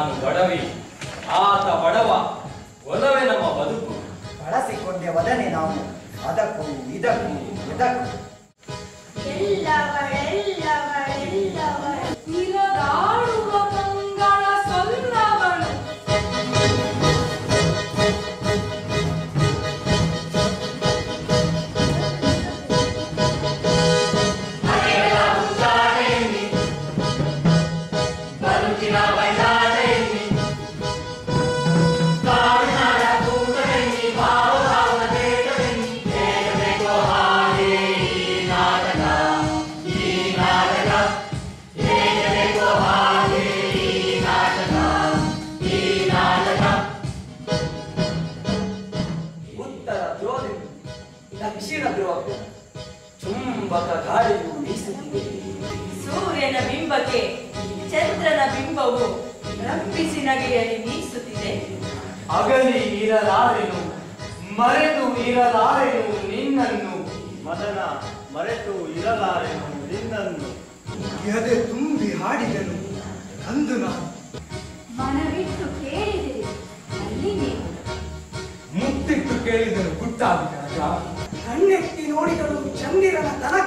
ನಾನು ಬಡವಿ ಆತ ಬಡವ ಒಲವೇ ನಮ್ಮ ಬದುಕು ಬಳಸಿಕೊಂಡೆ ಒಡನೆ ನಾವು ಅದಕ್ಕೂ ಇದಕ್ಕೂ ಇದಕ್ಕೂ ಎಲ್ಲವಳೆಲ್ಲವಳೆಲ್ಲವಳು ಇರದಾಡುವ ಮಂಗಳ ಸೊಲ್ಲವಳು ಉತ್ತರ ಧ್ರುವ ದಕ್ಷಿಣ ಧ್ರುವ ಚುಂಬಕ ಗಾಳಿಯು ಬೀಸುತ್ತಿದೆ ಸೂರ್ಯನ ಬಿಂಬಕ್ಕೆ ಚಂದ್ರನ ಬಿಂಬವು ರಂಪಿಸಿ ನಗೆಯಲ್ಲಿ ಬೀಸುತ್ತಿದೆ ಅಗಲಿ ಇರಲಾರೆನು ಮರೆತು ಇರಲಾರೆನು ನಿನ್ನನ್ನು ಮದನ ಮರೆತು ಇರಲಾರೆನು ನಿನ್ನನ್ನು ಎದೆ ತುಂಬಿ ಹಾಡಿದನು ಅಂದು ನಾನು ಮನವಿಟ್ಟು ಕೇಳಿದಿರಿ ಅಲ್ಲಿ ನೀವು ಮುತ್ತಿಟ್ಟು ಕೇಳಿದರು ಗುಟ್ಟಾಗಿದೆ ರಾಜ ಕಣ್ಣೆತ್ತಿ ನೋಡಿದಳು ಚಂದಿರನ ತನಕ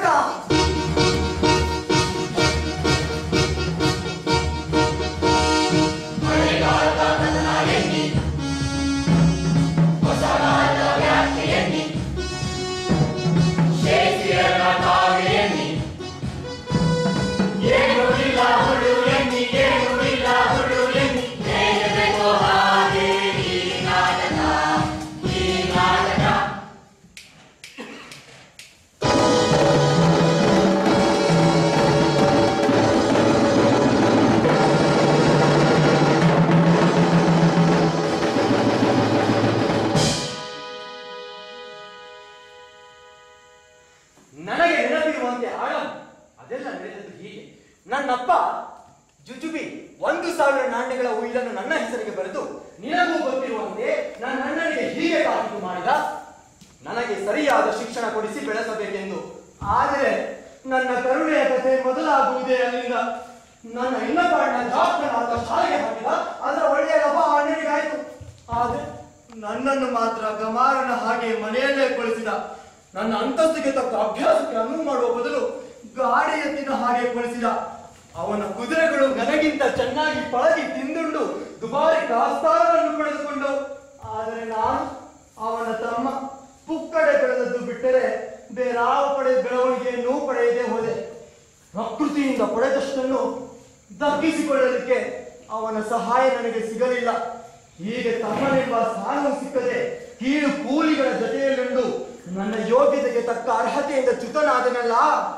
ನನಗೆ ನೆನಪಿರುವಂತೆ ಆಳಂ ಅದೆಲ್ಲ ನಡೆದದ್ದು ಹೀಗೆ ನನ್ನಪ್ಪ ಜುಜುಬಿ ಒಂದು ಸಾವಿರ ನಾಣ್ಯಗಳ ಉಯಿಲನ್ನು ನನ್ನ ಹೆಸರಿಗೆ ಬರೆದು ನಿನಗೂ ಗೊತ್ತಿರುವಂತೆ ನನ್ನ ಅಣ್ಣನಿಗೆ ಹೀಗೆ ತಾಕೀತು ಮಾಡಿದ ನನಗೆ ಸರಿಯಾದ ಶಿಕ್ಷಣ ಕೊಡಿಸಿ ಬೆಳೆಸಬೇಕೆಂದು ಆದರೆ ನನ್ನ ಕರುಣೆಯ ಕಥೆ ಮೊದಲಾಗುವುದೇ ಅಲ್ಲಿಂದ ನನ್ನ ಇನ್ನಪಾಡಿನ ಜಾಸ್ತಿನಾದ ಶಾಲೆಗೆ ಹಾಕಿದ ಅದರ ಒಳ್ಳೆಯ ಲಾಭ ಆ ಅಣ್ಣನಿಗಾಯಿತು ಆದರೆ ನನ್ನನ್ನು ಮಾತ್ರ ಗಮಾರನ ಹಾಗೆ ಮನೆಯಲ್ಲೇ ಕೊಳಿಸಿದ ನನ್ನ ಅಂತಸ್ತಿಗೆ ತಕ್ಕ ಅಭ್ಯಾಸಕ್ಕೆ ಅನುವು ಮಾಡುವ ಬದಲು ಗಾಡಿ ಎತ್ತಿನ ಹಾಗೆ ಕೊಳಿಸಿದ ಅವನ ಕುದುರೆಗಳು ನನಗಿಂತ ಚೆನ್ನಾಗಿ ಪಳಗಿ ತಿಂದುಂಡು ದುಬಾರಿ ದಾಸ್ತಾನವನ್ನು ಪಡೆದುಕೊಂಡು ಆದರೆ ನಾನು ಅವನ ತಮ್ಮ ಪುಕ್ಕಡೆ ಬೆಳೆದದ್ದು ಬಿಟ್ಟರೆ ಬೇರಾವ ಪಡೆ ಬೆಳವಣಿಗೆಯನ್ನು ಪಡೆಯದೆ ಹೋದೆ ಪ್ರಕೃತಿಯಿಂದ ಪಡೆದಷ್ಟನ್ನು ದಕ್ಕಿಸಿಕೊಳ್ಳಲಿಕ್ಕೆ ಅವನ ಸಹಾಯ ನನಗೆ ಸಿಗಲಿಲ್ಲ ಹೀಗೆ ತಮ್ಮನೆಂಬ ಸ್ಥಾನವು ಸಿಕ್ಕದೆ ಕೀಳು ಕೂಲಿಗಳ ಜೊತೆಯಲ್ಲುಂಡು ನನ್ನ ಯೋಗ್ಯತೆಗೆ ತಕ್ಕ ಅರ್ಹತೆಯಿಂದ ಚ್ಯುತನಾದನಲ್ಲ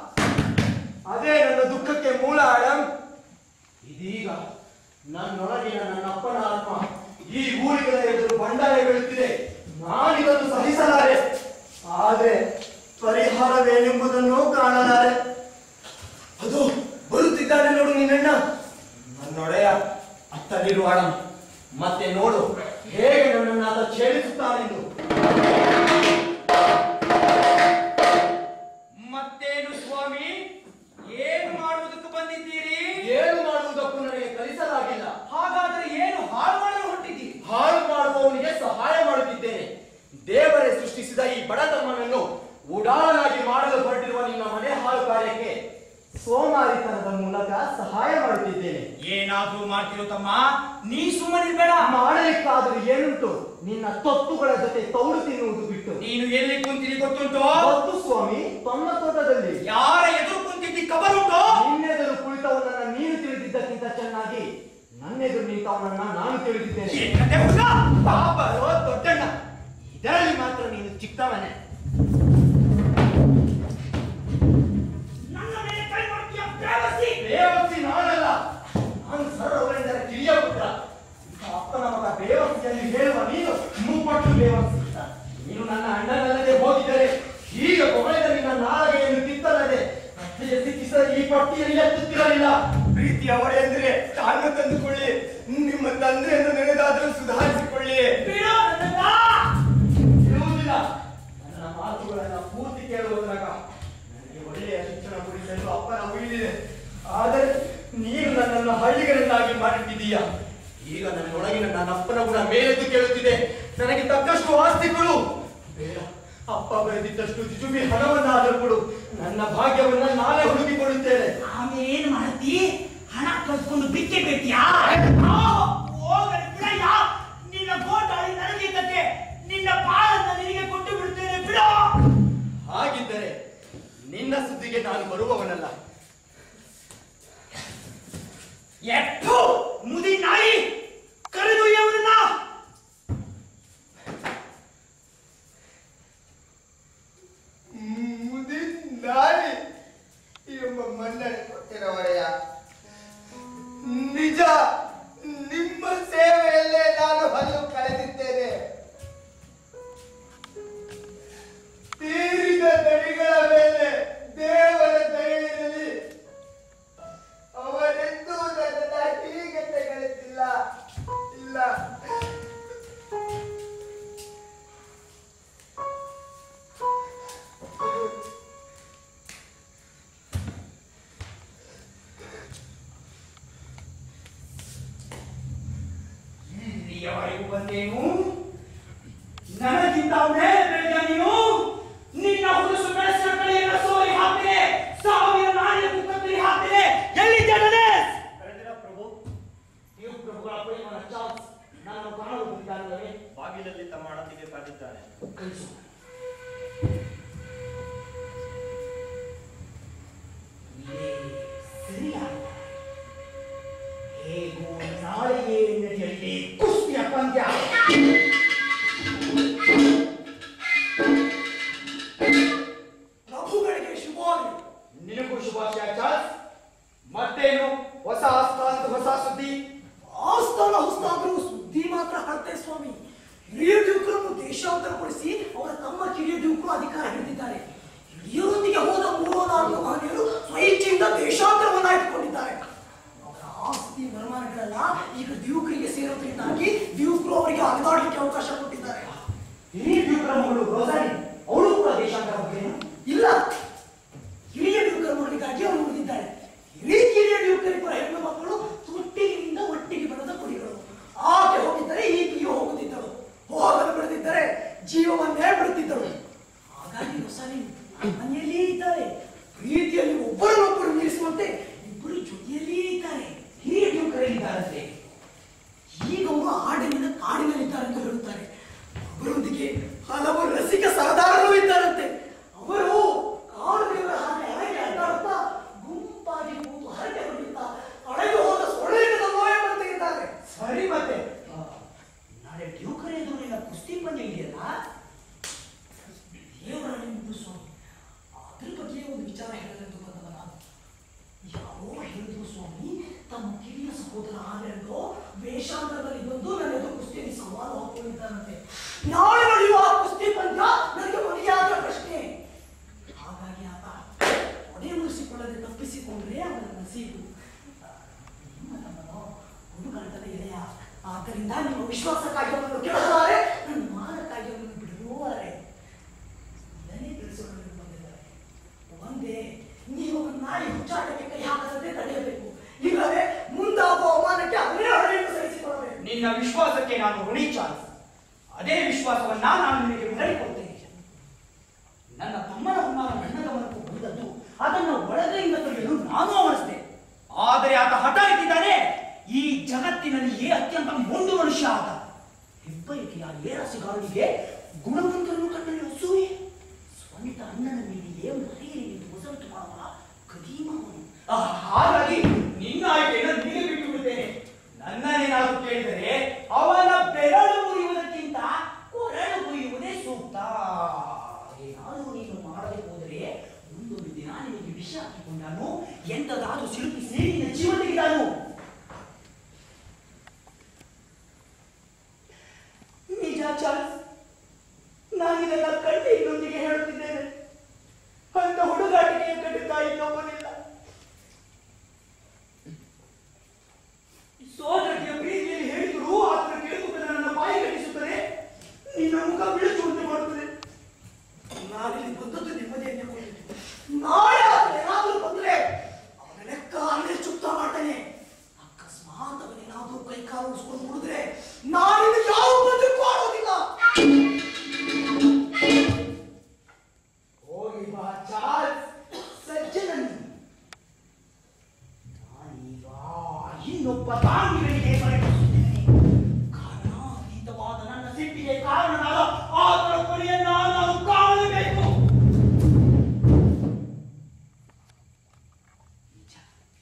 ಅದೇ ನನ್ನ ದುಃಖಕ್ಕೆ ಮೂಲ ಆಳಂ ಇದೀಗ ನನ್ನೊಳಗಿನ ನನ್ನ ಅಪ್ಪನ ಆತ್ಮ ಈ ಊರಿಗಳ ಎದುರು ಬಂಡಾಯ ಬೀಳುತ್ತಿದೆ ನಾನಿದನ್ನು ಸಹಿಸಲಾರೆ ಆದ್ರೆ ಪರಿಹಾರವೇನೆಂಬುದನ್ನು ಕಾಣಲಾರೆ ಅದು ಬರುತ್ತಿದ್ದಾನೆ ನೋಡು ನಿನ್ನಣ್ಣ ನನ್ನೊಡೆಯ ಅತ್ತಲಿರುವ ಆಳಂ ಮತ್ತೆ ನೋಡು ಹೇಗೆ ನನ್ನನ್ನು ಆತ ಛೇಡಿಸುತ್ತಾನೆಂದು ಮತ್ತೇನು ಸ್ವಾಮಿ ಏನು ಮಾಡುವುದಕ್ಕೆ ಬಂದಿದ್ದೀರಿ ಏನು ಮಾಡುವುದಕ್ಕೂ ನನಗೆ ಕಲಿಸಲಾಗಿಲ್ಲ ಹಾಗಾದ್ರೆ ಏನು ಹಾಳು ಮಾಡಲು ಹೊರಟಿದ್ದೀರಿ ಹಾಳು ಮಾಡುವವನಿಗೆ ಸಹಾಯ ಮಾಡುತ್ತಿದ್ದೇನೆ ದೇವರೇ ಸೃಷ್ಟಿಸಿದ ಈ ಬಡತಮ್ಮನನ್ನು ಉಡಾಳನಾಗಿ ಮಾಡಲು ಹೊರಟಿರುವ ನಿನ್ನ ಮನೆ ಹಾಳು ಕಾರ್ಯಕ್ಕೆ ಸೋಮಾರಿತನದ ಮೂಲಕ ಸಹಾಯ ಮಾಡುತ್ತಿದ್ದೇನೆ ಏನಾದ್ರೂ ಮಾಡ್ತಿರೋ ತಮ್ಮ ನೀ ಸುಮ್ಮನಿರ್ಬೇಡ ಮಾಡಲಿಕ್ಕಾದರೂ ಏನುಂಟು ನಿನ್ನ ತೊತ್ತುಗಳ ಜೊತೆ ತೌಡು ತಿನ್ನುವುದು ಬಿಟ್ಟು ನೀನು ಎಲ್ಲಿ ಕುಂತಿರಿ ಗೊತ್ತುಂಟು ಗೊತ್ತು ಸ್ವಾಮಿ ತಮ್ಮ ತೋಟದಲ್ಲಿ ಯಾರ ಎದುರು ಕುಂತಿದ್ದಿ ಕಬರುಂಟು ನಿನ್ನೆದುರು ಕುಳಿತವನನ್ನ ನೀನು ತಿಳಿದಿದ್ದಕ್ಕಿಂತ ಚೆನ್ನಾಗಿ ನನ್ನೆದುರು ನಿಂತವನನ್ನ ನಾನು ತಿಳಿದಿದ್ದೇನೆ ಏನಂದೆ ಹುಡುಗ? ಪಾಪರೋ ದೊಡ್ಡಣ್ಣ ಇದರಲ್ಲಿ ಮಾತ್ರ ನೀನು ಚಿಕ್ಕವನೇ ನನ್ನ ಮೇಲೆ ಕೈ ಮಾಡ್ತೀಯ ಬೇವಸಿ ಬೇವಸಿ ನಾನಲ್ಲ ನಾನು ಸರ್ವರೆಂದರೆ ಕಿರಿಯ ಪುತ್ರ ಇಂಥ ಅಪ್ಪನ ಮಗ ಬೇವಸಿಯಲ್ಲಿ ಹೇಳುವ ನೀನು ಮೂಪಟ್ಟು ಬೇವಸಿ ನೀನು ನನ್ನ ಅಣ್ಣನಲ್ಲದೆ ಹೋಗಿದ್ದರೆ ಈಗ ಕೊನೆದ ನಿನ್ನ ನಾಳಗೆಯನ್ನು ಕಿತ್ತಲ್ಲದೆ ಕತ್ತೆಗೆ ಸಿಕ್ಕಿಸಿದ ಈ ಪಟ್ಟಿಯಲ್ಲಿ ಎತ್ತುತ್ತಿರಲಿಲ್ಲ ಪ್ರೀತಿಯ ಒಡೆಯಂದ್ರೆ ತಾಳ್ಮೆ ತಂದುಕೊಳ್ಳಿ ನಿಮ್ಮ ತಂದೆಯನ್ನು ನೆನೆದಾದರೂ ಸುಧಾರಿಸಿಕೊಳ್ಳಿ ಬಿಡು ನನ್ನನ್ನ. ಇರುವುದಿಲ್ಲ ನನ್ನ ಮಾತುಗಳನ್ನ ಪೂರ್ತಿ ಕೇಳುವುದರಾಗ ನನಗೆ ಒಳ್ಳೆಯ ಶಿಕ್ಷಣ ಕೊಡಿಸಲು ಅಪ್ಪನ ಉಳಿದಿದೆ ಆದರೆ ನೀನು ನನ್ನನ್ನು ಹಳ್ಳಿಗರನ್ನಾಗಿ ಮಾಡಿಟ್ಟಿದ್ದೀಯ ಈಗ ನನ್ನೊಳಗಿನ ನನ್ನ ಅಪ್ಪನ ಗುಣ ಮೇಲೆದ್ದು ಕೇಳುತ್ತಿದೆ ನನಗೆ ತಕ್ಕಷ್ಟು ಆಸ್ತಿಗಳು ಬೇಡ ಅಪ್ಪ ಬರೆದಿದ್ದಷ್ಟು ಜುಜುಬಿ ಹಣವನ್ನಾದರೂ ಕೊಡು ನನ್ನ ಭಾಗ್ಯವನ್ನ ನಾನೇ ಹುಡುಕಿಕೊಳ್ಳುತ್ತೇನೆ ಆಮೇಲೆ ಏನ್ ಮಾಡ್ತಿ ಹಣ ಕಳ್ಸ್ಕೊಂಡು ಬಿಕ್ಕೆ ಬೇಡ್ತೀಯಾ ಹೋಗಲಿ ಬಿಡಯ್ಯ ನಿನ್ನ ಗೋಟಾಳಿ ನನಗೆ ಕತೆ ನಿನ್ನ ಪಾಲನ್ನ ನಿನಗೆ ಕೊಟ್ಟು ಬಿಡ್ತೇನೆ ಬಿಡ ಹಾಗಿದ್ದರೆ ನಿನ್ನ ಸುದ್ದಿಗೆ ನಾನು ಬರುವವನಲ್ಲ ಎಪ್ಪು ಮುದಿ ನಾಯಿ ಕರೆದೊಯ್ಯವನನ್ನ ಮುದಿನ್ ನಾಯಿ ಎಂಬ ಮನ್ನಣೆ ಕೊಟ್ಟಿರವರೆಯ ನಿಜ ನಿಮ್ಮ ಸೇವೆಯಲ್ಲೇ ನಾನು ಹಲ್ಲು ಕಳೆದಿದ್ದೇನೆ ತೀರಿದ ದಡಿಗಳ ಮೇಲೆ ದೇವರ ದಯೆಯಿರಲಿ ಅವರೆಂದೂ ನನ್ನ ಹೀಗೆ ತೆಗೆದಿಲ್ಲ ಇಲ್ಲ ಇಲ್ಲಿಯವರೆಗೂ ಬಂದೇನು ನನಗಿಂತ ಮೇಲೆ ಬೆಳೆದ ನೀನು ನಿನ್ನ ಹುಡುಸು ಬೆಳೆಸಿನ ಕಡೆಯನ್ನು ಸೋರಿ ಹಾಕ್ತೇನೆ ಸಾವಿರ ನಾಣ್ಯ ತುತ್ತದಲ್ಲಿ ಹಾಕ್ತೇನೆ ಎಲ್ಲಿದ್ದೆ ಗಣೇಶ್ ಕರೆದಿರ ಪ್ರಭು ನೀವು ಪ್ರಭುಗಳ ಪ್ರೇಮನ ಚಾನ್ಸ್ ನಾನು ಕಾಣಲು ಬಂದಿದ್ದಾನಲ್ಲವೇ ಬಾಗಿಲಲ್ಲಿ ತಮ್ಮ ಅಣತಿಗೆ ಕಾದಿದ್ದಾನೆ ಕಳಿಸು ಇದೇ ಸರಿಯಾದ ಹೇಗೋ ನಾಳೆಯೇ ನಡೆಯಲಿ ಕುಸ್ತಿಯ ಪಂದ್ಯ ಪ್ರಭುಗಳಿಗೆ ಶುಭವಾಗಲಿ ನಿನಗೂ ಶುಭಾಶಯ ಚಾರ್ಲ್ಸ್ ಮತ್ತೇನು ಹೊಸ ಆಸ್ಥಾನದ ಹೊಸ ಸುದ್ದಿ ಆಸ್ಥಾನ ಹೊಸದಾದ್ರೂ ಸುದ್ದಿ ಮಾತ್ರ ಹರತೆ ಸ್ವಾಮಿ ಹಿರಿಯ ಡ್ಯೂಕರನ್ನು ದೇಶಾಂತರಗೊಳಿಸಿ ಅವರ ತಮ್ಮ ಕಿರಿಯ ಡ್ಯೂಕರು ಅಧಿಕಾರ ಹಿಡಿದಿದ್ದಾರೆ ಹಿರಿಯರೊಂದಿಗೆ ಹೋದ ಮೂರು ನಾಲ್ಕು ಮಹನೀಯರು ಸ್ವಇಚ್ಛೆಯಿಂದ ದೇಶಾಂತರವನ್ನ ಇಟ್ಕೊಂಡಿದ್ದಾರೆ ಅವರ ಆಸ್ತಿ ವರಮಾನಗಳೆಲ್ಲ ಈಗ ಡ್ಯೂಕರಿಗೆ ಸೇರೋದ್ರಿಂದಾಗಿ ಡ್ಯೂಕರು ಅವರಿಗೆ ಅಲೆದಾಡಲಿಕ್ಕೆ ಅವಕಾಶ ಕೊಟ್ಟಿದ್ದಾರೆ ಹಿರಿಯ ಡ್ಯೂಕರ ಮಗಳು ರೋಸಾರಿ ಅವಳು ಕೂಡ ದೇಶಾಂತರ ಹೋಗೇನು ಇಲ್ಲ ಹಿರಿಯ ಡ್ಯೂಕರ್ ಮಗಳಿಗಾಗಿ ಅವರು ಉಳಿದಿದ್ದಾರೆ ಹಿರಿಯ ಕಿರಿಯ ಡ್ಯೂಕರಿಬ್ಬರ ಹೆಣ್ಣು ಮಕ್ಕಳು ತೊಟ್ಟಿಲಿನಿಂದ ಒಟ್ಟಿಗೆ ಬರದ ಕುಡಿಗಳು ಆಕೆ ಹೋಗಿದ್ದರೆ ಈಕೆಯು ಹೋಗುತ್ತಿದ್ದಳು ಹೋಗಲು ಬಿಡದಿದ್ದರೆ ಜೀವವನ್ನೇ ಬಿಡುತ್ತಿದ್ದಳು ಹಾಗಾಗಿ ಹೊಸಲಿ ಮನೆಯಲ್ಲಿಯೇ ಇದ್ದಾರೆ ಪ್ರೀತಿಯಲ್ಲಿ ಒಬ್ಬರನ್ನೊಬ್ಬರು ಮೀರಿಸುವಂತೆ ಇಬ್ಬರು ಜೊತೆಯಲ್ಲಿಯೇ ಇದ್ದಾರೆ ಹಿರಿಯ ಡ್ಯೂಕರ್ ಎಲ್ಲಿದ್ದಾರಂತೆ ಈಗ ಅವರು ಹಾಡಿನಿಂದ ಕಾಡಿನಲ್ಲಿದ್ದಾರೆ ಎಂದು ಹೇಳುತ್ತಾರೆ ಅವರೊಂದಿಗೆ ಹಲವು ರಸಿಕ ಸಹದಾರರು ಇದ್ದಾರಂತೆ ಅವರು ಕಾಡು ದೇವರ ಹಾಗೆ ಹರಕೆ ಅಡ್ಡಾಡುತ್ತಾ ಗುಂಪಾಗಿ ಕೂತು ಹರಕೆ ಹೊಡೆಯುತ್ತಾ ಕಳೆದು ಹೋದ ಸೊಳ್ಳೆಯಿಂದ ನೋಯಂತೆ ಇದ್ದಾರೆ ಸರಿ ಮತ್ತೆ ಆ, ನಾಳೆ ಡ್ಯೂಕರ್ ಎದುರಿನ ಕುಸ್ತಿ ಪಂದ್ಯ ಇದೆಯಲ್ಲ ದೇವರ ನಿಮ್ಮದು ಸ್ವಾಮಿ ಅದ್ರ ಬಗ್ಗೆ ಒಂದು ವಿಚಾರ ಹೇಳಲೆಂದು ಬಂದವ ನಾನು ಯಾರೋ ಹೇಳಿದ್ರು ಸ್ವಾಮಿ ತಮ್ಮ ಕಿರಿಯ ಸಹೋದರ ಆನೆಂದು ವೇಷಾಂತರದಲ್ಲಿ ಬಂದು ನನ್ನ ಎದುರು ಕುಸ್ತಿಯಲ್ಲಿ ಸವಾಲು ಹಾಕೊಂಡಿದ್ದಾರಂತೆ ನಾಳೆ ನಡೆಯುವ ಆ ಕುಸ್ತಿ ಪಂದ್ಯ ನನಗೆ ಮರ್ಯಾದ ಪ್ರಶ್ನೆ ಹಾಗಾಗಿ ಆತ ಒಡೆ ಮುಗಿಸಿಕೊಳ್ಳದೆ ತಪ್ಪಿಸಿಕೊಂಡ್ರೆ ಅವನ ನಸೀಬು ನಿಮ್ಮ ತಮ್ಮನೋ ಹುಡುಗಾಟದ ಎಳೆಯ ಆದ್ದರಿಂದ ನಿಮ್ಮ ವಿಶ್ವಾಸಕ್ಕಾಗಿ ಅವನನ್ನು ಕೆಳಗಾರೆ ನನ್ನ ಮಾನಕ್ಕಾಗಿ ಅವನನ್ನು ಬಿಡುವಾರೆ ಇದನ್ನೇ ತಿಳಿಸಿಕೊಳ್ಳಲು ಬಂದಿದ್ದಾರೆ ಒಂದೇ ನೀವು ಒಂದು ನಾಯಿ ಹುಚ್ಚಾಟಕ್ಕೆ ಕೈ ಹಾಕದಂತೆ ತಡೆಯಬೇಕು ಇಲ್ಲವೇ ಮುಂದಾಗುವ ಅವಮಾನಕ್ಕೆ ಅವರೇ ಹೊಡೆಯನ್ನು ಸಹಿಸಿಕೊಳ್ಳಬೇಕು ನಿನ್ನ ವಿಶ್ವಾಸಕ್ಕೆ ನಾನು ಋಣಿ ಚಾನ್ಸ್ ಅದೇ ವಿಶ್ವಾಸವನ್ನ ನಾನು ನಿನಗೆ ಹೇಳಿಕೊಡ್ತೇನೆ ನನ್ನ ತಮ್ಮನ ಹುನ್ನಾರ ನನ್ನ ಗಮನಕ್ಕೂ ಬಂದದ್ದು ಅದನ್ನು ಒಳಗೆಯಿಂದ ತೊಳೆಯಲು ನಾನು ಅವನಿಸಿದೆ ಆದರೆ ಆತ ಹಠ ಇಟ್ಟಿದ್ದಾನೆ ಈ ಜಗತ್ತಿನಲ್ಲಿಯೇ ಅತ್ಯಂತ ಮೊಂಡು ಮನುಷ್ಯ ಆತ ಹೆಬ್ಬಯಕೆಯ ಏರಸಿಗಾರನಿಗೆ ಗುಣವಂತರನ್ನು ಕಂಡರೆ ಅಸೂಯೆ ಸ್ವಂತ ಅಣ್ಣನ ಮೇಲೆಯೇ ಮರೆಯಲಿ ಎಂದು ವಸಂತು ಮಾಡುವ ಕದೀಮವನು ಆ, ಹಾಗಾಗಿ ನಿನ್ನ ಆಯ್ಕೆಯನ್ನು ನಿನಗೆ ಬಿಟ್ಟು ಬಿಡುತ್ತೇನೆ ನನ್ನನ್ನೇನಾದರೂ ಕೇಳಿದರೆ ಅವನ ಬೆರಳು ಮುರಿಯುವುದಕ್ಕಿಂತ ಕೊರಳು ಮುರಿಯುವುದೇ ಸೂಕ್ತ ಏನಾದರೂ ನೀನು ಮಾಡದೆ ಹೋದರೆ ಮುಂದೊಂದು ದಿನ ನಿನಗೆ ವಿಷ ಹಾಕಿಕೊಂಡಾನು ಎಂತದಾದ್ರೂ ಸಿಲುಕಿ ಸೇರಿ ನಿನ್ನ ಜೀವ ತೆಗೆದಾನು ನಿಜ ಚಾರ್ಲ್ಸ್ ನಾನಿದೆಲ್ಲ ಕಣ್ಣೀರಿನೊಂದಿಗೆ ಹೇಳುತ್ತಿದ್ದೇನೆ ಅಂತ ಹುಡುಗಾಟಿಕೆಯ ಖಂಡಿತ ಇನ್ನೊಬ್ಬನಿಲ್ಲ ಸೋದರಿಯ ಪ್ರೀತಿಯಲ್ಲಿ ಹೇಳಿದ್ರು ಆತನ ಕೇಳುತ್ತದೆ ನನ್ನ ಬಾಯಿ ಕಟ್ಟಿಸುತ್ತದೆ ನಿನ್ನ ಮುಖ ಬೀಳಿಸುವಂತೆ ಮಾಡುತ್ತದೆ ನಾನಿಲ್ಲಿ ಬಂದದ್ದು ನಿಮ್ಮದೇ ಎನ್ನಿಕೊಂಡಿದ್ದು ನಾಳೆ ಆತ ಏನಾದರೂ ಬಂದ್ರೆ ಅವನ ಲೆಕ್ಕ ಅಲ್ಲೇ ಚುಕ್ತ ಮಾಡ್ತಾನೆ ಅಕಸ್ಮಾತ್ ಅವನೇನಾದರೂ ಕೈ ಕಾಲು ಉಳಿಸ್ಕೊಂಡು ಕುಡಿದ್ರೆ ನಾನಿನ್ನ ಯಾವ ಬದುಕು ಆಡೋದಿಲ್ಲ ಹೋಗಿ ಬಾ ಚಾರ್ಲ್ಸ್ ಸಜ್ಜನ ನೀನು. ನಾನೀಗ ಇನ್ನೊಬ್ಬ ದಾಂಡಿಗಳಿಗೆ ಪರಿಣಿಸುತ್ತೇನೆ ಕಾರಣಾತೀತವಾದ ನನ್ನ ಸಿಟ್ಟಿಗೆ ಕಾರಣನಾದ ಆತನ ಕೊನೆಯನ್ನ ನಾನು ಕಾಣಲೇಬೇಕು ನಿಜ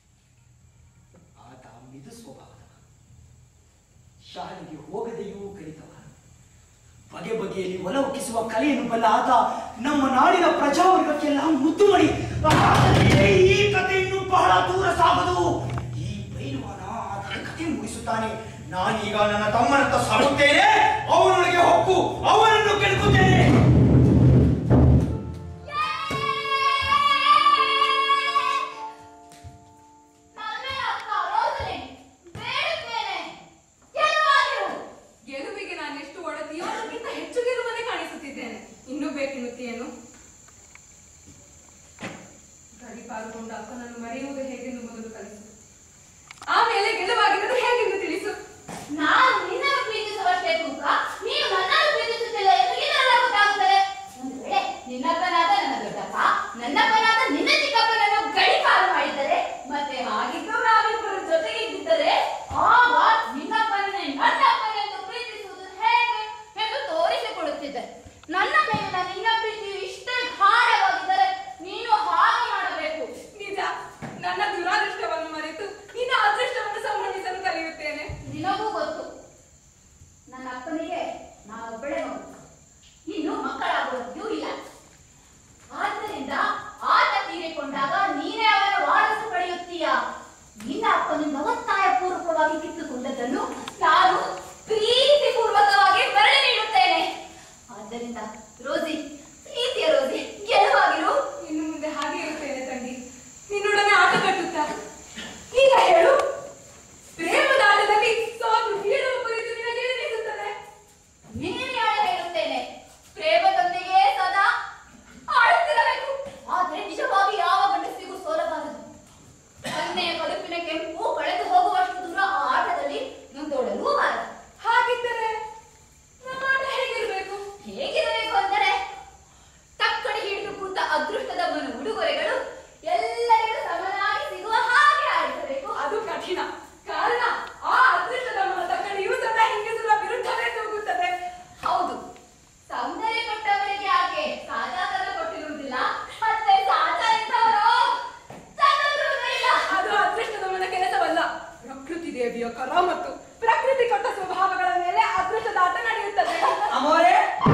ಆತ ಮಿದು ಸ್ವಭಾವದವ ಶಾಲೆಗೆ ಹೋಗದೆಯೂ ಕಲಿತವ ಬಗೆ ಬಗೆಯಲ್ಲಿ ಒಲ ಒಕ್ಕಿಸುವ ಕಲೆಯನ್ನು ಬಲ್ಲ ಆತ ನಮ್ಮ ನಾಡಿನ ಪ್ರಜಾವರ್ಗಕ್ಕೆಲ್ಲ ಮುದ್ದು ಮಾಡಿ ಆದರೆ ಈ ಕಥೆ ಇನ್ನು ಬಹಳ ದೂರ ಸಾಗದು ಈ ಬೈರುವನ ಆತನ ಕಥೆ ಮುಗಿಸುತ್ತಾನೆ ನಾನೀಗ ನನ್ನ ತಮ್ಮನತ್ತ ಸಾಗುತ್ತೇನೆ ಅವನೊಳಗೆ ಹೊಕ್ಕು ಅವನನ್ನು ಕೆಣಕುತ್ತೇನೆ ಗೆಲುವಿಗೆ ನಾನು ಎಷ್ಟು ಒಡತಿಯೋ ಅದಕ್ಕಿಂತ ಹೆಚ್ಚು ಗೆಲುವನ್ನೇ ಕಾಣಿಸುತ್ತಿದ್ದೇನೆ ಇನ್ನೂ ಬೇಕೆನ್ನುತ್ತೀಯೇನು ಗಡಿ ಪಾಲ್ಗೊಂಡ ಅಪ್ಪನನ್ನು ಮರೆಯುವುದು ಹೇಗೆಂದು ಮೊದಲು ಕಲಿಸು ಆಮೇಲೆ ಗೆಲುವಾಗಿರುವುದು ಹೇಗೆಂದು ತಿಳಿಸು ನಾನು ನಿನ್ನನ್ನು ಪ್ರೀತಿಸುವಷ್ಟೇ ತೂಕ ನೀನು ನನ್ನನ್ನು ಪ್ರೀತಿಸುತ್ತಿಲ್ಲ ಎಂದು ಇನ್ನೆಲ್ಲ ಗೊತ್ತಾಗುತ್ತದೆ ಒಂದು ವೇಳೆ ನಿನ್ನಪ್ಪನಾದ ನನ್ನ ದೊಡ್ಡಪ್ಪ ನನ್ನಪ್ಪನಾದ ನಿನ್ನ ಚಿಕ್ಕಪ್ಪನನ್ನು ಗಡಿಪಾರು ಮಾಡಿದ್ದರೆ ಮತ್ತೆ ಹಾಗಿದ್ದು ನಾವಿಬ್ಬರು ಜೊತೆಗಿದ್ದಿದ್ದರೆ ಆಗ ನಿನ್ನಪ್ಪನೇ ನನ್ನ ಅಪ್ಪನೆಂದು ಪ್ರೀತಿಸುವುದು ಹೇಗೆ ಎಂದು ತೋರಿಸಿಕೊಡುತ್ತಿದ್ದೆ ನನ್ನ ಮೇಲಿನ ನಿನ್ನ ಪ್ರೀತಿಯು ಇಷ್ಟೇ ಗಾಢವಾಗಿದ್ದರೆ ನೀನು ಹಾಗೆ ಮಾಡಬೇಕು ನಿಜ ನನ್ನ ದುರಾದೃಷ್ಟವನ್ನು ಮರೆತು ನಿನ್ನ ಅದೃಷ್ಟವನ್ನು ಸಂಭ್ರಮಿಸಲು ಕಲಿಯುತ್ತೇನೆ ನಿನಗೂ ಗೊತ್ತು ನನ್ನ ಅಪ್ಪನಿಗೆ ನಾನೊಬ್ಬಳೇ ಮಗು ಇನ್ನು ಮಕ್ಕಳಾಗುವುದೂ ಇಲ್ಲ ಆದ್ದರಿಂದ ಆತ ತೀರಿಕೊಂಡಾಗ ನೀನೇ ಅವನ ವಾರಸು ಪಡೆಯುತ್ತೀಯ ನಿನ್ನ ಅಪ್ಪನಿಂದ ಒತ್ತಾಯ ಪೂರ್ವಕವಾಗಿ ಕಿತ್ತುಕೊಂಡದ್ದನ್ನು ನಾನು ಪ್ರೀತಿ ಪೂರ್ವಕವಾಗಿ ಮರಳಿ ನೀಡುತ್ತೇನೆ ಆದ್ದರಿಂದ ರೋಸಿ ಪ್ರೀತಿಯ ರೋಸಿ ಗೆಲುವಾಗಿರು ಇನ್ನು ಮುಂದೆ ಹಾಗೆ ಇರುತ್ತೇನೆ ತಂಗಿ ನಿನ್ನೊಡನೆ ಆಟ ಕಟ್ಟುತ್ತಾ ಈಗ ಹೇಳು ಪ್ರೇಮದ ಆಟದಲ್ಲಿ ಸೋತು ಬೀಳುವ ಕುರಿತು ನಿನಗೆ ಏನಿಸುತ್ತದೆ ನೀನು ಯಾರು ಹೇಳುತ್ತೇನೆ ಪ್ರೇಮದೊಂದಿಗೆ ಸದಾ ಆಡುತ್ತಿರಬೇಕು ಆದರೆ ನಿಜವಾಗಿ ಯಾವ ಗಂಡಸಿಗೂ ಸೋಲಬಾರದು ಕನ್ನೆಯ ಕಡುಪಿನ ಕೆಂಪು ಕಳೆದು ಹೋಗುವಷ್ಟು ದೂರ ಆ ಆಟದಲ್ಲಿ ಮುಂದೋಡಲೂ ಬಾರದು ಹಾಗಿದ್ದರೆ ನಮ್ಮ ಆಟ ಹೇಗಿರಬೇಕು ಹೇಗಿರಬೇಕು ಅಂದರೆ ತಕ್ಕಡಿ ಹಿಡಿದು ಕೂತ ಅದೃಷ್ಟದ ಮನು ಉಡುಗೊರೆಗಳು ಎಲ್ಲರಿಗೂ ಸಮನಾಗಿ ಸಿಗುವ ಹಾಗೆ ಆಡಿಸಬೇಕು ಅದು ಕಠಿಣ ಕಾರಣ ಆ ಅದೃಷ್ಟದ ಮನದ ಕಡೆಯೂ ಸದಾ ಹಿಂಗಸರ ವಿರುದ್ಧವೇ ತೂಗುತ್ತದೆ ಹೌದು ಸೌಂದರ್ಯ ಕೊಟ್ಟವರಿಗೆ ಯಾಕೆ ಸಾಜಾತನ ಕೊಟ್ಟಿರುವುದಿಲ್ಲ ಮತ್ತೆ ಸಾಜ ಇದ್ದವರು ಚಂದ್ರದೃಢ ಅದು ಅದೃಷ್ಟದ ಮನ ಕೆಲಸವಲ್ಲ ಪ್ರಕೃತಿ ದೇವಿಯ ಕರ ಮತ್ತು ಪ್ರಕೃತಿ ಕೊಟ್ಟ ಸ್ವಭಾವಗಳ ಮೇಲೆ ಅದೃಷ್ಟದ ಆಟ ನಡೆಯುತ್ತದೆ ಅಮೋರೆ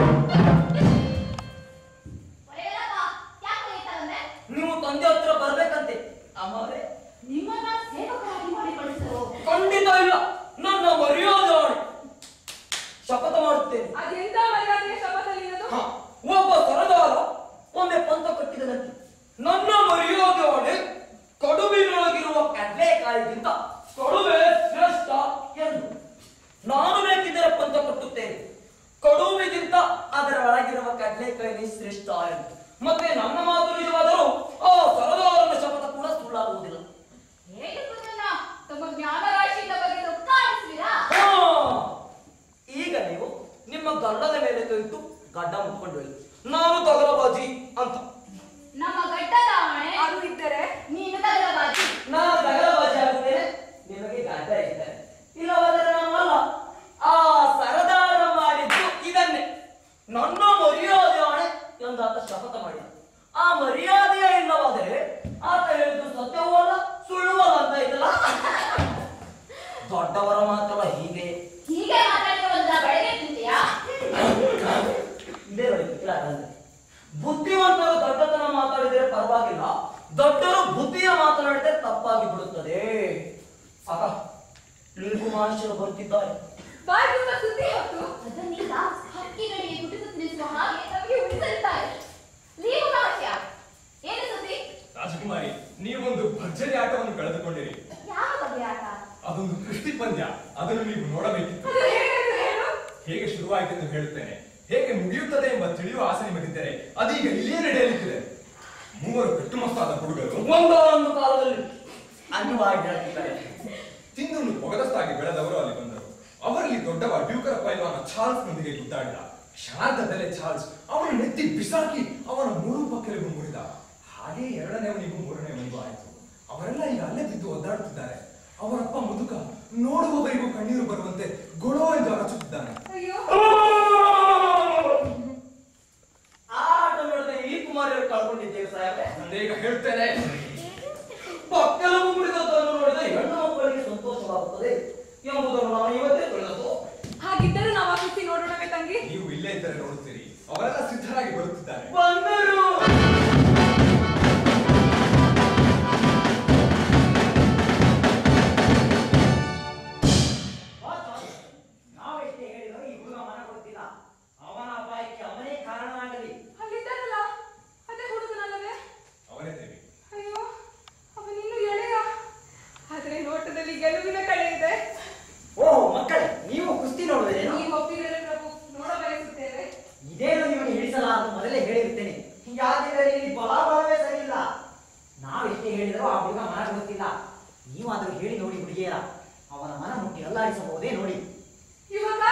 ಒಳ್ಳೆಯದಪ್ಪ ಯಾಕೆ ಲೇಟಾಗಂದ್ರೆ ನೀವು ತಂದೆ ಹತ್ರ ಬರ್ಬೇಕಂತೆ ಅಮೋರೆ ನಿಮ್ಮನ್ನ ಸೇವಕರಾಗಿ ಮಾಡಿ ಕಳಿಸಲು ಖಂಡಿತ ಇಲ್ಲ ನನ್ನ ಮರ್ಯಾದೆ ಆಣೆ. ಶಪಥ ಮಾಡುತ್ತೇನೆ ಅದೆಂತ ಮರ್ಯಾದೆಯ ಶಪಥಲಿನದು ಹ, ಒಬ್ಬ ಸರದಾರ ಒಮ್ಮೆ ಪಂಥ ಕಟ್ಟಿದನಂತೆ ನನ್ನ ಮರ್ಯಾದೆ ಆಣೆ ಕಡುಬಿನೊಳಗಿರುವ ಕಡಲೆಕಾಯಿಗಿಂತ ಕಡುಬೆ ಶ್ರೇಷ್ಠ ಎಂದು ನಾನು ಬೇಕಿದ್ದರೆ ಪಂಥ ಕಟ್ಟುತ್ತೇನೆ ಕಡುಬಿಗಿಂತ ಅದರ ಒಳಗಿರುವ ಕಡಲೆಕಾಯಿ ಶ್ರೇಷ್ಠ ಎಂದು ಮತ್ತೆ ನನ್ನ ಮಾತು ನಿಜವಾದರೂ ಆ ಸರದಾರನ ಶಪಥ ಕೂಡ ಸುಳ್ಳಾಗುವುದಿಲ್ಲ ಹೇಳಿರುವುದನ್ನ ತಮ್ಮ ಜ್ಞಾನ ರಾಶಿಯಿಂದ ಬಗೆದು ಕಾಣಿಸುವಿರಾ ಹಾ, ಈಗ ನೀವು ನಿಮ್ಮ ಗಡ್ಡದ ಮೇಲೆ ಕೈತು ಗಡ್ಡ ಮುಟ್ಕೊಂಡು ಹೇಳಿ ನಾನು ತಗಲಬಾಜಿ ಅಂತ ನಮ್ಮ ಗಡ್ಡದ ಆಣೆ ಅದು ಇದ್ದರೆ ನೀನು ತಗಲಬಾಜಿ ನಾನು ತಗಲಬಾಜಿ ಆಗುತ್ತೇನೆ ನಿಮಗೆ ಗಡ್ಡ ಇದ್ದಾರೆ ಇಲ್ಲವಾದರೆ ನಾನು ಅಲ್ಲ ಆ ಸರದಾರ ಮಾಡಿದ್ದು ಇದನ್ನೇ ನನ್ನ ಮರ್ಯಾದೆ ಆಣೆ ಎಂದಾತ ಶಪಥ ಮಾಡಿದ ಆ ಮರ್ಯಾದೆಯೇ ಇಲ್ಲವಾದರೆ ಆತ ಹೇಳಿದ್ದು ಸತ್ಯವೂ ಅಲ್ಲ ಸುಳ್ಳು ಅಲ್ಲ ಅಂತ ಇದಲ್ಲ ದೊಡ್ಡವರ ಮಾತಲ್ಲ ಹೀಗೆ ಹೀಗೆ ಮಾತಾಡಿರೋದ್ರ ಬೆಳಗ್ಗೆ ತಿಂತೀಯಾ ಇದೇ ನೋಡಿ ಇಲ್ಲ ಅದಲ್ಲ. ಬುದ್ಧಿವಂತರು ದೊಡ್ಡತನ ಮಾತಾಡಿದರೆ ಪರವಾಗಿಲ್ಲ ದೊಡ್ಡರು ಬುದ್ಧಿಯ ಮಾತನಾಡಿದರೆ ತಪ್ಪಾಗಿ ಬಿಡುತ್ತದೆ ಅಕ್ಕ ನಿಮಗೂ ಮನುಷ್ಯರು ಬರುತ್ತಿದ್ದಾರೆ ಬಾಯಿ ತುಂಬ ಸುದ್ದಿ ಹೊತ್ತು ಅದನ್ನೀಗ ಹಕ್ಕಿಗಳಿಗೆ ಗುಡಿಸು ತಿನ್ನಿಸುವ ಹಾಗೆ ನಮಗೆ ಉಳಿಸಲಿದ್ದಾರೆ ನೀವು ಮಹತ್ಯ ಏನು ಸುದ್ದಿ ರಾಜಕುಮಾರಿ ನೀವೊಂದು ಭರ್ಜರಿ ಆಟವನ್ನು ಕಳೆದುಕೊಂಡಿರಿ ಯಾವ ಬಗೆಯ ಆಟ ಅದೊಂದು ಕುಸ್ತಿ ಪಂದ್ಯ ಅದನ್ನು ನೀವು ನೋಡಬೇಕಿತ್ತು ಅದು ಹೇಗೆಂದು ಹೇಳು ಹೇಗೆ ಶುರುವಾಯಿತೆಂದು ಹೇಳುತ್ತೇನೆ ಹೇಗೆ ಮುಗಿಯುತ್ತದೆ ಎಂಬ ತಿಳಿಯುವ ಆಸೆ ನಿಮಗಿದ್ದರೆ ಅದೀಗ ಇಲ್ಲಿಯೇ ನಡೆಯಲಿಕ್ಕಿದೆ ಮೂವರು ಕಟ್ಟುಮಸ್ತಾದ ಹುಡುಗರು ಒಂದೊಂದು ಕಾಲದಲ್ಲಿ ಅನ್ಯವಾಗಿ ಹೇಳ್ತಿದ್ದಾರೆ ತಿಂದು ಪೊಗದಸ್ತಾಗಿ ಬೆಳೆದವರು ಅಲ್ಲಿ ಬಂದರು ಅವರಲ್ಲಿ ದೊಡ್ಡವ ಡ್ಯೂಕರ ಪೈಲ್ವಾನ ಚಾರ್ಲ್ಸ್ನೊಂದಿಗೆ ಗುದ್ದಾಡಿದ ಕ್ಷಣಾರ್ಧದಲ್ಲೇ ಚಾರ್ಲ್ಸ್ ಅವನ ನೆತ್ತಿ ಬಿಸಾಕಿ ಅವನ ಮೂರು ಪಕ್ಕಲಿಗೂ ಮುರಿದ ಹಾಗೆ ಎರಡನೇವನಿಗೂ ಮೂರನೇವನಿಗೂ ಆಯಿತು ಅವರೆಲ್ಲ ಈಗ ಅಲ್ಲೇ ಬಿದ್ದು ಒದ್ದಾಡುತ್ತಿದ್ದಾರೆ ಅವರಪ್ಪ ಮುದುಕ ನೋಡುವವರಿಗೂ ಕಣ್ಣೀರು ಬರುವಂತೆ ಗೊಳೋ ಎಂದು ಅರಚುತ್ತಿದ್ದಾನೆ ಅಯ್ಯೋ ಆ ಆಟ ನೋಡಿದ್ರೆ ಈ ಕುಮಾರಿಯರು ಕಳ್ಕೊಂಡಿದ್ದೇವೆ ಸಾಹೇಬ್ರೆ ನಾನೀಗ ಹೇಳ್ತೇನೆ ಪಕ್ಕಲವು ಮುರಿದದ್ದನ್ನು ನೋಡಿದ್ರೆ ಹೆಣ್ಣು ಮಕ್ಕಳಿಗೆ ಸಂತೋಷವಾಗುತ್ತದೆ ಎಂಬುದನ್ನು ನಾವು ಇವತ್ತೇ ತಿಳಿದದ್ದು ಹಾಗಿದ್ದರೂ ನಾವು ಆ ಕುಸ್ತಿ ನೋಡೋಣವೇ ತಂಗಿ ನೀವು ಇಲ್ಲೇ ಇದ್ದರೆ ನೋಡುತ್ತೀರಿ ಅವರೆಲ್ಲ ಸಿದ್ಧರಾಗಿ ಬರುತ್ತಿದ್ದಾರೆ ಬಂದರು ನಾವೆಷ್ಟೇ ಹೇಳಿದರೂ ಈ ಹುಡುಗ ಮನ ಕೊಡ್ತಿಲ್ಲ ಅವನ ಅಪಾಯಕ್ಕೆ ಅವನೇ ಕಾರಣನಾಗಲಿ ಅಲ್ಲಿದ್ದಾನಲ್ಲ ಅದೇ ಹುಡುಗನಲ್ಲವೇ ಅವನೇ ದೇವಿ ಅಯ್ಯೋ ಅವನಿನ್ನು ಎಳೆಯ ಆದ್ರೆ ನೋಟದಲ್ಲಿ ಗೆಲುವಿನ ಕಳೆ ಇದೆ ಓಹ್ ಮಕ್ಕಳೇ ನೀವು ಕುಸ್ತಿ ನೋಡುವುದೇನು ನೀವು ಒಪ್ಪಿದರೆ ಪ್ರಭು ನೋಡ ಬಯಸುತ್ತೇವೆ ಇದೇನು ನಿಮಗೆ ಹೇಳಿಸಲಾರದು ಮೊದಲೇ ಹೇಳಿರುತ್ತೇನೆ ಯಾಕೆಂದರೆ ಇಲ್ಲಿ ಬಲಾಬಲವೇ ಸರಿ ಇಲ್ಲ ನಾವೆಷ್ಟೇ ಹೇಳಿದರೂ ಆ ಹುಡುಗ ಮನ ಕೊಡುತ್ತಿಲ್ಲ ನೀವಾದರೂ ಹೇಳಿ ನೋಡಿ ಹುಡುಗಿಯರ ಅವನ ಮನ ಮುಟ್ಟಿ ಅಲ್ಲಾಡಿಸಬಹುದೇ ನೋಡಿ ಯುವಕ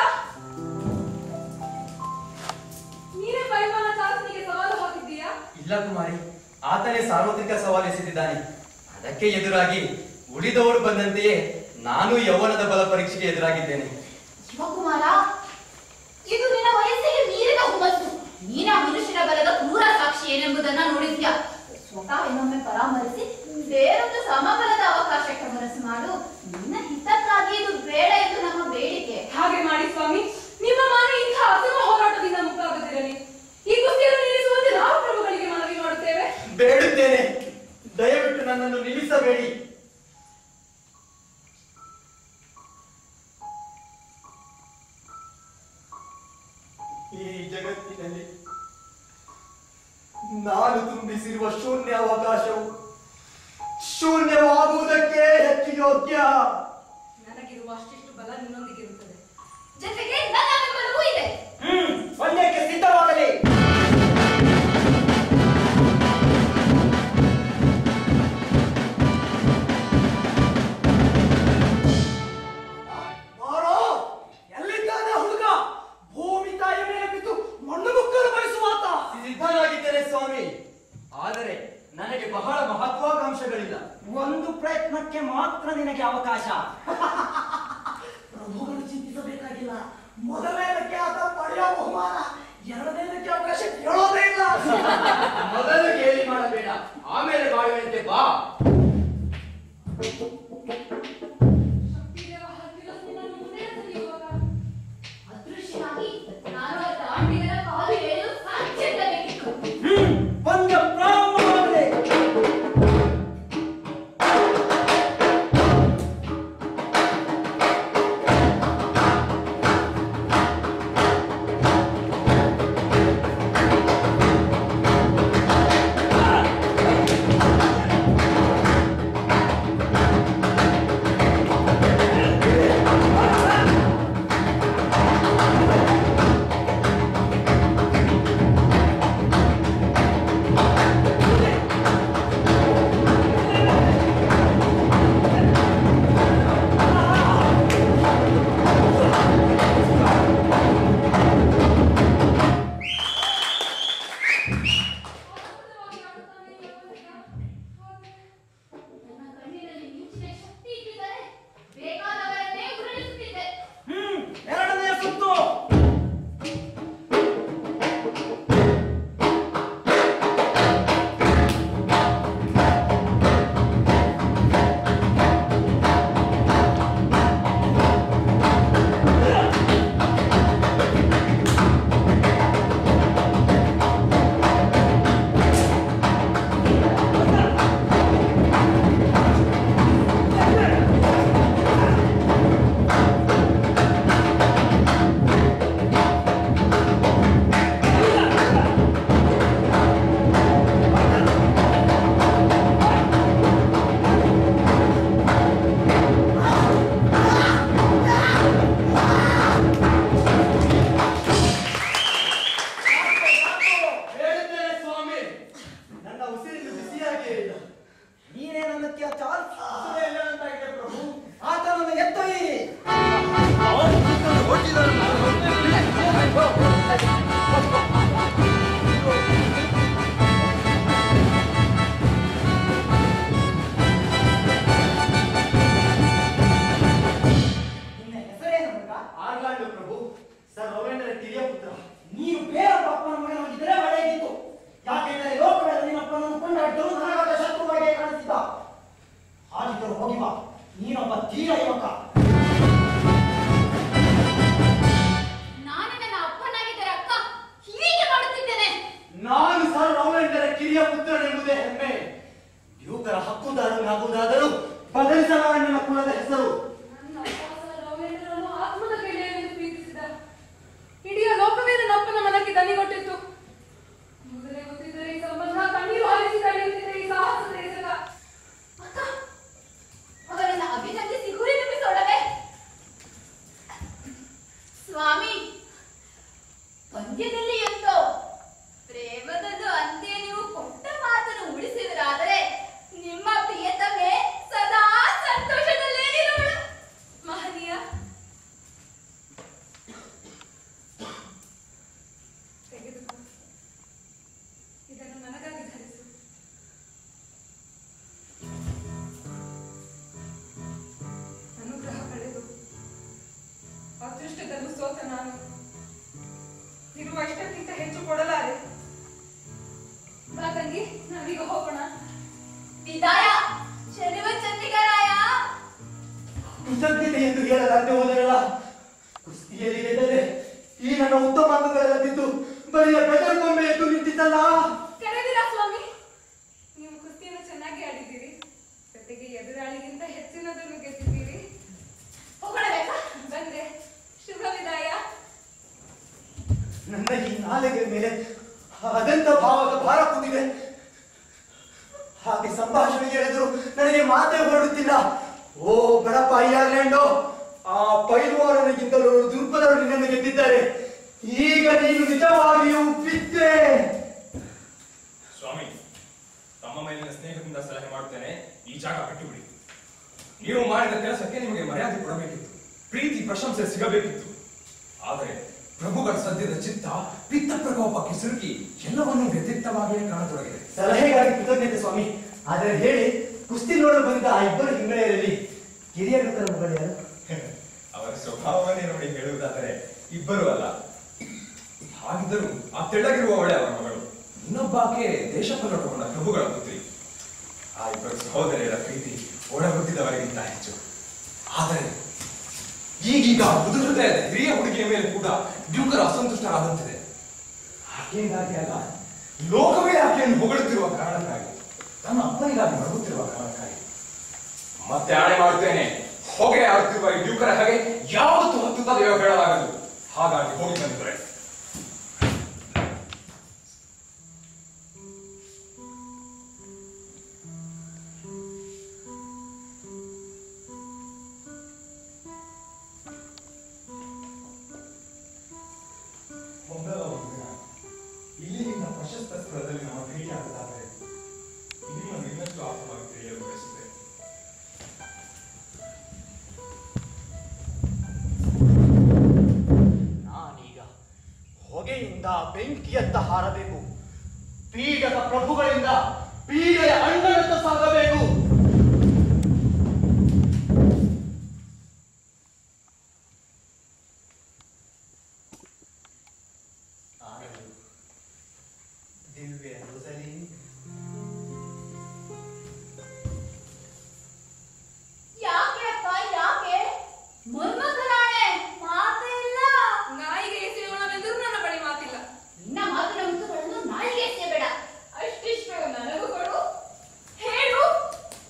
ನೀನೇ ಪೈಲ್ವಾನ ಚಾಲ್ಸನಿಗೆ ಸವಾಲು ಹಾಕಿದ್ದೀಯಾ ಇಲ್ಲ ಕುಮಾರಿ ಆತನೇ ಸಾರ್ವತ್ರಿಕ ಸವಾಲು ಎಸೆದಿದ್ದಾನೆ ಅದಕ್ಕೆ ಎದುರಾಗಿ ಉಳಿದವರು ಬಂದಂತೆಯೇ ನಾನು ಯೌವನದ ಬಲ ಪರೀಕ್ಷೆಗೆ ಎದುರಾಗಿದ್ದೇನೆ ಶಿವಕುಮಾರ ಇದು ನಿನ್ನ ವಯಸ್ಸಿಗೆ ಮೀರಿದ ಹುಮ್ಮಸ್ಸು ನೀನ ಮನುಷ್ಯನ ಬಲದ ಕ್ರೂರ ಸಾಕ್ಷಿ ಏನೆಂಬುದನ್ನ ನೋಡಿದ್ಯಾ ಸ್ವತಃ ಇನ್ನೊಮ್ಮೆ ಪರಾಮರಿಸಿ ಬೇರೊಂದು ಸಮಬಲದ ಅವಕಾಶಕ್ಕೆ ಮನಸ್ಸು ಮಾಡು ನಿನ್ನ ಹಿತಕ್ಕಾಗಿ ಇದು ಬೇಡ ಎಂದು ನಮ್ಮ ಬೇಡಿಕೆ ಹಾಗೆ ಮಾಡಿ ಸ್ವಾಮಿ ನಿಮ್ಮ ಮಾನ ಇಂಥ ಅಸಮ ಹೋರಾಟದಿಂದ ಮುಕ್ತಾಗದಿರಲಿ ಈ ಕುಸ್ತಿಯನ್ನು ನಿಲ್ಲಿಸುವಂತೆ ನಾವು ಪ್ರಭುಗಳಿಗೆ ಮನವಿ ಮಾಡುತ್ತೇವೆ ಬೇಡುತ್ತೇನೆ ದಯವಿಟ್ಟು ನನ್ನನ್ನು ನಿಲ್ಲಿಸಬೇಡಿ ಈ ಜಗತ್ತಿನಲ್ಲಿ ನಾನು ತುಂಬಿಸಿರುವ ಶೂನ್ಯ ಅವಕಾಶವು ಶೂನ್ಯವಾಗುವುದಕ್ಕೆ ಹೆಚ್ಚು ಯೋಗ್ಯ ನನಗಿರುವ ಅಷ್ಟಿಷ್ಟು ಬಲ ನಿನ್ನೊಂದಿಗಿರುತ್ತದೆ ಜೊತೆಗೆ ನನ್ನ ಬೆಂಬಲವೂ ಇದೆ ಹ್ಮ್ ಪಂದ್ಯಕ್ಕೆ ಸಿದ್ಧವಾಗಲಿ ಬಾರೋ ಎಲ್ಲಿದ್ದಾನೆ ಆ ಹುಡುಗ ಭೂಮಿ ತಾಯಿಯ ಮೇಲೆ ಬಿದ್ದು ಮಣ್ಣು ಮುಕ್ಕಲು ಬಯಸುವಾತ ಸಿದ್ಧನಾಗಿದ್ದೇನೆ ಸ್ವಾಮಿ ಆದರೆ ನನಗೆ ಬಹಳ ಮಹತ್ವಾಕಾಂಕ್ಷೆಗಳಿಲ್ಲ ಒಂದು ಪ್ರಯತ್ನಕ್ಕೆ ಮಾತ್ರ ನಿನಗೆ ಅವಕಾಶ ಪ್ರಭುಗಳು ಚಿಂತಿಸಬೇಕಾಗಿಲ್ಲ ಆರ್ಲಾಂಡು ಪ್ರಭು ಸರ್ ರವೀಂದ್ರ ಕಿರಿಯ ಪುತ್ರ ನೀನು ಬೇರೊಬ್ಬ ಅಪ್ಪನ ಮಗನಾಗಿದ್ದರೆ ಒಳ್ಳೆಯದಿತ್ತು ಯಾಕೆಂದರೆ ಲೋಕವೆಲ್ಲ ನಿನ್ನಪ್ಪನನ್ನು ಕೊಂಡಾಡಿದರು ನನಗಾದ ಶತ್ರುವಾಗಿ ಕಾಣಿಸಿದ್ದ ಹಾಗಿದ್ದರು ಹೋಗಿ ಬಾ ನೀನೊಬ್ಬ ತೀರ ಯುವಕ ನಾನೇ ನನ್ನ ಅಪ್ಪನಾಗಿದ್ದರೆ ಅಕ್ಕ ಹೀಗೆ ಮಾಡುತ್ತಿದ್ದೇನೆ ನಾನು ಸರ್ ರವೀಂದ್ರ ಕಿರಿಯ ಪುತ್ರನೆಂಬುದೇ ಹೆಮ್ಮೆ ಯುವಕರ ಹಕ್ಕುದಾರನಾಗುವುದಾದರೂ ಬದಲಿಸಲಾರ ನನ್ನ ಕುಲದ ಹೆಸರು ನನ್ನ ಅಪ್ಪ ರವೀಂದ್ರನು ಆತ್ಮದ ಗೆಳೆಯನೆಂದು ಪ್ರೀತಿಸಿದ ಇಡೀ ಲೋಕವೇ ನನ್ನ ಅಪ್ಪನ ಮನಕ್ಕೆ ದನಿಗೊಟ್ಟಿತ್ತು ಮೊದಲೇ ಗೊತ್ತಿದ್ದರೆ ಈ ಸಂಬಂಧ ಕಣ್ಣೀರು ಹಾರಿಸಿ ತಡೆಯುತ್ತಿದ್ದ ಈ ಸಾಹಸದ ಎಸಗ ಅಕ್ಕ ಅವರನ್ನ ಅಭಿನಂದಿಸಿ ಗುರಿ ತುಂಬಿಸೋಡವೆ ಸ್ವಾಮಿ ಪಂದ್ಯದಲ್ಲಿ ಎಂತೋ ಪ್ರೇಮದಲ್ಲೂ ಅಂತೆ ನೀವು ಕೊಟ್ಟ ಮಾತನ್ನು ಉಳಿಸಿದರಾದರೆ ನಿಮ್ಮ ಪ್ರಿಯತಮೆ ಸದಾ ಸಂತೋಷದಲ್ಲೇ ಇರೋಳು ಮಹನೀಯ ತೆಗೆದುಕೋ ಇದನ್ನು ನನಗಾಗಿ ಧರಿಸು ಅನುಗ್ರಹ ಪಡೆದು ಅದೃಷ್ಟದಲ್ಲೂ ಸೋತ ನಾನು ಇರುವ ಇಷ್ಟಕ್ಕಿಂತ ಹೆಚ್ಚು ಕೊಡಲಾರೆ ಬಾ ತಂಗಿ ನಾವೀಗ ಹೋಗೋಣ ವಿದಾಯ ಶನಿವ ಚಂದ್ರಿಕರಾಯ ಕೃತಜ್ಞತೆ ಎಂದು ಹೇಳಲಾಗದೆ ಹೋದರಲ್ಲ ಕುಸ್ತಿಯಲ್ಲಿ ಗೆದ್ದರೆ ಈ ನನ್ನ ಉತ್ತಮ ಅಂಗಗಳೆಲ್ಲ ಬಿದ್ದು ಬರಿಯ ಬೆದರ್ಗೊಮ್ಮೆ ಎದ್ದು ನಿಂತಿದ್ದಲ್ಲ ಕರೆದಿರಾ ಸ್ವಾಮಿ ನೀವು ಕುಸ್ತಿಯನ್ನು ಚೆನ್ನಾಗಿ ಆಡಿದ್ದೀರಿ ಜೊತೆಗೆ ಎದುರಾಳಿಗಿಂತ ಹೆಚ್ಚಿನದನ್ನು ಗೆದ್ದಿದ್ದೀರಿ ಹೋಗೋಣ ಬೇಕಾ ಬಂದೆ ಶುಭ ವಿದಾಯ ನನ್ನ ಈ ನಾಲಿಗೆ ಮೇಲೆ ಅದೆಂತ ಭಾವದ ಭಾರ ಕೂತಿದೆ ಹಾಗೆ ಸಂಭಾಷಣೆ ಹೇಳಿದ್ರು ನನಗೆ ಮಾತೇ ಹೊರಡುತ್ತಿಲ್ಲ ಓ ಬಡಪ್ಪ ಐರ್ಲೆಂಡು ಆ ಪೈಲ್ವಾನನಿಗಿಂತಲೂ ದುರ್ಬಲರು ನಿನ್ನನ್ನು ಗೆದ್ದಿದ್ದಾರೆ ಈಗ ನೀನು ನಿಜವಾಗಿಯೂ ಬಿದ್ದೆ ಸ್ವಾಮಿ ತಮ್ಮ ಮೇಲಿನ ಸ್ನೇಹದಿಂದ ಸಲಹೆ ಮಾಡುತ್ತೇನೆ ಈ ಜಾಗ ಬಿಟ್ಟು ಬಿಡಿ ನೀವು ಮಾಡಿದ ಕೆಲಸಕ್ಕೆ ನಿಮಗೆ ಮರ್ಯಾದೆ ಕೊಡಬೇಕಿತ್ತು ಪ್ರೀತಿ ಪ್ರಶಂಸೆ ಸಿಗಬೇಕಿತ್ತು ಆದರೆ ಪ್ರಭುಗಳ ಸದ್ಯದ ಚಿತ್ತ ಪಿತ್ತ ಪ್ರಕೋಪಕ್ಕೆ ಸಿಲುಕಿ ಎಲ್ಲವನ್ನೂ ವ್ಯತಿರಿಕ್ತವಾಗಿಯೇ ಕಾಣತೊಡಗಿದೆ ಸಲಹೆಗಾಗಿ ಕೃತಜ್ಞತೆ ಸ್ವಾಮಿ ಆದರೆ ಹೇಳಿ ಕುಸ್ತಿ ನೋಡಲು ಬಂದ ಆ ಇಬ್ಬರು ಹಿಂಗಳೆಯರಲ್ಲಿ ಕಿರಿಯ ಯುವಕರ ಮಗಳು ಯಾರು ಅವರ ಸ್ವಭಾವವನ್ನೇ ನೋಡಿ ಹೇಳುವುದಾದರೆ ಇಬ್ಬರು ಅಲ್ಲ ಹಾಗಿದ್ದರೂ ಆ ತೆಳ್ಳಗಿರುವವಳೆ ಅವರ ಮಗಳು ಇನ್ನೊಬ್ಬಾಕೆ ದೇಶ ಪಲ್ಲಟಗೊಂಡ ಪ್ರಭುಗಳ ಪುತ್ರಿ ಆ ಇಬ್ಬರು ಸಹೋದರಿಯರ ಪ್ರೀತಿ ಒಳಗೊತ್ತಿದವರಿಗಿಂತ ಹೆಚ್ಚು ಆದರೆ ಈಗೀಗ ಮೃದು ಹೃದಯದ ಹಿರಿಯ ಹುಡುಗಿಯ ಮೇಲೆ ಕೂಡ ಡ್ಯೂಕರ್ ಅಸಂತುಷ್ಟರಾದಂತಿದೆ ಹಾಗೇಗಾಗಿ ಅಲ್ಲ ಲೋಕವೇ ಆಕೆಯನ್ನು ಹೊಗಳುತ್ತಿರುವ ಕಾರಣಕ್ಕಾಗಿ ತನ್ನ ಅಪ್ಪನಿಗಾಗಿ ನಡುಗುತ್ತಿರುವ ಕಾರಣಕ್ಕಾಗಿ ಮತ್ತೆ ಆಣೆ ಮಾಡುತ್ತೇನೆ ಹೊಗೆ ಆಡುತ್ತಿರುವ ಈ ಡ್ಯೂಕರ ಹಾಗೆ ಯಾವತ್ತೂ ಹತ್ತುತ್ತದೆಯೋ ಹೇಳಲಾಗದು ಹಾಗಾಗಿ ಹೋಗಿ ಬಂದಿದ್ದಾರೆ ಮೊದಲ ಒಂದು ದಿನ ಇಲ್ಲಿಂದ ಪ್ರಶಸ್ತ ಸ್ಥಳದಲ್ಲಿ ನಾವು ಭೇಟಿಯಾಗುತ್ತಾದರೆ ನಿಮ್ಮನ್ನು ಇನ್ನಷ್ಟು ಆತ್ಮವಾಗಿ ತಿಳಿಯಲು ಬಯಸುತ್ತೇನೆ ನಾನೀಗ ಹೊಗೆಯಿಂದ ಬೆಂಕಿಯತ್ತ ಹಾರಬೇಕು ಪೀಡದ ಪ್ರಭುಗಳಿಂದ ಪೀಡೆಯ ಅಣ್ಣನತ್ತ ಸಾಗಬೇಕು ಆನಂದ್, ದಿವ್ಯ ರೋಸಲಿನ್ ಯಾಕೆ ಅಪ್ಪ ಯಾಕೆ ಮೊನ್ಮಕ್ಕನಾಣೆ ಮಾತೇ ಇಲ್ಲ ನಾಯಿಗೆ ಎಸೆಯೋಣವೆಂದರೂ ನನ್ನ ಬಳಿ ಮಾತಿಲ್ಲ ನಿನ್ನ ಮಾತಿನ ಮುತ್ತುಗಳನ್ನು ನಾಯಿಗೆ ಎಸೆಯಬೇಡ ಅಷ್ಟಿಷ್ಟು ನನಗೂ ಕೊಡು ಹೇಳು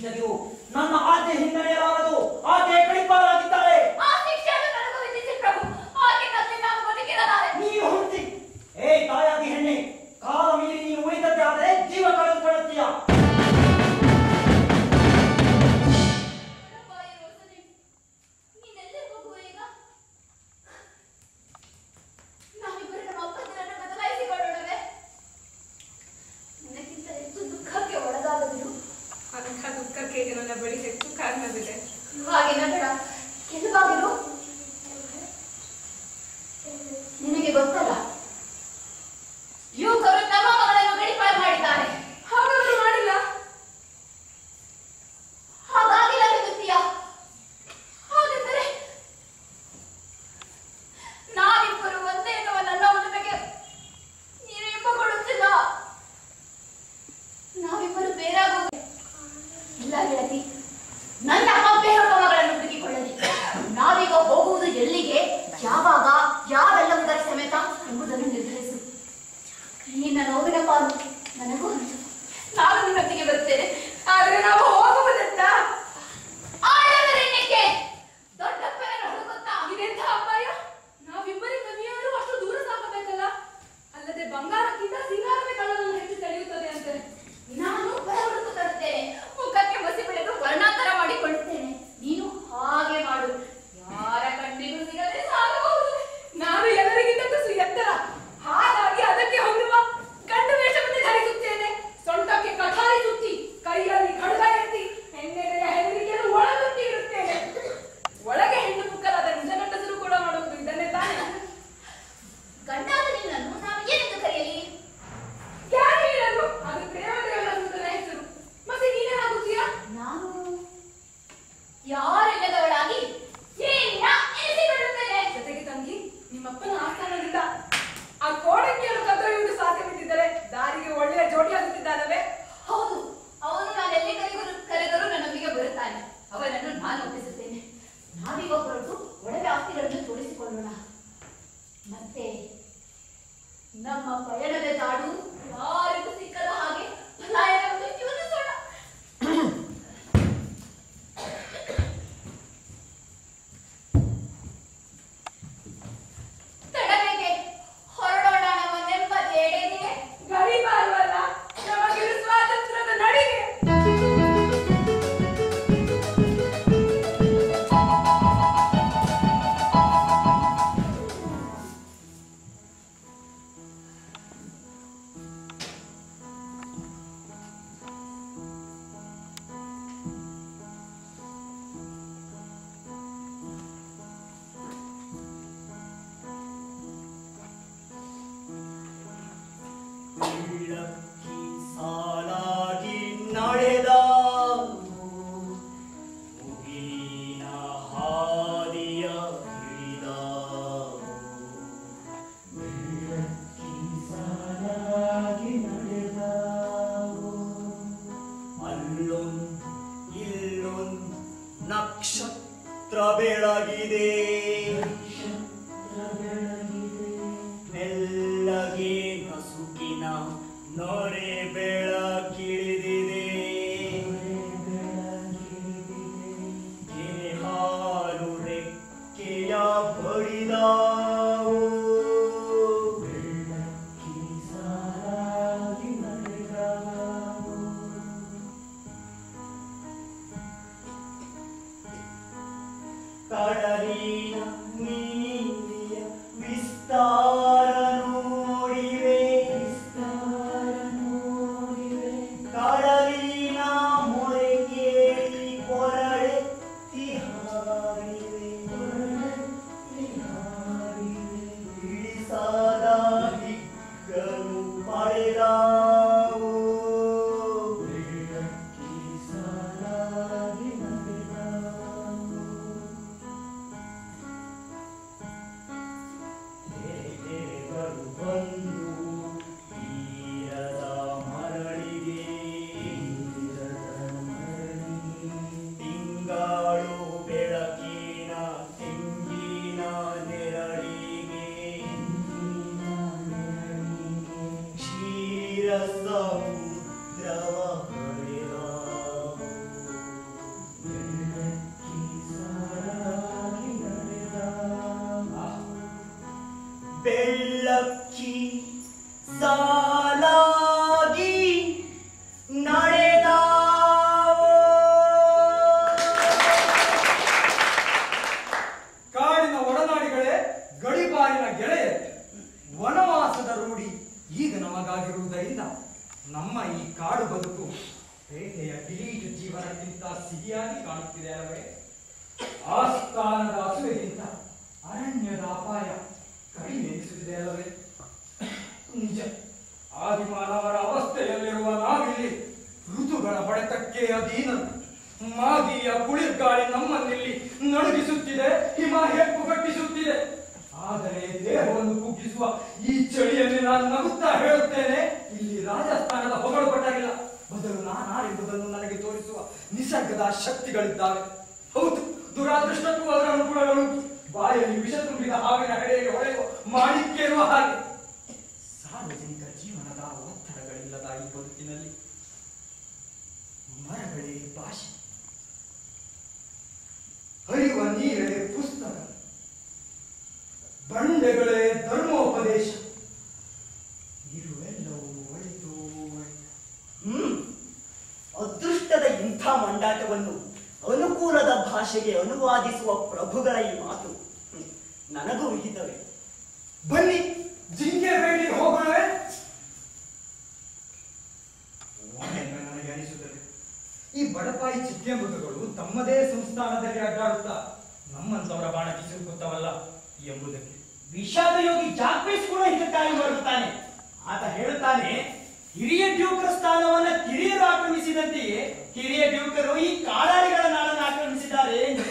ತೆಗೆದು ನನ್ನ ಆಜ್ಞೆ ಹಿನ್ನಡೆಯಲಾಗದು ಆಕೆ ಕಡಿಪಾರಾಗಿದ್ದಾಳೆ ಆ ಶಿಕ್ಷೆಯನ್ನು ನನಗೂ ವಿಧಿಸಿ ಪ್ರಭು ಆಕೆ ತಪ್ಪಿ ನಾನು ಬದುಕಿರಲಾರೆ ನೀನು ಹುಟ್ಟಿ ಏ ತಾಯಾಗಿ ಹೆಣ್ಣೆ ಕಾಲ ಮೀರಿ ನೀನು ಉಳಿದದ್ದೇ ಆದರೆ ಜೀವ ಕಳೆದುಕೊಳ್ಳುತ್ತೀಯ ಬಾಯಿ ರೋಸನೆ, ನೀನೆಲ್ಲಿ ಹೋಗುವ ಈಗ ನಾವಿಬ್ಬರು ನಮ್ಮ ಅಪ್ಪಂದಿರನ್ನು ಬದಲಾಯಿಸಿಕೊಳ್ಳೋಣವೇ ನನಗಿಂತ ಹೆಚ್ಚು ದುಃಖಕ್ಕೆ ಒಳಗಾಗದಿರು ಅಂಥ ದುಃಖಕ್ಕೆ ಈಗ ನನ್ನ ಬಳಿ ಹೆಚ್ಚು ಕಾರಣವಿದೆ ಹಾಗೆ ನಗರ ಕೆಲವಾಗಿರು ನಿನಗೆ ಗೊತ್ತಲ್ಲ ಯುವಕರು ನಮ್ಮ ಮಗಳನ್ನು ಗಡಿಪಾರು ಮಾಡಿದ್ದಾರೆ ಹಾಗಾದ್ರೂ ಮಾಡಿಲ್ಲ ಹಾಗಾಗಿಲ್ಲ ಹೇಳುತ್ತೀಯ ಹಾಗೆಂದರೆ ನಾವಿಬ್ಬರು ಒಂದೇ ಎನ್ನುವ ನನ್ನ ಉಳಿಮೆಗೆ ನೀನು ಇಂಬಗೊಳ್ಳುತ್ತಿಲ್ಲ ನಾವಿಬ್ಬರು ಬೇರಾಗುವ ಇಲ್ಲ ಗೆಳತಿ ನನ್ನ ಅಭ್ಯರ್ಥಮಗಳನ್ನು ಹುಡುಕಿಕೊಳ್ಳಲಿ ನಾವೀಗ ಹೋಗುವುದು ಎಲ್ಲಿಗೆ ಯಾವಾಗ ಯಾವೆಲ್ಲವುದರ ಸಮೇತ ಎಂಬುದನ್ನು ನಿರ್ಧರಿಸು ನಿನ್ನ ನೋವಿನ ಪಾಲು ನನಗೂ ಉಂಟು. ನಾನು ನಿನ್ನೊಟ್ಟಿಗೆ ಬರುತ್ತೇನೆ ಆದ್ರೆ ನಾವು ಹೋಗುವುದೆಂತ ಆಡವರೆನ್ನಕ್ಕೆ ದೊಡ್ಡಪ್ಪನನ್ನು ಹುಡುಕುತ್ತಾ ಇದೆಂಥ ಅಪಾಯ ನಾವಿಬ್ಬರಿಂದ ನೀವರು ಅಷ್ಟು ದೂರ ಸಾಗಬೇಕಲ್ಲ ಅಲ್ಲದೆ ಬಂಗಾರಕ್ಕಿಂತ ಸಿಂಗಾರವೇ ಕಳ್ಳನನ್ನು ಹೆಚ್ಚು ಸೆಳೆಯುತ್ತದೆ ಅಂತೆ ನಾನು ಹೊರ ಹುಡುಕು ತರುತ್ತೇನೆ ಮುಖಕ್ಕೆ ಮಸಿ ಬೆಳೆದು ವರ್ಣಾಂತರ ಮಾಡಿಕೊಳ್ಳುತ್ತೇನೆ ನೀನು ಹಾಗೆ ಮಾಡು ಯಾರ ಕಣ್ಣಿಗೂ ಸಿಗದೆ ಸಾಗಬಹುದು ನಾನು ಎಲ್ಲರಿಗಿಂತ ತುಸು ಎತ್ತರ ಹಾಗಾಗಿ ಅದಕ್ಕೆ ಹೊಂದುವ ಗಂಡು ವೇಷವನ್ನು ಧರಿಸುತ್ತೇನೆ ಸೊಂಟಕ್ಕೆ ಕಠಾರಿ ಸುತ್ತಿ ಕೈಯಲ್ಲಿ ಖಡ್ಗ ಎತ್ತಿ ಹೆಣ್ಣೆಡೆಯ ಹೆದರಿಕೆಯನ್ನು ಒಳಗುತ್ತಿ ಇರುತ್ತೇನೆ ಒಳಗೆ ಹೆಣ್ಣು ಮುಕ್ಕಲಾದ ನಿಜ ಗಂಡಸರು ಕೂಡ ಮಾಡುವುದು ಇದನ್ನೇ ತಾನೇ ಗಂಡಾದ ನಿನ್ನನ್ನು ನಾನು ಏನೆಂದು ಕರೆಯಲಿ ಯಾರು ಹೇಳಲು ಅದು ದೇವತೆಗಳ ಸುತ್ತಲ ಹೆಸರು ಮತ್ತೆ ನೀನೇನಾಗುತ್ತೀಯಾ ನಾನು ಯಾರಿಲ್ಲದವಳಾಗಿ ಏನಿಲ್ಲ ಎನಿಸಿಕೊಳ್ಳುತ್ತೇನೆ ಜೊತೆಗೆ ತಂಗಿ ನಿಮ್ಮಪ್ಪನ ಆಸ್ಥಾನದಿಂದ ಆ ಕೋಡಂಗಿಯನ್ನು ಕದ್ದೊಯ್ಯುವುದು ಸಾಧ್ಯವಿದ್ದರೆ ದಾರಿಗೆ ಒಳ್ಳೆಯ ಜೋಡಿಯಾಗುತ್ತಿದ್ದಾನವೇ ಹೌದು ಅವನು ನಾನು ಎಲ್ಲಿ ಕರೆದರೂ ಕರೆದರೂ ನನ್ನೊಂದಿಗೆ ಬರುತ್ತಾನೆ ಅವನನ್ನು ನಾನು ಒಪ್ಪಿಸುತ್ತೇನೆ ನಾವೀಗ ಹೊರಟು ಒಳಗೆ ಆಸ್ತಿಗಳನ್ನು ಜೋಡಿಸಿಕೊಳ್ಳೋಣ ಮತ್ತೆ ನಮ್ಮ ಪಯಣದ ಜಾಡು ಯಾರಿಗೂ ಸಿಕ್ಕದ ಹಾಗೆ ಪಲಾಯನವನ್ನು ಯೋಜಿಸೋಣ ತಡಬೇಕೆ ಹೊರಡೋಣ ನಮ್ಮ ನೆಮ್ಮದಿಯೆಡೆಗೆ ಗಡಿಪಾರವಲ್ಲ ನಮಗಿರು ಸ್ವಾತಂತ್ರ್ಯದ ನಡಿಗೆ ಬೆಳ್ಳಕ್ಕಿ ಸಾಲಾಗಿ ನಡೆದ ಮುಗಿಲಿನ ಹಾದಿಯ ಹಿಡಿದ ಬೆಳ್ಳಕ್ಕಿ ಸಾಲಾಗಿ ನಡೆದ ಅಲ್ಲೊಂದು ಇಲ್ಲೊಂದು ನಕ್ಷತ್ರ ಬೆಳಗಿದೆ ಮೆಲ್ಲಗೆ ನಸುಕಿನ ನೊರೆ ಬೆಳಕಿಳಿದಿದೆ ಕೆನೆ ಹಾಲು ರೆಕ್ಕೆಯ ಬಡಿದಾವು ಬೆಳಕಿ ಸಾರಾಗಿ ನಡೆದಾವು ಕಡಲಿನ ನೀಲಿಯ ವಿಸ್ತಾರ ನೋಡಿವೆ ವಿಸ್ತಾರ ನೋಡಿವೆ ಕಡಲಿನ ಮೊರೆ ಕೇಳಿ ಕೊರಳೆತ್ತಿ ಹಾರಿವೆ ಕೊರಳೆತ್ತಿ ಹಾರಿವೆ ಇಳಿಸಾದ ಹಿಗ್ಗಲು ಪಡೆದಾವು ಬೆಳಕಿ ಸಾಲಾಗಿ ನಡೆದಾವು ಹಕ್ಕಿ ಸಾಲಾಗಿ ನಡೆದಾವೋ ಕಾಡಿನ ಒಡನಾಡಿಗಳೇ ಗಡಿಪಾರಿನ ಗೆಳೆಯ ವನವಾಸದ ರೂಢಿ ಈಗ ನಮಗಾಗಿರುವುದರಿಂದ ನಮ್ಮ ಈ ಕಾಡು ಬದುಕು ಪೇಟೆಯ ಗಿಲೀಟು ಜೀವನಕ್ಕಿಂತ ಸಿಹಿಯಾಗಿ ಕಾಣುತ್ತಿದೆ ಅಲ್ಲವೇ ಆಸ್ಥಾನದ ಅಸುವೆಗಿಂತ ಅರಣ್ಯದ ಅಪಾಯ ಕಡಿಮೆ ಎನಿಸುತ್ತಿದೆ ಅಲ್ಲವೇ ನಿಜ ಆದಿಮಾನವರ ಅವಸ್ಥೆಯಲ್ಲಿರುವ ನಾವಿಲ್ಲಿ ಋತುಗಳ ಹೊಡೆತಕ್ಕೆ ಅಧೀನರು ಮಾಗಿಯ ಕುಳಿರ್ಗಾಳಿ ನಮ್ಮನ್ನಿಲ್ಲಿ ನಡುಗಿಸುತ್ತಿದೆ ಹಿಮ ಹೆಪ್ಪುಗಟ್ಟಿಸುತ್ತಿದೆ ಆದರೆ ದೇಹವನ್ನು ಕುಗ್ಗಿಸುವ ಈ ಚಳಿಯಲ್ಲಿ ನಾನು ನಗುತ್ತಾ ಹೇಳುತ್ತೇನೆ ಇಲ್ಲಿ ರಾಜಸ್ಥಾನದ ಹೊಗಳು ಪಟ್ಟಾಗಿಲ್ಲ ಬದಲು ನಾನಾರೆಂಬುದನ್ನು ನನಗೆ ತೋರಿಸುವ ನಿಸರ್ಗದ ಶಕ್ತಿಗಳಿದ್ದಾವೆ ಹೌದು ದುರಾದೃಷ್ಟಕ್ಕೂ ಅದರ ಅನುಕೂಲಗಳುಂಟು ಬಾಯಲ್ಲಿ ವಿಷ ತುಂಬಿದ ಹಾವಿನ ಹಡೆಗೆ ಹೊಳೆಯುವ ಮಾಣಿಕ್ಯ ಇರುವ ಹಾಗೆ ಸಾರ್ವಜನಿಕ ಜೀವನದ ಒತ್ತಡಗಳಿಲ್ಲದ ಈ ಬದುಕಿನಲ್ಲಿ ಮರಗಳೇ ಭಾಷೆ ಹರಿಯುವ ನೀರೇ ಪುಸ್ತಕ ಬಂಡೆಗಳೇ ಧರ್ಮೋಪದೇಶ ಇರುವೆಲ್ಲವೂ ಒಳಿತು ಒಳಿತು ಹ್ಮ್ ಅದೃಷ್ಟದ ಇಂಥ ಮಂಡಾಟವನ್ನು ಅನುಕೂಲದ ಭಾಷೆಗೆ ಅನುವಾದಿಸುವ ಪ್ರಭುಗಳ ಈ ಮಾತು ಹ್ಮ್, ನನಗೂ ವಿಹಿತವೇ ಬನ್ನಿ ಜಿಂಕೆ ಬೇಟೆಗೆ ಹೋಗೋಣವೇ ಒಮ್ಮೆಮ್ಮೆ ನನಗೆ ಅನಿಸುತ್ತದೆ ಈ ಬಡಪಾಯಿ ಚಿಕ್ಕಂಬುದುಗಳು ತಮ್ಮದೇ ಸಂಸ್ಥಾನದಲ್ಲಿ ಅಡ್ಡಾಡುತ್ತಾ ನಮ್ಮಂತವರ ಬಾಣ ಕಿಸಿರುಕುತ್ತವಲ್ಲ ಎಂಬುದಕ್ಕೆ ವಿಷಾದ ಯೋಗಿ ಜಾಕ್ವೇಸ್ ಕೂಡ ಇದಕ್ಕಾಗಿ ಮಾಡುತ್ತಾನೆ ಆತ ಹೇಳುತ್ತಾನೆ ಹಿರಿಯ ಡ್ಯೂಕರ ಸ್ಥಾನವನ್ನ ಕಿರಿಯರು ಆಕ್ರಮಿಸಿದಂತೆಯೇ ಹಿರಿಯ ಡ್ಯೂಕರು ಈ ಕಾಡಾಳಿಗಳ ನಾಡನ್ನು ಆಕ್ರಮಿಸಿದ್ದಾರೆ ಎಂದು.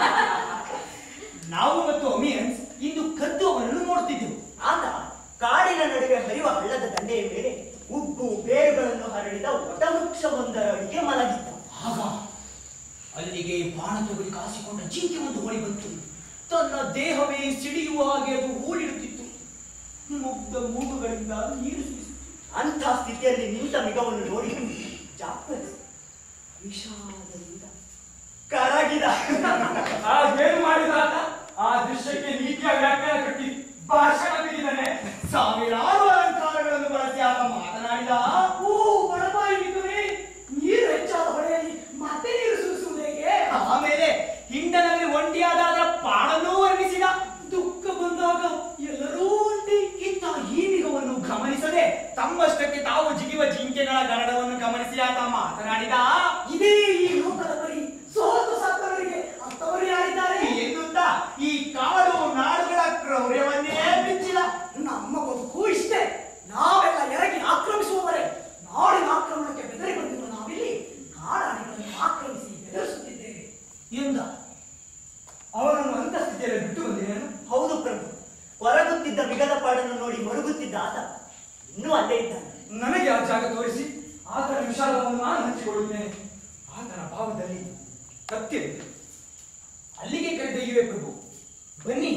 ನಾವು ಮತ್ತು ಅಮಿಯನ್ಸ್ ಇಂದು ಕದ್ದು ಅವರನ್ನು ನೋಡ್ತಿದ್ದೆವು ಆತ ಕಾಡಿನ ನಡುವೆ ಹರಿಯುವ ಹಳ್ಳದ ದಂಡೆಯ ಮೇಲೆ ಉಬ್ಬು ಬೇರುಗಳನ್ನು ಹರಡಿದ ವಟವೃಕ್ಷವೊಂದರ ಅಡಿಗೆ ಮಲಗಿದ್ದ ಆಗ ಅಲ್ಲಿಗೆ ಬಾಣ ತೊಗಲಿ ಕಾಸಿಕೊಂಡ ಜಿಂಕೆ ಒಂದು ಓಡಿ ಬಂತು ತನ್ನ ದೇಹವೇ ಸಿಡಿಯುವ ಹಾಗೆ ಅದು ಓಡಿಡುತ್ತಿತ್ತು ಮುಗ್ಧ ಮೂಗುಗಳಿಂದ ನೀರು ಸುರಿಸಿತು ಅಂಥ ಸ್ಥಿತಿಯಲ್ಲಿ ನಿಂತ ಮಿಗವನ್ನು ನೋಡಿ ಜಾಪಸ್ ವಿಷಾದದಿಂದ ಕರಗಿದ ಆಗೇನು ಮಾಡಿದ ಆತ? ಆ ದೃಶ್ಯಕ್ಕೆ ನೀತಿಯ ವ್ಯಾಖ್ಯಾನ ಕಟ್ಟಿ ಭಾಷಣ ಬಿಗಿದಾನೆ ಸಾವಿರಾರು ಅಲಂಕಾರಗಳನ್ನು ಬಳಸಿ ಆತ ಮಾತನಾಡಿದ ಓ ಬಡಪಾಯಿ ಮಿತ್ರರೇ, ನೀರು ಹೆಚ್ಚಾದ ಹೊಳೆಯಲ್ಲಿ ಮತ್ತೆ ನೀರು ಸುರಿಸುವುದೇಕೆ ಆಮೇಲೆ ಹಿಂಡನಲ್ಲಿ ಒಂಟಿಯಾದ ಅದರ ಪಾಡನ್ನೂ ವರ್ಣಿಸಿದ ದುಃಖ ಬಂದಾಗ ಎಲ್ಲರೂ ಒಂಟಿ ಇತ್ತ ಈ ನಿಗವನ್ನು ಗಮನಿಸದೆ ತಮ್ಮಷ್ಟಕ್ಕೆ ತಾವು ಜಿಗಿಯುವ ಜಿಂಕೆಗಳ ಗರಡವನ್ನು ಗಮನಿಸಿ ಆತ ಮಾತನಾಡಿದ ಇದೇ ಈ ಲೋಕದ ಬರಿ ಸೋತು ಸತ್ತವರಿಗೆ ಅಂತವರು ಯಾರಿದ್ದಾರೆ ಎನ್ನುತ್ತಾ ಈ ಕಾಡು ನಾಡುಗಳ ಕ್ರೌರ್ಯವನ್ನೇ ಬಿಚ್ಚಿದ ನಮ್ಮ ಬದುಕು ಇಷ್ಟೇ ನಾವೆಲ್ಲ ಎರಗಿ ಆಕ್ರಮಿಸುವವರೇ ನಾಡಿನ ಆಕ್ರಮಣಕ್ಕೆ ಬೆದರಿ ಬಂದಿರುವ ನಾವಿಲ್ಲಿ ಕಾಡಾನೆಗಳನ್ನು ಆಕ್ರಮಿಸಿ ಬೆದರಿಸುತ್ತಿದ್ದೇವೆ ಎಂದ ಅವನನ್ನು ಅಂತಸ್ಥಿತಿಯಲ್ಲಿ ಬಿಟ್ಟು ಬಂದಿರೇನು ಹೌದು ಪ್ರಭು ಹೊರಗುತ್ತಿದ್ದ ಮಿಗದ ಪಾಡನ್ನು ನೋಡಿ ಮರುಗುತ್ತಿದ್ದ ಆತ ಇನ್ನೂ ಅಲ್ಲೇ ಇದ್ದಾನೆ ನನಗೆ ಆ ಜಾಗ ತೋರಿಸಿ ಆತನ ವಿಷಾದವನ್ನು ನಾನು ಹಂಚಿಕೊಳ್ಳುತ್ತೇನೆ ಆತನ ಭಾವದಲ್ಲಿ ಸತ್ಯವಿದೆ ಅಲ್ಲಿಗೆ ಕರೆದೊಯ್ಯುವೆ ಪ್ರಭು ಬನ್ನಿ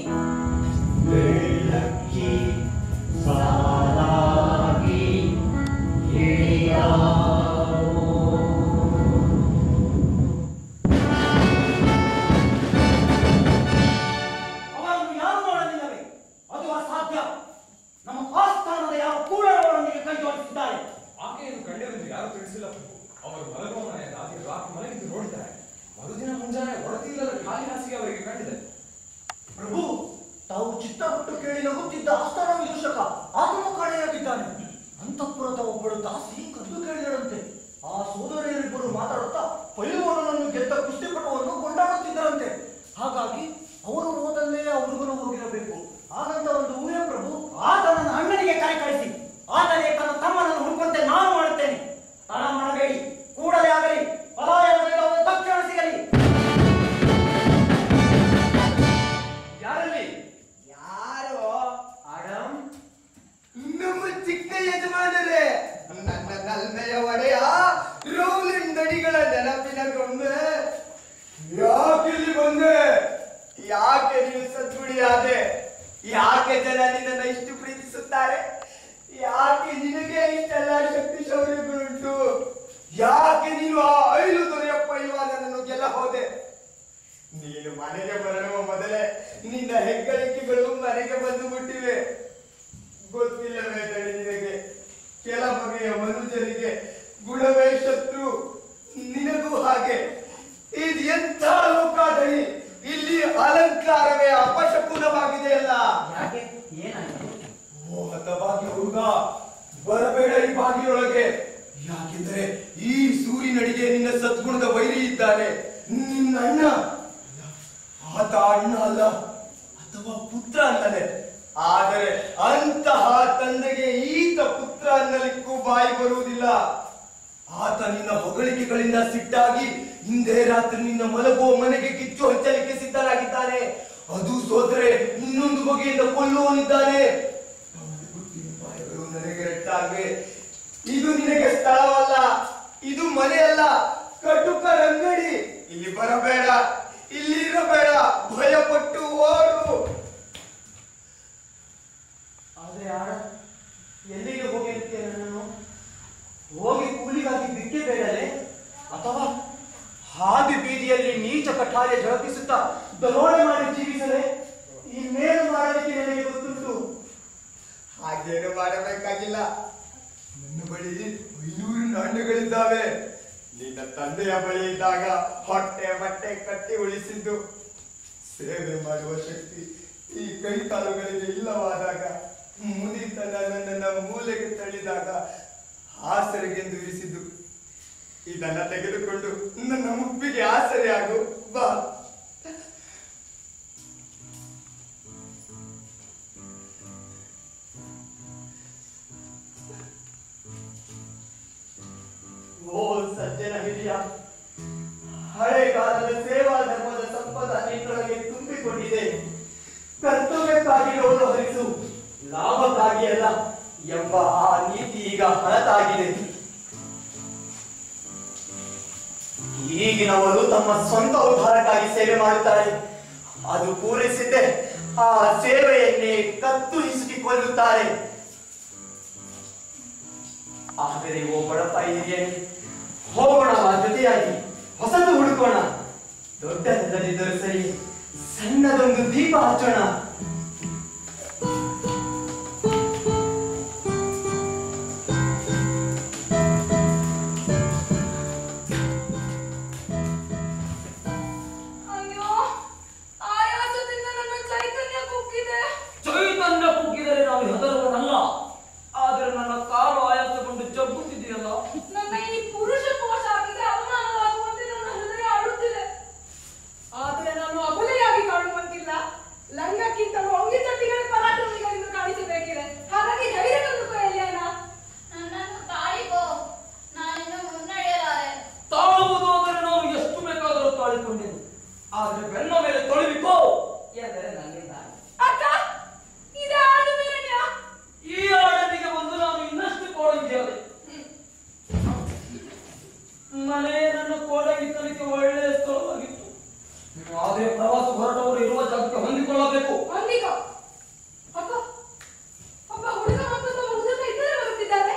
ಅವರನ್ನು ಯಾರು ಮಾಡಲಿಲ್ಲವೇ ಅದು ಅಸಾಧ್ಯ ನಮ್ಮ ಆಸ್ಥಾನದ ಯಾವ ಕೂಡಲೊಂದಿಗೆ ಕೈ ಜೋಡಿಸಿದ್ದಾರೆ ಆಕೆಯನ್ನು ಕಂಡೆವೆಂದು ಯಾರು ತಿಳಿಸಿಲ್ಲ ಪ್ರಭು ಅವರು ಮಲಗುವ ಮನೆಯ ದಾರಿ ರಾತ್ರಿ ಮಲಗಿದ್ದು ನೋಡಿದ್ದಾರೆ ಮರುದಿನ ಮುಂಜಾನೆ ಒಡತಿಲ್ಲದ ಖಾಲಿ ಹಾಸಿಗೆ ಅವರಿಗೆ ಕಂಡಿದೆ ಪ್ರಭು ತಾವು ಚಿತ್ತಪಟ್ಟು ಕೇಳಿ ನಗುತ್ತಿದ್ದ ಆಸ್ಥಾನ ವಿದೂಷಕ ಆತನು ಕಾಣೆಯಾಗಿದ್ದಾನೆ ಅಂತಃಪುರದ ಒಬ್ಬಳು ದಾಸಿ ಕದ್ದು ಕೇಳಿದಳಂತೆ ಆ ಸೋದರಿಯರಿಬ್ಬರು ಮಾತಾಡುತ್ತಾ ಪೈಲುವನನ್ನು ಗೆದ್ದ ಕುಸ್ತಿಪಟುವನ್ನು ಕೊಂಡಾಡುತ್ತಿದ್ದರಂತೆ ಹಾಗಾಗಿ ಅವರು ಹೋದಲ್ಲೇ ಆ ಹುಡುಗನು ಹೋಗಿರಬೇಕು ಹಾಗಂತ ಒಂದು ಊರೇ ಪ್ರಭು ಆತನ ಅಣ್ಣನಿಗೆ ಕರೆ ಕಳಿಸಿ ಆತನೇ ತನ್ನ ತಮ್ಮನನ್ನು ಹುಡುಕುವಂತೆ ನಾನು ಮಾಡುತ್ತೇನೆ ತಡ ಮಾಡಬೇಡಿ ಕೂಡಲೇ ಆಗಲಿ ಪಲಾಯನದಲ್ಲಿ ಅವನು ತಕ್ಷಣ ಸಿಗಲಿ ಯಾರಲ್ಲಿ ಯಾರು ಆಡಮ್ ನಮ್ಮ ಚಿಕ್ಕ ಯಜಮಾನರೇ ನನ್ನ ನಲ್ಮೆಯ ಒಡೆಯ ರೋಲಿಂಗ್ ದಡಿಗಳ ನೆನಪಿನ ಗೊಂಬೆ ಯಾಕೆ ಇಲ್ಲಿ ಬಂದೆ ಯಾಕೆ ನೀವು ಸದ್ಗುಡಿಯಾದೆ ಯಾಕೆ ಜನ ನಿನ್ನನ್ನು ಇಷ್ಟು ಪ್ರೀತಿಸುತ್ತಾರೆ ಯಾಕೆ ನಿನಗೆ ಇಷ್ಟೆಲ್ಲ ಶಕ್ತಿ ಶೌರ್ಯಗಳುಂಟು ಯಾಕೆ ನೀನು ಆ ಐದು ದೊರೆಯ ಪೈಲ್ವಾನನನ್ನು ಗೆಲ್ಲ ಹೋದೆ ನೀನು ಮನೆಗೆ ಬರಳುವ ಮೊದಲೇ ನಿನ್ನ ಹೆಗ್ಗಳಿಕೆಗಳು ಮನೆಗೆ ಬಂದು ಬಿಟ್ಟಿವೆ ಗೊತ್ತಿಲ್ಲವೇ ತಡಿ ನಿನಗೆ ಕೆಲ ಬಗೆಯ ಮನುಷ್ಯರಿಗೆ ಗುಣವೇ ಶತ್ರು ನಿನಗೂ ಹಾಗೆ ಇದು ಎಂಥ ಲೋಕಾದಳಿ ಇಲ್ಲಿ ಅಲಂಕಾರವೇ ಅಪಶಕುನವಾಗಿದೆಯಲ್ಲ ಯಾಕೆ ಏನಾಯ್ತು ಓ ಹತಭಾಗ್ಯ ಹುಡುಗ ಬರಬೇಡ ಈ ಬಾಗಿಲೊಳಗೆ ಯಾಕೆಂದರೆ ಈ ಸೂರಿನಡಿಗೆ ನಿನ್ನ ಸದ್ಗುಣದ ವೈರಿ ಇದ್ದಾನೆ ನಿನ್ನ ಅಣ್ಣ ಆತ ಅಣ್ಣ ಅಲ್ಲ ಅಥವಾ ಪುತ್ರ ಅನ್ನಲೆ ಆದರೆ ಅಂತಹ ತಂದೆಗೆ ಈತ ಪುತ್ರ ಅನ್ನಲಿಕ್ಕೂ ಬಾಯಿ ಬರುವುದಿಲ್ಲ ಆತ ನಿನ್ನ ಹೊಗಳಿಕೆಗಳಿಂದ ಸಿಟ್ಟಾಗಿ ಹಿಂದೆ ರಾತ್ರಿ ನಿನ್ನ ಮಲಗುವ ಮನೆಗೆ ಕಿಚ್ಚು ಹಚ್ಚಲಿಕ್ಕೆ ಸಿದ್ಧನಾಗಿದ್ದಾನೆ ಅದು ಸೋದರೆ ಇನ್ನೊಂದು ಬಗೆಯಿಂದ ಕೊಲ್ಲುವನಿದ್ದಾನೆ ಅವನ ಬುದ್ಧಿಯ ಬಾಯಿಗಳು ನನಗೆ ರಟ್ಟಾಗಿವೆ ಇದು ನಿನಗೆ ಸ್ಥಳವಲ್ಲ ಇದು ಮನೆಯಲ್ಲ ಕಟುಕರ ಅಂಗಡಿ ಇಲ್ಲಿ ಬರಬೇಡ ಇಲ್ಲಿ ಇರಬೇಡ ಭಯಪಟ್ಟು ಓಡು ಆದ್ರೆ ಆಡ ಎಲ್ಲಿಗೆ ಹೋಗಿರ್ತೀಯ ನನ್ನನ್ನು ಹೋಗಿ ಕೂಲಿಗಾಗಿ ಬಿಕ್ಕೆ ಬೇಡಲೆ ಅಥವಾ ಹಾದಿ ಬೀದಿಯಲ್ಲಿ ನೀಚ ಕಠಾರ್ಯ ಝಳಪಿಸುತ್ತಾ ದರೋಡೆ ಮಾಡಿ ಜೀವಿಸಲೆ ಇನ್ನೇನು ಮಾಡಲಿಕ್ಕೆ ನನಗೆ ಗೊತ್ತುಂಟು ಹಾಗೇನು ಮಾಡಬೇಕಾಗಿಲ್ಲ ನನ್ನ ಬಳಿ ಐನೂರು ನಾಣ್ಯಗಳಿದ್ದಾವೆ ನಿನ್ನ ತಂದೆಯ ಬಳಿ ಇದ್ದಾಗ ಹೊಟ್ಟೆ ಬಟ್ಟೆ ಕಟ್ಟಿ ಉಳಿಸಿದ್ದು ಸೇವೆ ಮಾಡುವ ಶಕ್ತಿ ಈ ಕೈ ಕಾಲುಗಳಿಗೆ ಇಲ್ಲವಾದಾಗ ಮುದಿತನ ನನ್ನನ್ನ ಮೂಲೆಗೆ ತಳ್ಳಿದಾಗ ಆಸರೆಗೆಂದು ಇರಿಸಿದ್ದು ಇದನ್ನ ತೆಗೆದುಕೊಂಡು ನನ್ನ ಮುಪ್ಪಿಗೆ ಆಸರೆ ಆಗು ಬಾ ಓ ಸಜ್ಜನ ಹಿರಿಯ ಹಳೆ ಕಾಲದ ಸೇವಾ ಧರ್ಮದ ಸಂಪದ ನಿನ್ನೊಳಗೆ ತುಂಬಿಕೊಂಡಿದೆ ಕರ್ತವ್ಯಕ್ಕಾಗಿ ಲೋಟ ಹರಿಸು ಲಾಭಕ್ಕಾಗಿ ಅಲ್ಲ ಎಂಬ ಆ ನೀತಿ ಈಗ ಹಳತಾಗಿದೆ ಈಗಿನವರು ತಮ್ಮ ಸ್ವಂತ ಉದ್ಧಾರಕ್ಕಾಗಿ ಸೇವೆ ಮಾಡುತ್ತಾರೆ ಅದು ಪೂರೈಸಿದ್ದೆ ಆ ಸೇವೆಯನ್ನೇ ಕತ್ತು ಹಿಸುಕಿ ಕೊಲ್ಲುತ್ತಾರೆ ಆದರೆ ಓ ಬಡಪಾಯಿ ಹಿರಿಯರೇ ಹೋಗೋಣ ಜೊತೆಯಾಗಿ ಹೊಸದು ಹುಡುಕೋಣ ದೊಡ್ಡದಿಲ್ಲದಿದ್ದರೂ ಸರಿ ಸಣ್ಣದೊಂದು ದೀಪ ಹಚ್ಚೋಣ ಅಯ್ಯೋ ಆಯಾಸದಿಂದ ನನ್ನ ಚೈತನ್ಯ ಕುಗ್ಗಿದೆ ಚೈತನ್ಯ ಕುಗ್ಗಿದರೆ ನಾವು ಹೆದರುವನಲ್ಲ ಆದರೆ ನನ್ನ ಕಾಲು ಆಯಾಸಗೊಂಡು ಜಗ್ಗುತ್ತಿದೆಯಲ್ಲ ನನ್ನ ಈ ಪುರುಷ ಪೋಷಾಕಿಗೆ ಅವಮಾನವಾಗುವಂತೆ ನನ್ನ ಹೃದಯ ಅಳುತ್ತಿದೆ ಆದರೆ ನಾನು ಅಬಲೆಯಾಗಿ ಕಾಣುವಂತಿಲ್ಲ ಲಂಗಕ್ಕಿಂತಲೂ ಅಂಗಿ ಚಟ್ಟಿಗಳ ಪರಾಕ್ರಮಿಗಳಿಂದ ಕಾಣಿಸಬೇಕಿದೆ ಹಾಗಾಗಿ ಧೈರ್ಯ ತಂದುಕೋ ಎಲ್ಲಿಯಣ್ಣ ನನ್ನನ್ನು ತಾಳಿಕೋ ನಾನಿನ್ನು ಮುನ್ನಡೆಯಲಾರೆ ತಾಳುವುದಾದರೆ ನಾವು ಎಷ್ಟು ಬೇಕಾದರೂ ತಾಳಿಕೊಂಡೆವು ಆದರೆ ಬೆನ್ನ ಮೇಲೆ ತೊಳಿವಿಕೋ ಎಂದರೆ ನನಗೆ ದಾರಿ ಅಕ್ಕ ಇದೇ ಆಡು ಮೇರಣ್ಯ ಈ ಆಡಲಿಗೆ ಬಂದು ನಾನು ಇನ್ನಷ್ಟು ಕೋಡಂಗಿಯಾದೆ ಮನೆ ನನ್ನ ಕೋಡಗಿತ್ತಲಿಕ್ಕೆ ಒಳ್ಳೆಯ ಸ್ಥಳವಾಗಿತ್ತು ಆದರೆ ಪ್ರವಾಸ ಹೊರಟವರು ಇರುವ ಜಾಗಕ್ಕೆ ಹೊಂದಿಕೊಳ್ಳಬೇಕು ಹೊಂದಿಕೋ ಅಕ್ಕ ಒಬ್ಬ ಹುಡುಗ ಮತ್ತೊಬ್ಬ ಹುಡುಗ ಇಬ್ಬರೇ ಬರುತ್ತಿದ್ದಾರೆ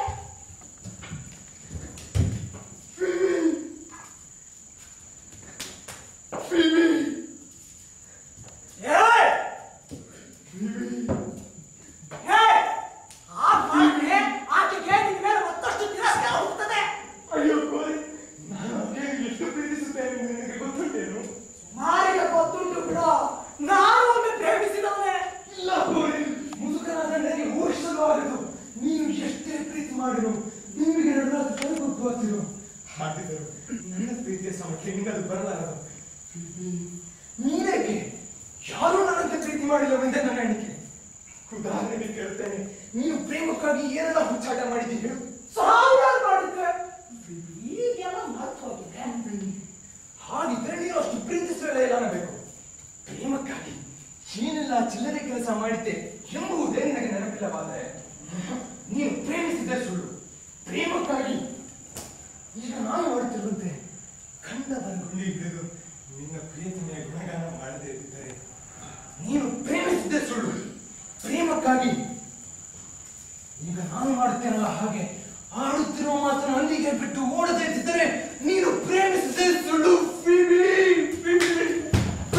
ಆಕೆಗೆ ನಿನ್ನ ಮೇಲೆ ಮತ್ತಷ್ಟು ತಿರಸ್ಕಾರ ಹೋಗ್ತದೆ ಅಯ್ಯೋ ಕೋರಿ ನಾನು ಆಕೆಯನ್ನು ಎಷ್ಟು ಪ್ರೀತಿಸುತ್ತೇನೆ ಎಂದು ನಿನಗೆ ಗೊತ್ತುಂಟೇನು ಮಾರಿಗೆ ಗೊತ್ತುಂಟು ಬಿಡು ನಾನು ಒಮ್ಮೆ ಪ್ರೇಮಿಸಿದವನೇ ಇಲ್ಲ ಕೋರಿ ಮುದುಕನಾದ ನನಗೆ ಊಹಿಸಲು ಆಗದು ನೀನು ಎಷ್ಟೇ ಪ್ರೀತಿ ಮಾಡಿರು ನಿಮಗೆ ನಡುವೆ ತಲೆಗೊಬ್ಬುತ್ತಿರು ಹಾಗಿದ್ದರು ನನ್ನ ಪ್ರೀತಿಯ ಸಮಕ್ಕೆ ನಿನ್ನದು ಬರಲಾರದು ನೀನೇಕೆ ಯಾರೂ ನನ್ನಂತೆ ಪ್ರೀತಿ ಮಾಡಿಲ್ಲವೆಂದೇ ನನ್ನ ಎಣಿಕೆ ಉದಾಹರಣೆಗೆ ಕೇಳ್ತೇನೆ ನೀನು ಪ್ರೇಮಕ್ಕಾಗಿ ಏನೆಲ್ಲ ಹುಚ್ಚಾಟ ಮಾಡಿದ್ದೀರಿ ಹೇಳು ಸಾವಿರಾರು ಮಾಡಿದ್ರೆ ಈಗೆಲ್ಲ ಮರ್ತು ಹೋಗಿದೆ ಹಾಗಿದ್ರೆ ನೀನು ಅಷ್ಟು ಪ್ರೀತಿಸುವ ಏನಾಗಬೇಕು ಪ್ರೇಮಕ್ಕಾಗಿ ಏನೆಲ್ಲ ಚಿಲ್ಲರೆ ಕೆಲಸ ಮಾಡಿದ್ದೆ ಎಂಬುವುದೇ ನಿನಗೆ ನೆನಪಿಲ್ಲವಾದರೆ ನೀನು ಪ್ರೇಮಿಸಿದ್ದೆ ಸುಳ್ಳು ಪ್ರೇಮಕ್ಕಾಗಿ ಈಗ ನಾನು ಮಾಡುತ್ತಿರುವಂತೆ ಕಂಡವರ ಗುಂಡಿ ಹಿಡಿದು ನಿನ್ನ ಪ್ರೀತಿಯ ಗುಣಗಾನ ಮಾಡದೇ ಇದ್ದರೆ ನೀನು ಪ್ರೇಮಿಸಿದ್ದೆ ಸುಳ್ಳು ಪ್ರೇಮಕ್ಕಾಗಿ ಈಗ ನಾನು ಮಾಡುತ್ತೇನಲ್ಲ ಹಾಗೆ ಆಡುತ್ತಿರುವ ಮಾತನ್ನು ಅಲ್ಲಿಗೆ ಬಿಟ್ಟು ಓಡದೇ ಇದ್ದರೆ ನೀನು ಪ್ರೇಮಿಸಿದೆ ಸುಳ್ಳು ಫಿಬಿ, ಫಿಬಿ,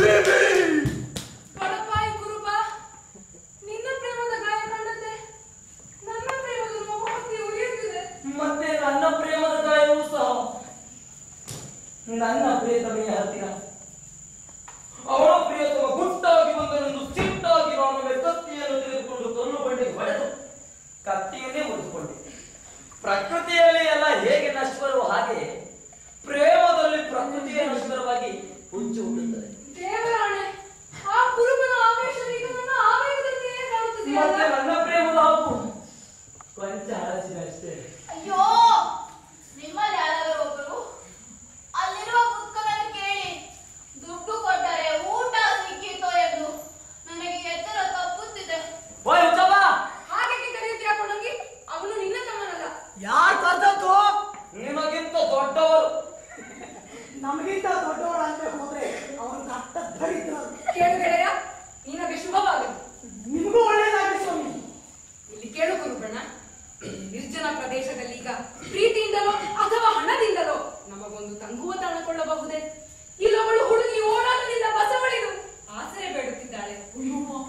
ಫಿಬಿ. ಬಡಪಾಯಿ ಕುರುಬ ನಿನ್ನ ಪ್ರೇಮದ ಗಾಯ ಕಂಡದ್ದೆ ನನ್ನ ಪ್ರಿಯತಮೆಯ ಹತ್ತಿರ ಅವಳ ಪ್ರಿಯತಮ ಗುಟ್ಟಾಗಿ ಬಂದನೆಂದು ಸಿಟ್ಟಾಗಿ ನಾನು ಕತ್ತಿಯನ್ನು ತೆಗೆದುಕೊಂಡು ಕಲ್ಲು ಬಂಡೆಗೆ ಹೊಡೆದು ಕತ್ತಿಯನ್ನೇ ಮುರಿದುಕೊಂಡೆ ಪ್ರಕೃತಿಯಲ್ಲಿ ಎಲ್ಲ ಹೇಗೆ ನಶ್ವರವೋ ಹಾಗೆ ಪ್ರೇಮದಲ್ಲಿ ಪ್ರಕೃತಿಯೇ ನಶ್ವರವಾಗಿ ಹುಚ್ಚು ಹುಟ್ಟುತ್ತದೆ ದೇವರಾಣೆ ಆ ಕುರುಬನ ಆವೇಶ ಈಗ ನನ್ನ ಆವೇಗದಂತೆಯೇ ಕಾಣುತ್ತಿದೆಯಲ್ಲ ಮತ್ತೆ ನನ್ನ ಪ್ರೇಮದ ಹಾಕು ಕೊಂಚ ಹಳಸಿದೆ ಅಷ್ಟೇ ಅಯ್ಯೋ ನಿಮ್ಮಲ್ಲಿ ಯಾರಾದರೂ ಒಬ್ಬರು ಅಲ್ಲಿರುವ ಮುದುಕನನ್ನು ಕೇಳಿ ದುಡ್ಡು ಕೊಟ್ಟರೆ ಊಟ ಸಿಕ್ಕಿತೋ ಎಂದು ನನಗೆ ಎಚ್ಚರ ತಪ್ಪುತ್ತಿದೆ ಓಯ್ ಹುಚ್ಚವ್ವ! ಹಾಗೆ ಕರೆಯುತ್ತೀಯ ಕೊಡಂಗಿ ಅವನು ನಿನ್ನ ತಮ್ಮನಲ್ಲ ಯಾರು ಕರ್ದದ್ದು ನಿಮಗಿಂತ ದೊಡ್ಡವರು ನಮಗಿಂತ ದೊಡ್ಡವಳಂತೆ ಹೋದ್ರೆ ಅವನು ಕಟ್ಟ ದರಿದ್ರ ಕೇಳು ಗೆಳೆಯ ನಿನಗೆ ಶುಭವಾಗಲಿ ನಿಮಗೂ ಒಳ್ಳೇದಾಗಿ ಸ್ವಾಮಿ ಇಲ್ಲಿ ಕೇಳು ಕುರುಬಣ್ಣ ನಿರ್ಜನ ಪ್ರದೇಶದಲ್ಲಿ ಈಗ ಪ್ರೀತಿಯಿಂದಲೋ ಅಥವಾ ಹಣದಿಂದಲೋ ನಮಗೊಂದು ತಂಗುವ ತಾಣಕೊಳ್ಳಬಹುದೇ ಇಲ್ಲವಳು ಹುಡುಗಿ ಓಡಾಟದಿಂದ ಬಸವಳಿದು ಆಸರೆ ಬೇಡುತ್ತಿದ್ದಾಳೆ ಅಯ್ಯೋ ಪಾಪ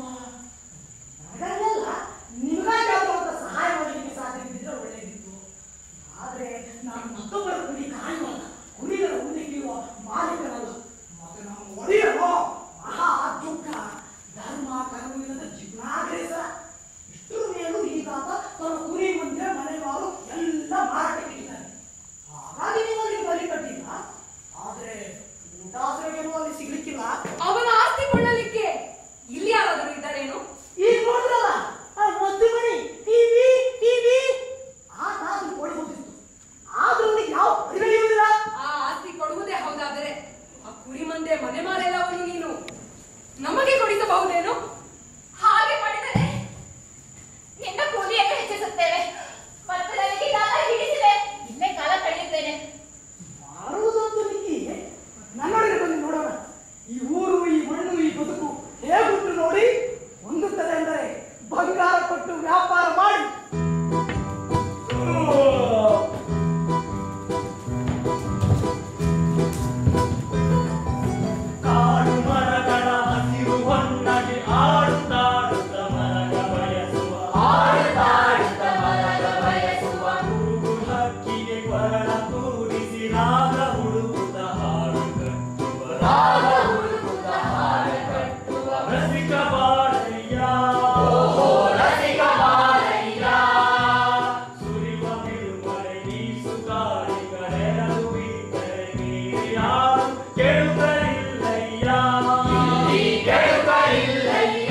ಹಾಗಲ್ಲ ನಿಮಗಾಗಾದ್ರೂ ಅಂತ ಸಹಾಯ ಮಾಡಲಿಕ್ಕೆ ಸಾಧ್ಯ ಇದ್ದಿದ್ರೆ ಒಳ್ಳೇದಿತ್ತು ಆದ್ರೆ ನಾನು ಮತ್ತೊಬ್ಬರ ಕುರಿ ಕಾಯುವಲ್ಲ ಕುರಿಗಳ ಹುಲ್ಲಿಗಿರುವ ಮಾಲೀಕನಲ್ಲ ಮತ್ತೆ ನಾನು ಒಡೆಯಲು ಮಹಾ ದುಃಖ ಧರ್ಮ ಕರ್ಮವಿಲ್ಲದ ಜೀವನಾಗ್ರೇಸ ಇಷ್ಟರ ಮೇಲೂ ಈಗಾತ ತನ್ನ ಕುರಿ ಮುಂದೆ ಮನೆ ಮಾರು ಎಲ್ಲ ಮಾರಾಟಕ್ಕೆ ಇಟ್ಟಿದ್ದಾನೆ ಹಾಗಾಗಿ ನೀವು ಅಲ್ಲಿ ಬಲಿ ಕಟ್ಟಿಲ್ಲ ಆದ್ರೆ ಊಟಾಸರೆಗೆ ಅಲ್ಲಿ ಸಿಗ್ಲಿಕ್ಕಿಲ್ಲ ಅವನ ಆಸ್ತಿ ಕೊಳ್ಳಲಿಕ್ಕೆ ಇಲ್ಲಿ ಯಾರಾದರೂ ಇದ್ದಾರೇನು ಈಗ ನೋಡಿದ್ರಲ್ಲ ಆ ಮದ್ದು ಮಣಿ ಟಿವಿ ಟಿವಿ ಆ ಕಾಸು ಕೊಡಿ ಹೋಗಿತ್ತು ಆದ್ರೂ ಅವ್ನಿಗೆ ಯಾವ ಪರಿಗಣಿಯುವುದಿಲ್ಲ ಆ ಆಸ್ತಿ ಕೊಡುವುದೇ ಹೌದಾದರೆ ಆ ಕುರಿ ಮಂದೆ ಮನೆ ಮಾರೆಲ್ಲವನ್ನು ನೀನು ನಮಗೆ ಕೊಡಿಸಬಹುದೇನು ಹಾಗೆ ಮಾಡಿದರೆ ನಿನ್ನ ಕೂಲಿಯನ್ನು ಹೆಚ್ಚಿಸುತ್ತೇವೆ ಮತ್ತು ನನಗೆ ಕಾಲ ಹಿಡಿಸಿದೆ ಇಲ್ಲೇ ಕಾಲ ಕಳೆಯುತ್ತೇನೆ ಮಾಡುವುದಂತೂ ನಿಕ್ಕಿ ನನ್ನೊಳಗೆ ಬಂದು ನೋಡೋಣ ಈ ಊರು ಈ ಮಣ್ಣು ಈ ಬದುಕು ಹೇಗುಂಟು ನೋಡಿ ಹೊಂದುತ್ತದೆ ಅಂದರೆ ಬಂಗಾರ ಕೊಟ್ಟು ವ್ಯಾಪಾರ ಮಾಡಿ ಕಾಡು ಮರಗಳ ಹಸಿರು ಹೊನ್ನಗೆ ಆಡುತ್ತಾಡುತ್ತ ಮರಗ ಬಯಸುವ ಆಡುತ್ತಾಡುತ್ತ ಮರಗ ಬಯಸುವ ಕೂಗು ಹಕ್ಕಿಗೆ ಕೊರಳ ಕೂಡಿಸಿ ರಾಗ ಹುಡುಕುತ್ತ ಹಾಡು ಕಟ್ಟುವ ರಾಗ ಹುಡುಕುತ್ತ ಹಾಡು ಕಟ್ಟುವ ರಸಿಕ ಬಾಳಯ್ಯ ಓಹೋ ರಸಿಕ ಬಾಳಯ್ಯ ಸುರಿವ ಬಿರುಮಳೆ ಬೀಸು ಗಾಳಿ ಕರೆಯಲು ಬಿಟ್ಟರೆ ನೀರು ಯಾರು ಕೇಳುತ್ತಲಿಲ್ಲಯ್ಯ ಕೇಳುತ್ತಲಿಲ್ಲಯ್ಯ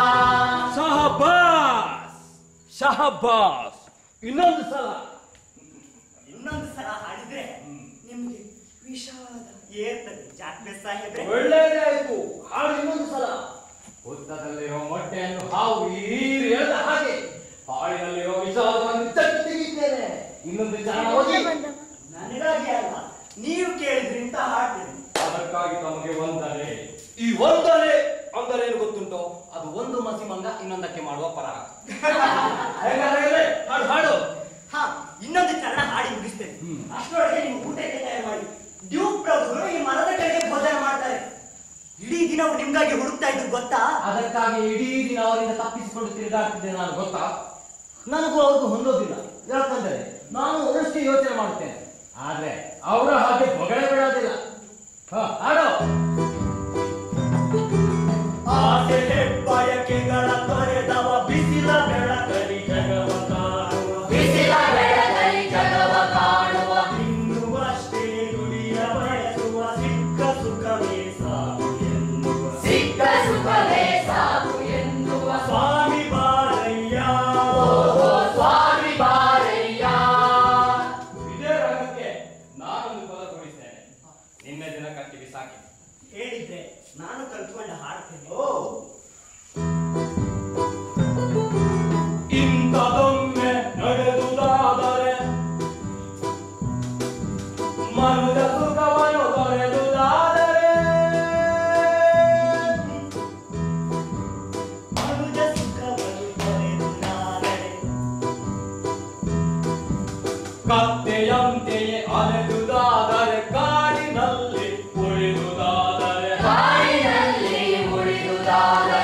ಶಹಬಾಸ್ ಶಹಬಾಸ್ ಇನ್ನೊಂದು ಸಲ ಇನ್ನೊಂದು ಸಲ ಹಾಡಿದ್ರೆ ನಿಮ್ಗೆ ವಿಷಾದ ಏರ್ತದೆ ಜಾಕ್ರೆ ಸಾಹೇಬ್ರೆ ಒಳ್ಳೆಯದೇ ಆಯ್ತು ಹಾಡು ಇನ್ನೊಂದು ಸಲ ಹುತ್ತದಲ್ಲಿರೋ ಮೊಟ್ಟೆಯನ್ನು ಹಾವು ಈರಿ ಎಳೆದ ಹಾಗೆ ಹಾಳಿನಲ್ಲಿರೋ ವಿಷಾದವನ್ನು ತಟ್ಟಿ ತೆಗೆಯುತ್ತೇನೆ ಇನ್ನೊಂದು ಚರಣ ಹೋಗಿ ನನಗಾಗಿ ಅಲ್ಲ ನೀವು ಕೇಳಿದ್ರಿಂದ ಹಾಡ್ತೀನಿ ಅದಕ್ಕಾಗಿ ತಮಗೆ ವಂದನೆ ಈ ವಂದನೆ ಅಂದರೆ ಏನು ಗೊತ್ತುಂಟೋ ಅದು ಒಂದು ಮಸಿ ಮಂಗ ಇನ್ನೊಂದಕ್ಕೆ ಮಾಡುವ ಪರ ಹೇಗಾದ್ರೆ ಹಾಡು ಹಾಡು ಹಾ ಇನ್ನೊಂದು ಚರಣ ಹಾಡಿ ಮುಗಿಸ್ತೇನೆ ಅಷ್ಟರೊಳಗೆ ನೀವು ಊಟಕ್ಕೆ ತಯಾರು ಮಾಡಿ ಡ್ಯೂಕ್ ಪ್ರಭುಗಳು ಈ ಮರದ ಕೆಳಗೆ ಭೋಜನ ಮಾಡ್ತಾರೆ ಇಡೀ ದಿನವು ನಿಮ್ಗಾಗಿ ಹುಡುಕ್ತಾ ಇದ್ದು ಗೊತ್ತಾ ಅದಕ್ಕಾಗಿ ಇಡೀ ದಿನ ಅವರಿಂದ ತಪ್ಪಿಸಿಕೊಂಡು ತಿರುಗಾಡ್ತಿದ್ದೆ ನಾನು ಗೊತ್ತಾ ನನಗೂ ಅವ್ರಿಗೂ ಹೊಂದೋದಿಲ್ಲ ಯಾಕಂದ್ರೆ ನಾನು ಅವರಷ್ಟೇ ಯೋಚನೆ ಮಾಡ್ತೇನೆ ಆದ್ರೆ ಅವರ ಹಾಗೆ ಹೊಗಳೇ ಬಿಡೋದಿಲ್ಲ ಹ, ಹಾಡು ಆಸೆ ಬಯಕೆಗಳ ತೊರೆದವ ಬಿಸಿಲ ಬೆಳಕಲಿ ಜಗವ ಕಾಣುವ ಬಿಸಿಲ ಬೆಳಕಲಿ ಜಗವ ಕಾಣುವ ಇನ್ನುವಷ್ಟೇ ನುಡಿಯ ಬಯಸುವ ಸಿಕ್ಕ ಸುಖವೇ ಸಾಕು ಎನ್ನುವ ಸಿಕ್ಕ ಸುಖವೇ ಸಾಕು ಎನ್ನುವ ಸ್ವಾಮಿ ಬಾರಯ್ಯ ಸ್ವಾಮಿ ಬಾರಯ್ಯ ಇದೇ ರಂಗಕ್ಕೆ ನಾನೊಂದು ಪದ ಕೊಡಿಸ್ತೇನೆ ನಿನ್ನೆ ದಿನ ಕಟ್ಟಿ ಬಿಸಾಕಿ ಹೇಳಿದ್ರೆ ನಾನು ಕಲ್ತ್ಕೊಂಡು ಹಾಡ್ತೇನೆ ಇಂಥದೊಮ್ಮೆ ನಡೆದುದಾದರೆ ಮನುಜ ಸುಖವನ್ನು ತೊರೆದುದಾದರೆ ಮನುಜ ಸುಖವನ್ನು ತೊರೆದುದಾದರೆ ಕತ್ತೆಯಂತೆಯೇ ಅಲೆದುದಾದರೆ ಕಾಡಿನಲ್ಲಿ ಉಳಿದುದಾದರೆ ಕಾಡಿನಲ್ಲಿ ಉಳಿದುದಾದರೆ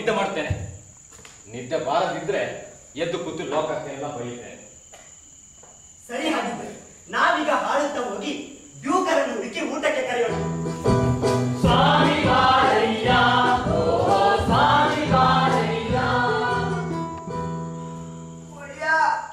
ನಿದ್ದೆ ಮಾಡ್ತೇನೆ ನಿದ್ದೆ ಬಾರದಿದ್ರೆ ಎದ್ದು ಕೂತು ಲೋಕಕ್ಕೆ ಎಲ್ಲ ಬೈಯುತ್ತೇನೆ ಸರಿ ಹಾಗಿದ್ರೆ ನಾವೀಗ ಹಾಡುತ್ತಾ ಹೋಗಿ ಡ್ಯೂಕರನ್ನು ಹುಡುಕಿ ಊಟಕ್ಕೆ ಕರೆಯೋಣ ಸ್ವಾಮಿ ಬಾರಯ್ಯ ಓ ಸ್ವಾಮಿ ಬಾರಯ್ಯ ಒಡೆಯ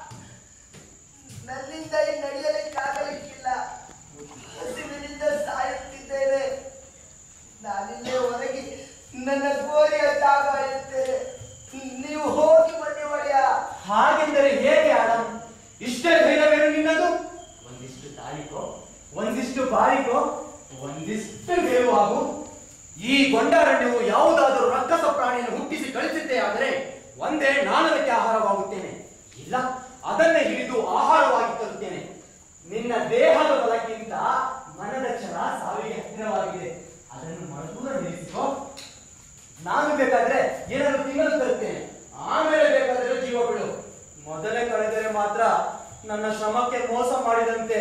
ನನ್ನಿಂದ ಈ ನಡೆಯಲಿಕ್ಕಾಗಲಿಕ್ಕಿಲ್ಲ ಹಸಿವಿನಿಂದ ಸಾಯುತ್ತಿದ್ದೇನೆ ನಾನಿಲ್ಲೇ ಹೊರಗೆ ನನ್ನ ಗೋರಿಯ ಜಾಗ ಇರ್ತೇನೆ ನೀವು ಹೋಗಿ ಬನ್ನಿ ಒಡೆಯ ಹಾಗೆಂದರೆ ಹೇಗೆ ಆಡಮ್ ಇಷ್ಟೇ ಧೈರ್ಯವೇನು ನಿನ್ನದು ಒಂದಿಷ್ಟು ತಾಳಿಕೋ ಒಂದಿಷ್ಟು ಬಾರಿಕೋ ಒಂದಿಷ್ಟು ಗೆಲುವಾಗು ಈ ಗೊಂಡಾರಣ್ಯವು ಯಾವುದಾದರೂ ರಕ್ಕಸ ಪ್ರಾಣಿಯನ್ನು ಹುಟ್ಟಿಸಿ ಕಳಿಸಿದ್ದೇ ಆದರೆ ಒಂದೇ ನಾನು ಅದಕ್ಕೆ ಆಹಾರವಾಗುತ್ತೇನೆ ಇಲ್ಲ ಅದನ್ನೇ ಹಿಡಿದು ಆಹಾರವಾಗಿ ತರುತ್ತೇನೆ ನಿನ್ನ ದೇಹದ ಬಲಕ್ಕಿಂತ ಮನದ ಕ್ಷಣ ಸಾವಿಗೆ ಹತ್ತಿರವಾಗಿದೆ ಅದನ್ನು ಮನದೂರ ನಿಲ್ಲಿಸಿಕೋ ನಾನು ಬೇಕಾದ್ರೆ ಏನಾದ್ರು ತಿನ್ನಲು ತರುತ್ತೇನೆ ಆಮೇಲೆ ಬೇಕಾದ್ರೆ ಜೀವ ಬಿಡು ಮೊದಲೇ ಕಳೆದರೆ ಮಾತ್ರ ನನ್ನ ಶ್ರಮಕ್ಕೆ ಮೋಸ ಮಾಡಿದಂತೆ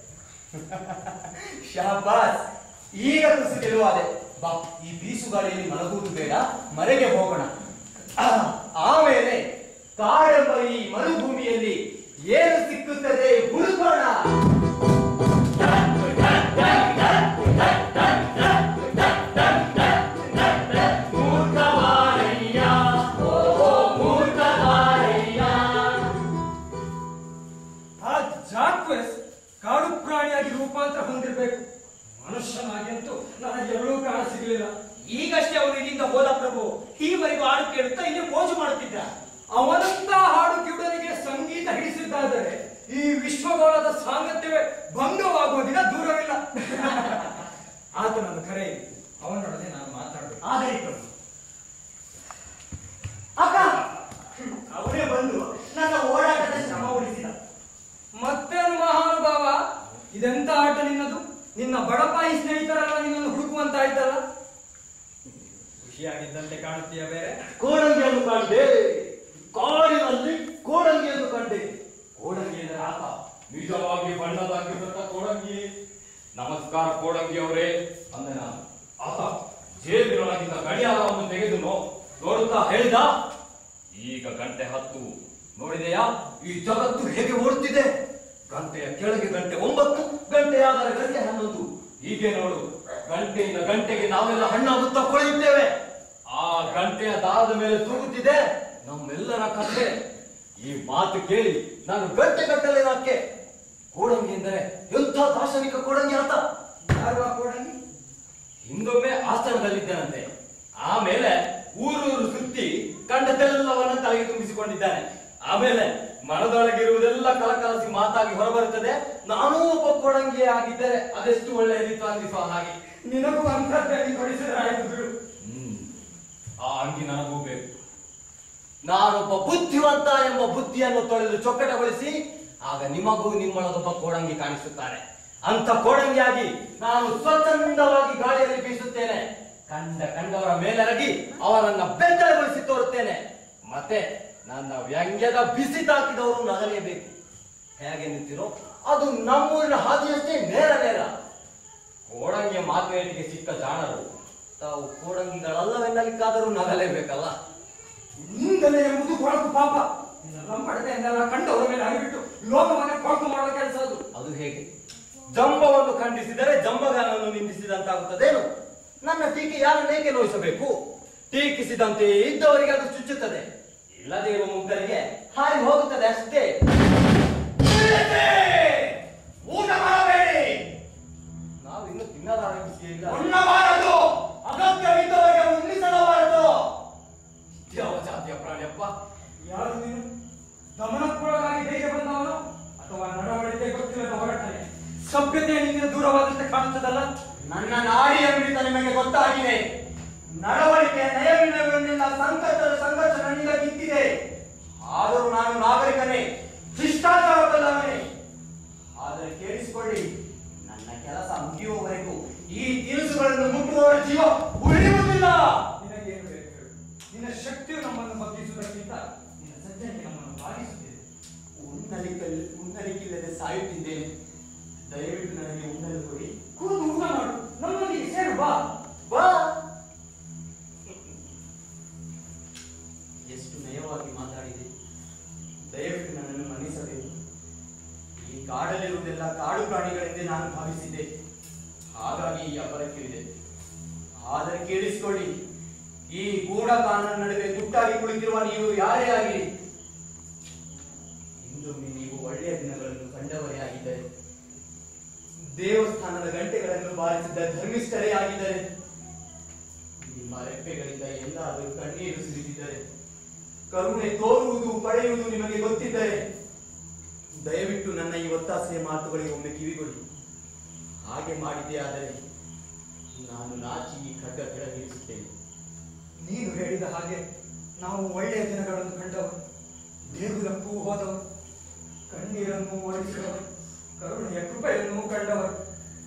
ಶಾಬಾಸ್ ಈಗ ತುಸು ಗೆಲುವಾದೆ ಬಾ ಈ ಬೀಸುಗಾಳಿಯಲ್ಲಿ ಮಲಗುವುದು ಬೇಡ ಮರೆಗೆ ಹೋಗೋಣ ಆ, ಆಮೇಲೆ ಕಾಡೆಂಬ ಈ ಮರುಭೂಮಿಯಲ್ಲಿ ಏನು ಸಿಕ್ಕುತ್ತದೆ ಹುಡುಕೋಣ ಮೂರ್ಖವಾರಯ್ಯ, ಓ ಮೂರ್ಖವಾರಯ್ಯ. ಆ ಜಾಕ್ವೆಸ್ ಕಾಡು ಪ್ರಾಣಿಯಾಗಿ ರೂಪಾಂತರ ಹೊಂದಿರಬೇಕು ಮನುಷ್ಯನಾಗಿ ಅಂತೂ ನನಗೆ ಎಲ್ಲೂ ಕಾಣ ಸಿಗಲಿಲ್ಲ ಈಗಷ್ಟೇ ಅವನು ಇಲ್ಲಿಂದ ಹೋದ ಪ್ರಭು ಈವರೆಗೂ ಹಾಡು ಕೇಳುತ್ತಾ ಇಲ್ಲಿ ಮೋಜು ಮಾಡುತ್ತಿದ್ದ ಅವನಂತ ಹಾಡು ಕಿವುಡನಿಗೆ ಸಂಗೀತ ಹಿಡಿಸಿದ್ದಾದರೆ ಈ ವಿಶ್ವಗೋಳದ ಸಾಂಗತ್ಯವೇ ಭಂಗವಾಗುವ ದಿನ ದೂರವಿಲ್ಲ ಆತನನ್ನು ಕರೆ ಅವನೊಡನೆ ನಾನು ಮಾತಾಡಬೇಕು ಆಗಲಿ ಪ್ರಭು ಅಕ್ಕ ಅವನೇ ಬಂದು ನನ್ನ ಓಡಾಟದ ಶ್ರಮ ಉಳಿಸಿದ ಮತ್ತೇನು ಮಹಾನುಭಾವ ಇದೆಂತ ಆಟ ನಿನ್ನದು ನಿನ್ನ ಬಡಪಾಯಿ ಸ್ನೇಹಿತರೆಲ್ಲ ನಿನ್ನನ್ನು ಹುಡುಕುವಂತಾಯ್ತಲ್ಲ ಖುಷಿಯಾಗಿದ್ದಂತೆ ಕಾಣುತ್ತೀಯ ಬೇರೆ ಕೋಡಂಗಿಯನ್ನು ಕಂಡೆ ಕಾಡಿನಲ್ಲಿ ಕೋಡಂಗಿಯನ್ನು ಕಂಡೆ ಕೋಡಂಗಿ ಎಂದರೆ ಆತ ನಿಜವಾಗಿ ಬಣ್ಣದಾಗಿದ್ದಂತ ಕೋಡಂಗಿ ನಮಸ್ಕಾರ ಕೋಡಂಗಿ ಅವರೇ ಅಂದೆ ನಾನು ಆತ ಜೇಬಿನೊಳಗಿಂದ ಗಡಿಯಾರವನ್ನು ತೆಗೆದು ನೋ- ನೋಡುತ್ತಾ ಹೇಳಿದ ಈಗ ಗಂಟೆ ಹತ್ತು ನೋಡಿದೆಯಾ ಈ ಜಗತ್ತು ಹೇಗೆ ಓಡುತ್ತಿದೆ ಗಂಟೆಯ ಕೆಳಗೆ ಗಂಟೆ ಒಂಬತ್ತು ಗಂಟೆಯಾದರೆ ಗಂಟೆ ಹನ್ನೊಂದು ಹೀಗೆ ನೋಡು ಗಂಟೆಯಿಂದ ಗಂಟೆಗೆ ನಾವೆಲ್ಲ ಹಣ್ಣಾಗುತ್ತಾ ಕೊಳೆಯುತ್ತೇವೆ ಆ ಗಂಟೆಯ ದಾರದ ಮೇಲೆ ತೂಗುತ್ತಿದೆ ನಮ್ಮೆಲ್ಲರ ಕಥೆ ಈ ಮಾತು ಕೇಳಿ ನಾನು ಗಂಟೆ ಗಟ್ಟಲೆ ನಾಕೆ ಕೋಡಂಗಿ ಎಂದರೆ ಎಂಥ ದಾರ್ಶನಿಕ ಕೋಡಂಗಿ ಆತ ಯಾರು ಆ ಕೋಡಂಗಿ ಹಿಂದೊಮ್ಮೆ ಆಶ್ರಮದಲ್ಲಿದ್ದನಂತೆ ಆಮೇಲೆ ಊರೂರು ಸುತ್ತಿ ಕಂಡದೆಲ್ಲವನ್ನ ತಲೆಗೆ ತುಂಬಿಸಿಕೊಂಡಿದ್ದಾನೆ ಆಮೇಲೆ ಮನದೊಳಗಿರುವುದೆಲ್ಲ ಕಲಕಲಸಿ ಮಾತಾಗಿ ಹೊರಬರುತ್ತದೆ ನಾನೂ ಒಬ್ಬ ಕೊಡಂಗಿ ಆಗಿದ್ದರೆ ಅದೆಷ್ಟು ಒಳ್ಳೆಯದಿತ್ತು ಅಂದಿಸುವ ಹಾಗೆ ನಿನಗೂ ಅಂಥದ್ದಲ್ಲಿ ಕೊಡಿಸಿದ್ರೆ ಆಯ್ತು ಬಿಡು ಹ್ಮ್ ಆ ಅಂಗಿ ನನಗೂ ಬೇಕು ನಾನೊಬ್ಬ ಬುದ್ಧಿವಂತ ಎಂಬ ಬುದ್ಧಿಯನ್ನು ತೊಳೆದು ಚೊಕ್ಕಟಗೊಳಿಸಿ ಆಗ ನಿಮಗೂ ನಿಮ್ಮೊಳಗೊಬ್ಬ ಕೋಡಂಗಿ ಕಾಣಿಸುತ್ತಾನೆ ಅಂತ ಕೋಡಂಗಿಯಾಗಿ ನಾನು ಸ್ವಚ್ಛಂದವಾಗಿ ಗಾಳಿಯಲ್ಲಿ ಬೀಸುತ್ತೇನೆ ಕಂಡ ಕಂಡವರ ಮೇಲೆರಗಿ ಅವರನ್ನ ಬೆತ್ತಲೆಗೊಳಿಸಿ ತೋರುತ್ತೇನೆ ಮತ್ತೆ ನನ್ನ ವ್ಯಂಗ್ಯದ ಬಿಸಿ ತಾಕಿದವರು ನಗಲೇಬೇಕು ಹೇಗೆ ನಿಂತಿರೋ ಅದು ನಮ್ಮೂರಿನ ಹಾದಿಯಷ್ಟೇ ನೇರ ನೇರ ಕೋಡಂಗಿಯ ಮಾತುಕತೆಗೆ ಸಿಕ್ಕ ಜಾಣರು ತಾವು ಕೋಡಂಗಿಗಳಲ್ಲವೆನ್ನಲಿಕ್ಕಾದರೂ ನಗಲೇಬೇಕಲ್ಲ ನಿಂದಲೇ ಎಂಬುದು ಕೊಳಕು ಪಾಪ ನಿನ್ನ ಲಂಬಡದೆ ಎಂದೆಲ್ಲ ಕಂಡವರ ಮೇಲೆ ಹರಿಬಿಟ್ಟು ಲೋಕವನ್ನೇ ಕೊಳಕು ಮಾಡುವ ಕೆಲಸ ಅದು ಅದು ಹೇಗೆ ಜಂಬವನ್ನು ಖಂಡಿಸಿದರೆ ಜಂಬಗಾನನ್ನು ನಿಂದಿಸಿದಂತಾಗುತ್ತದೇನು ನನ್ನ ಟೀಕೆ ಯಾರನ್ನೇಕೆ ನೋಯಿಸಬೇಕು ಟೀಕಿಸಿದಂತೆ ಇದ್ದವರಿಗೆ ಅದು ಚುಚ್ಚುತ್ತದೆ ಇಲ್ಲದೇ ಇರುವ ಮುಗ್ಧರಿಗೆ ಹಾರಿ ಹೋಗುತ್ತದೆ ಅಷ್ಟೇ ಊಟ ಮಾಡಬೇಡಿ ನಾವು ಇನ್ನು ತಿನ್ನಲಾರಂಭಿಸಿಲ್ಲ ಉಣ್ಣಬಾರದು ಅಗತ್ಯವಿದ್ದವರಿಗೆ ಉಣ್ಣಿಸಲಬಾರದು ಯಾವ ಜಾತಿಯ ಪ್ರಾಣಿಯಪ್ಪ ಯಾರು ನೀನು ದಮನಕ್ಕೊಳಗಾಗಿ ಹೇಗೆ ಬಂದವನು ಅಥವಾ ನಡವಳಿಕೆ ಗೊತ್ತಿಲ್ಲದ ಹೊರಟನೆ ಸಭ್ಯತೆ ನಿನ್ನಿಂದ ದೂರವಾದಂತೆ ಕಾಣುತ್ತದಲ್ಲ ನನ್ನ ನಾಡಿಯ ಮಿಡಿತ ನಿಮಗೆ ಗೊತ್ತಾಗಿದೆ ನಡವಳಿಕೆ ನಯವಿನವನ್ನೆಲ್ಲ ಸಂಕಟದ ಸಂಘರ್ಷ ನನ್ನಿಂದ ಕಿತ್ತಿದೆ ಆದರೂ ನಾನು ನಾಗರಿಕನೇ ಶಿಷ್ಟಾಚಾರ ಬಲ್ಲವನೇ ಆದರೆ ಕೇಳಿಸಿಕೊಳ್ಳಿ ನನ್ನ ಕೆಲಸ ಮುಗಿಯುವವರೆಗೂ ಈ ತಿನಿಸುಗಳನ್ನು ಮುಟ್ಟುವವರ ಜೀವ ಉಳಿಯುವುದಿಲ್ಲ ನಿನಗೇನು ಬೇಕು ಹೇಳು? ನಿನ್ನ ಶಕ್ತಿಯು ನಮ್ಮನ್ನು ಬಗ್ಗಿಸುವುದಕ್ಕಿಂತ ನಿನ್ನ ಸಜ್ಜನಿಕೆ ನಮ್ಮನ್ನು ಬಾಗಿಸುತ್ತಿದೆ ಉನ್ನಲಿಕ್ಕಲ್ ಉನ್ನಲಿಕ್ಕಿಲ್ಲದೆ ಸಾಯುತ್ತಿದ್ದೇನೆ ದಯವಿಟ್ಟು ನನಗೆ ಉಣ್ಣಲು ಕೊಡಿ ಕೂತು ಊಟ ಮಾಡು ನಮ್ಮೊಂದಿಗೆ ಸೇರು ಬಾ ಬಾ ಎಷ್ಟು ನಯವಾಗಿ ಮಾತಾಡಿದೆ ದಯವಿಟ್ಟು ನನ್ನನ್ನು ಮನ್ನಿಸಬೇಕು ಈ ಕಾಡಲ್ಲಿರುವುದೆಲ್ಲ ಕಾಡು ಪ್ರಾಣಿಗಳೆಂದೇ ನಾನು ಭಾವಿಸಿದ್ದೆ ಹಾಗಾಗಿ ಈ ಅಪರಕ್ಕಿಳಿದೆ ಆದರೆ ಕೇಳಿಸಿಕೊಳ್ಳಿ ಈ ಗೂಢ ಕಾನನ ನಡುವೆ ಗುಟ್ಟಾಗಿ ಕುಳಿತಿರುವ ನೀವು ಯಾರೇ ಆಗಿರಿ ಇಂದೊಮ್ಮೆ ನೀವು ಒಳ್ಳೆಯ ದಿನಗಳನ್ನು ಕಂಡವರೇ ಆಗಿದ್ದರೆ ದೇವಸ್ಥಾನದ ಗಂಟೆಗಳನ್ನು ಬಾರಿಸಿದ್ದ ಧರ್ಮಿಷ್ಠರೇ ಆಗಿದ್ದರೆ ನಿಮ್ಮ ರೆಪ್ಪೆಗಳಿಂದ ಎಲ್ಲಾದರೂ ಕಣ್ಣೀರು ಸುರಿದಿದ್ದರೆ ಕರುಣೆ ತೋರುವುದು ಪಡೆಯುವುದು ನಿಮಗೆ ಗೊತ್ತಿದ್ದರೆ ದಯವಿಟ್ಟು ನನ್ನ ಈ ಒತ್ತಾಸೆಯ ಮಾತುಗಳಿಗೆ ಒಮ್ಮೆ ಕಿವಿಗೊಡಿ ಹಾಗೆ ಮಾಡಿದ್ದೇ ಆದರೆ ನಾನು ನಾಚಿ ಈ ಖಡ್ಗ ಕೆಳಗಿಳಿಸುತ್ತೇನೆ ನೀನು ಹೇಳಿದ ಹಾಗೆ ನಾವು ಒಳ್ಳೆಯ ದಿನಗಳನ್ನು ಕಂಡವರು ದೇಗುಲಕ್ಕೂ ಹೋದವರು ಕಣ್ಣೀರನ್ನು ಒಳಿಸಿದವರು ಕರುಣೆಯ ಕೃಪೆಯನ್ನು ಕಂಡವರು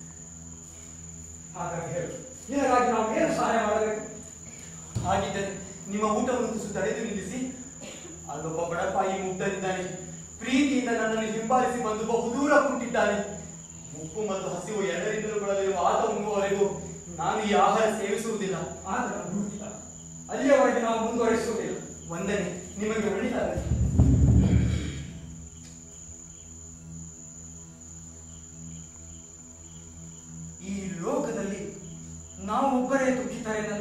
ಹಾಗಾಗಿ ಹೇಳು ನಿನಗಾಗಿ ನಾವು ಏನು ಸಹಾಯ ಮಾಡಬೇಕು ಹಾಗಿದ್ದರೆ ನಿಮ್ಮ ಊಟವನ್ನು ತುಸು ತಡೆದು ನಿಲ್ಲಿಸಿ ಅಲ್ಲೊಬ್ಬ ಬಡಪಾಯಿ ಮುಗ್ಧರಿದ್ದಾನೆ ಪ್ರೀತಿಯಿಂದ ನನ್ನನ್ನು ಹಿಂಬಾಲಿಸಿ ಬಂದು ಬಹುದೂರ ಕುಂಟಿದ್ದಾನೆ ಉಪ್ಪು ಮತ್ತು ಹಸಿವು ಎರಡರಿಂದಲೂ ಬಳಲಿರುವ ಆತ ಉಣ್ಣುವವರೆಗೂ ನಾನು ಈ ಆಹಾರ ಸೇವಿಸುವುದಿಲ್ಲ ಆದರೆ ಗುರುತಿಲ್ಲ ಅಲ್ಲಿಯವರೆಗೆ ನಾವು ಮುಂದುವರಿಸುವುದಿಲ್ಲ ವಂದನೆ ನಿಮಗೆ ಒಳ್ಳೆಯದಾಗಲಿ ಈ ಲೋಕದಲ್ಲಿ ನಾವು ಒಬ್ಬರೇ ದುಃಖಿತರೇನಲ್ಲ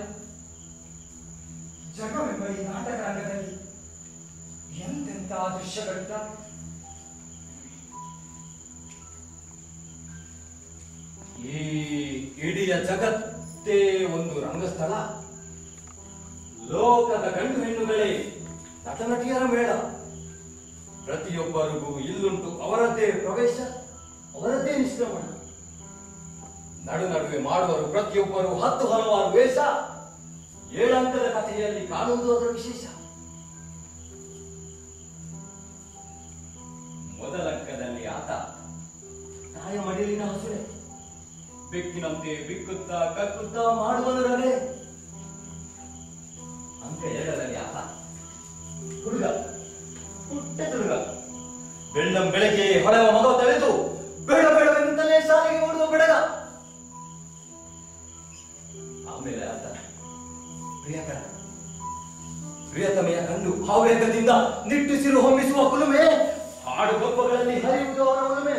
ಜಗವೆಂಬ ಈ ನಾಟಕ ರಂಗದಲ್ಲಿ ಎಂತೆಂಥ ದೃಶ್ಯಗಳಿದ್ದಾವೆ ಈ ಇಡೀ ಜಗತ್ತೇ ಒಂದು ರಂಗಸ್ಥಳ ಲೋಕದ ಗಂಡು ಹೆಣ್ಣುಗಳೇ ನಟ ನಟಿಯರ ಮೇಳ ಪ್ರತಿಯೊಬ್ಬರಿಗೂ ಇಲ್ಲುಂಟು ಅವರದ್ದೇ ಪ್ರವೇಶ ಅವರದ್ದೇ ನಿಷ್ಕ್ರಮಣ ನಡು ನಡುವೆ ಮಾಡುವರು ಪ್ರತಿಯೊಬ್ಬರು ಹತ್ತು ಹಲವಾರು ವೇಷ ಏಳಂಕದ ಕಥೆಯಲ್ಲಿ ಕಾಣುವುದು ಅದರ ವಿಶೇಷ ಮೊದಲಂಕದಲ್ಲಿ ಆತ ತಾಯ ಮಡಿಲಿನ ಹಸುಳೆ ಬೆಕ್ಕಿನಂತೆ ಬಿಕ್ಕುತ್ತಾ ಕಕ್ಕುತ್ತಾ ಮಾಡುವನು ರವೆ ಅಂಕ ಎರಡರಲ್ಲಿ ಆತ ಹುಡುಗ ಪುಟ್ಟ ಹುಡುಗ ಬೆಳ್ಳಂ ಬೆಳಗ್ಗೆ ಹೊಳೆವ ಮಗ ತಳೆದು ಬೇಡ ಬೇಡವೆಂತಲೇ ಶಾಲೆಗೆ ಓಡುವ ಬೆಡಗ ಆಮೇಲೆ ಆತ ಪ್ರಿಯಕರ ಪ್ರಿಯತಮೆಯ ಕಂಡು ಆವೇಗದಿಂದ ನಿಟ್ಟುಸಿರು ಹೊಮ್ಮಿಸುವ ಕುಲುಮೆ ಹಾಡು ಗೊಬ್ಬಗಳಲ್ಲಿ ಹರಿಯುವುದು ಅವರ ಒಲುಮೆ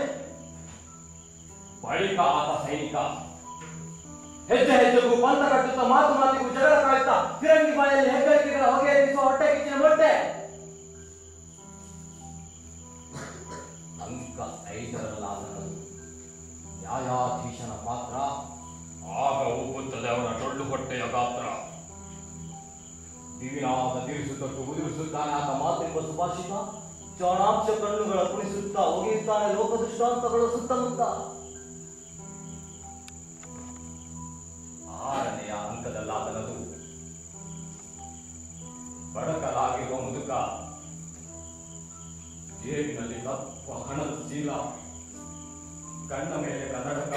ಬಳಿಕ ಆತ ಸೈನಿಕ ಹೆಜ್ಜೆ ಹೆಜ್ಜೆಗೂ ಪಂಥ ಕಟ್ಟುತ್ತಾ ಮಾತು ಮಾತಿಗೂ ಜಗಳ ಕಾಯುತ್ತಾ ಫಿರಂಗಿ ಬಾಯಲ್ಲಿ ಹೆಗ್ಗಳಿಕೆಗಳ ಹೊಗೆ ಎಬ್ಬಿಸುವ ಹೊಟ್ಟೆ ಕಿಚ್ಚಿನ ಮೊಟ್ಟೆ ಅಂಕ ಐದರಲ್ಲಾದನು ನ್ಯಾಯಾಧೀಶನ ಪಾತ್ರ ಆಗ ಉಬ್ಬುತ್ತದೆ ಅವನ ಡೊಳ್ಳು ಹೊಟ್ಟೆಯ ಗಾತ್ರ ದಿವಿನಾದ ತೀರಿಸುತ್ತಟ್ಟು ಉದುರಿಸುತ್ತಾನೆ ಆತ ಮಾತೆಂಬ ಸುಭಾಷಿತ ಚಾಣಾಕ್ಷ ಕಣ್ಣುಗಳ ಕುಣಿಸುತ್ತಾ ಒಗೆಯುತ್ತಾನೆ ಲೋಕದೃಷ್ಟಾಂತಗಳು ಸುತ್ತಮುತ್ತ ಆರನೆಯ ಅಂಕದಲ್ಲಾದನದು ಬಡಕಲಾಗಿರುವ ಮುದುಕ ಜೇಬಿನಲ್ಲಿ ದಪ್ಪ ಹಣದ ಚೀಲ ಕಣ್ಣ ಮೇಲೆ ಕನ್ನಡಕ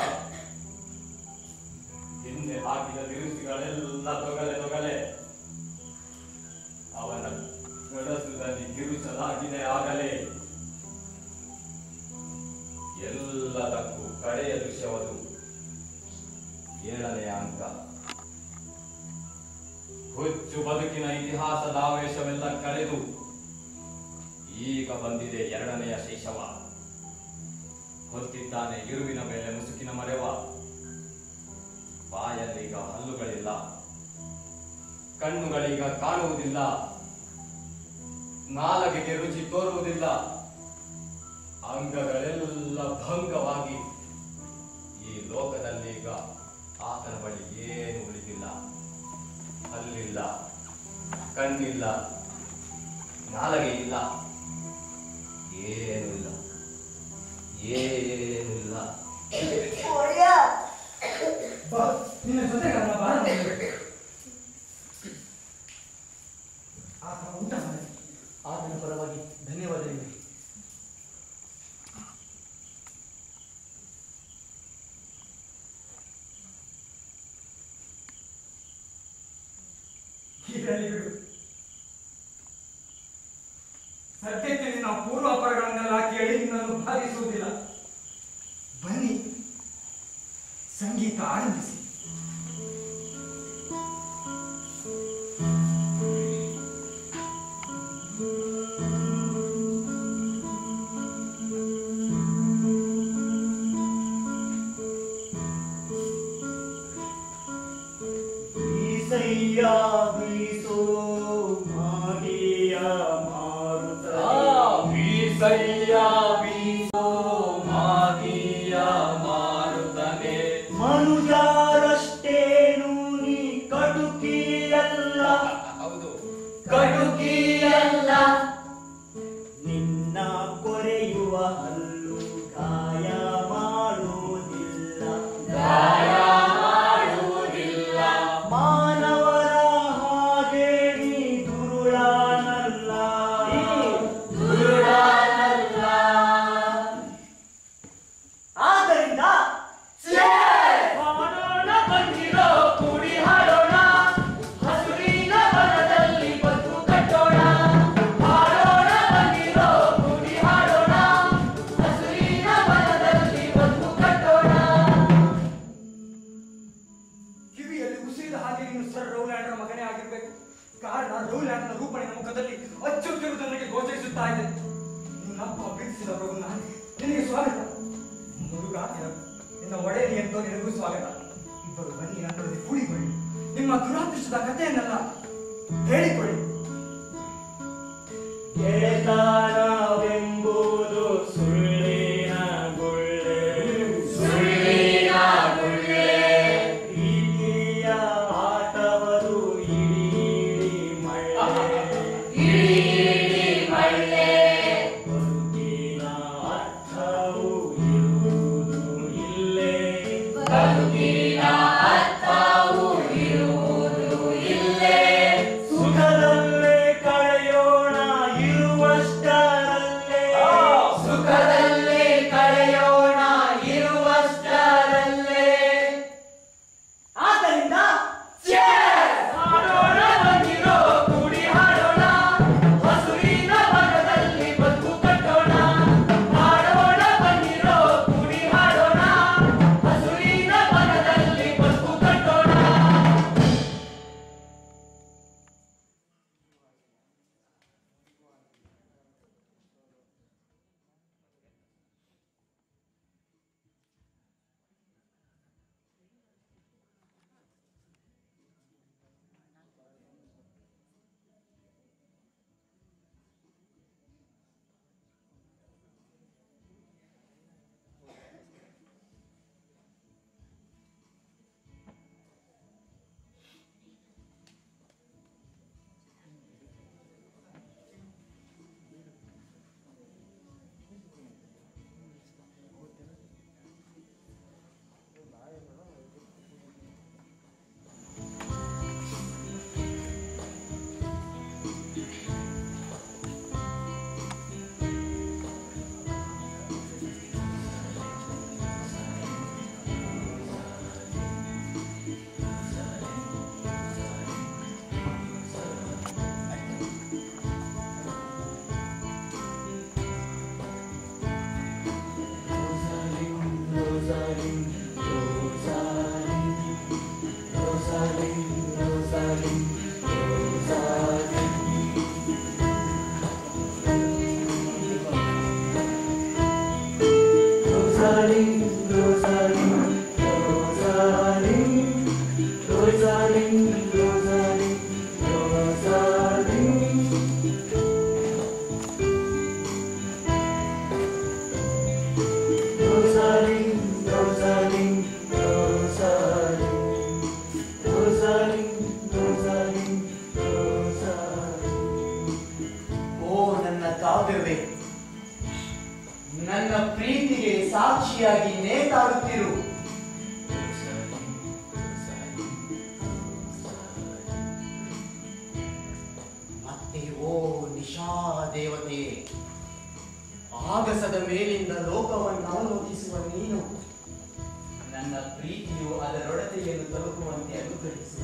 ಹಿಂದೆ ಹಾಕಿದ ತಿರುಸಿಗಳೆಲ್ಲ ತೊಗಲೆ ತೊಗಲೆ ಅವನ ಗಡಸುದಲ್ಲಿ ಕಿರುಚಲಾಗಿದೆ ಆಗಲೇ ಎಲ್ಲದಕ್ಕೂ ಕಡೆಯ ದೃಶ್ಯವದು ಏಳನೆಯ ಅಂಕ ಹುಚ್ಚು ಬದುಕಿನ ಇತಿಹಾಸದ ಆವೇಶವೆಲ್ಲ ಕಳೆದು ಈಗ ಬಂದಿದೆ ಎರಡನೆಯ ಶೈಶವ ಹೊತ್ತಿದ್ದಾನೆ ಇರುವಿನ ಮೇಲೆ ಮುಸುಕಿನ ಮರೆವ ಬಾಯಲ್ಲೀಗ ಹಲ್ಲುಗಳಿಲ್ಲ ಕಣ್ಣುಗಳೀಗ ಕಾಣುವುದಿಲ್ಲ ನಾಲಗೆಗೆ ರುಚಿ ತೋರುವುದಿಲ್ಲ ಅಂಗಗಳೆಲ್ಲ ಭಂಗವಾಗಿ ಈ ಲೋಕದಲ್ಲೀಗ ಆತನ ಬಳಿ ಏನು ಉಳಿದಿಲ್ಲ ಹಲ್ಲಿಲ್ಲ ಕಣ್ಣಿಲ್ಲ ನಾಲಗೆ ಇಲ್ಲ ಏನೂ ಇಲ್ಲ ಏನೂ ಇಲ್ಲ ಬಾ ನಿನ್ನ ಜೊತೆಗೆ ನನ್ನ ಬಾರ ಮಾಡಬೇಕು ಆತ ಊಟ ಮಾಡಿ ಆತನ ಪರವಾಗಿ ಧನ್ಯವಾದಗಳು ಇದರಲ್ಲಿ ಬಿಡು ಸದ್ಯಕ್ಕೆ ನಿನ್ನ ಪೂರ್ವಾಪರಗಳನ್ನೆಲ್ಲ ಕೇಳಿ ನಿನ್ನನ್ನು ಬಾಧಿಸುವುದಿಲ್ಲ ಬನ್ನಿ ಸಂಗೀತ ಆರಂಭಿಸಿ ಕೈಯ ಬೀಸೋ ಮಾಗಿಯ ಮಾರುತ್ತನೆ ಮನುಜಾರಷ್ಟೇನು ನೀ ಕಟುಕಿಯಲ್ಲ ಹೌದು ಕಟುಕಿಯಲ್ಲ ನಿನ್ನ ಕೊರೆಯುವ ಹಲ್ಲು ಗಾಯ ಮಾಡುವುದಿಲ್ಲ ಗಾಯ ಮಾಡುವುದಿಲ್ಲ ಮಾನವರ ಹಾಗೆ ನೀ ದುರುಳನಲ್ಲ ದುರುಳನಲ್ಲ. ಆದ್ದರಿಂದ ಮಾಡೋಣ ಬಂದಿರೋ ಕೂಡಿ ಹಾಡೋಣ ಹಸುರಿನ ಬನದಲ್ಲಿ ಬದುಕು ಕಟ್ಟೋಣ ಹಾಡೋಣ ಬಂದಿರೋ ಕೂಡಿ ಹಾಡೋಣ ಹಸುರಿನ ಬನದಲ್ಲಿ ಬದುಕು ಕಟ್ಟೋಣ ಕಿವಿಯಲ್ಲಿ ಉಸಿರಿದ ಹಾಗೆ ನೀನು ಸರ್ ರೌಲ್ಯಾಂಡರ ಮಗನೇ ಆಗಿರ್ಬೇಕು ಕಾರಣ ರೌಲ್ಯಾಂಡನ ರೂಪ ನಿನ್ನ ಮುಖದಲ್ಲಿ ಅಚ್ಚುತ್ತಿರುವುದು ನನಗೆ ಗೋಚರಿಸುತ್ತಾ ಇದೆ ನಿನ್ನಪ್ಪ ಪ್ರೀತಿಸಿದ ಪ್ರಭು ನಾನು ನಿನಗೆ ಸ್ವಾಗತ ಮುರುಗ ನಿನ್ನ- ನಿನ್ನ ಒಡೆಯಲಿ ಎಂತೋ ನಿನಗೂ ಸ್ವಾಗತ ಇಬ್ಬರು ಬನ್ನಿ ನನ್ನೊಡನೆ ಕೂಡಿಕೊಳ್ಳಿ ನಿಮ್ಮ ದುರಾದೃಷ್ಟದ ಕಥೆಯನ್ನೆಲ್ಲ ಹೇಳಿಕೊಳ್ಳಿ ಗೆಳೆತನವೆಂಬುದು ಸುಳ್ಳಿನ ಗುಳ್ಳೆ ಸುಳ್ಳಿನ ಗುಳ್ಳೆ. ಪ್ರೀತಿಯ ಆಟವರು ಇಡೀ ಮಳೆ ಇಡೀ ಮಳ್ಳೆ ಬದುಕಿನ ಅರ್ಥವು ಇರುವುದು ಇಲ್ಲೇ ಬದುಕಿನ ಅರ್ಥವು ಇರುವುದು ಇಲ್ಲೇ ಸುಖದಲ್ಲೇ ಕಳೆಯೋಣ ಇರುವಷ್ಟರಲ್ಲೇ ಸುಖದಲ್ಲಿ ಕಳೆಯೋಣ ಇರುವಷ್ಟರಲ್ಲೇ ಆದ್ದರಿಂದ ಹಾಡೋಣ ಬಂದಿರೋ ಕೂಡಿ ಹಾಡೋಣ ಹಸುರಿನ ಭಾಗದಲ್ಲಿ ಬದುಕು ಕಟ್ಟೋಣ ಹಾಡೋಣ ಬಂದಿರೋ ಕೂಡಿ ಹಾಡೋಣ ಹಸುರಿನ ಭಾಗದಲ್ಲಿ ಬದುಕು ಕಟ್ಟೋಣ ಓ ನನ್ನ ಕಾವ್ಯವೇ ನನ್ನ ಪ್ರೀತಿಗೆ ಸಾಕ್ಷಿಯಾಗಿ ನೇತಾಡುತ್ತಿರು ಮತ್ತೆ ಓ ನಿಶಾ ದೇವತೆ ಆಗಸದ ಮೇಲಿಂದ ಲೋಕವನ್ನು ಅವಲೋಕಿಸುವ ನೀನು ನನ್ನ ಪ್ರೀತಿಯು ಅದರೊಡತೆಯನ್ನು ತಲುಪುವಂತೆ ಅನುಗ್ರಹಿಸು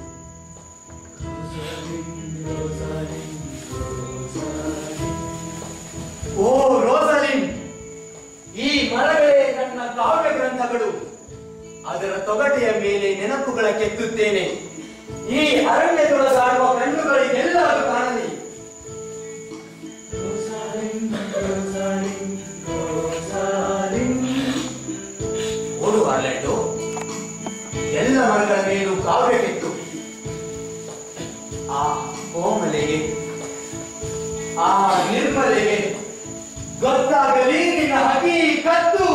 ಓ ರೋಸಲಿನ್ ಈ ಮರಗಳೇ ನನ್ನ ಕಾವ್ಯ ಗ್ರಂಥಗಳು ಅದರ ತೊಗಟೆಯ ಮೇಲೆ ನೆನಪುಗಳ ಕೆತ್ತುತ್ತೇನೆ ಈ ಅರಣ್ಯದೊಳಗಾಡುವ ಕಣ್ಣುಗಳಿಗೆಲ್ಲ ಅದು ಕಾಣಲಿ ಓಡು ಆರ್ಲೆಂಡು ಎಲ್ಲ ಮರಗಳ ಮೇಲೂ ಕಾವ್ಯ ಕೆತ್ತು ಆ ಕೋಮಲೆಗೆ ಆ ನಿರ್ಮಲೆಗೆ ಗೊತ್ತಾಗಲಿ ನಿನ್ನ ಹಕೀಕತ್ತು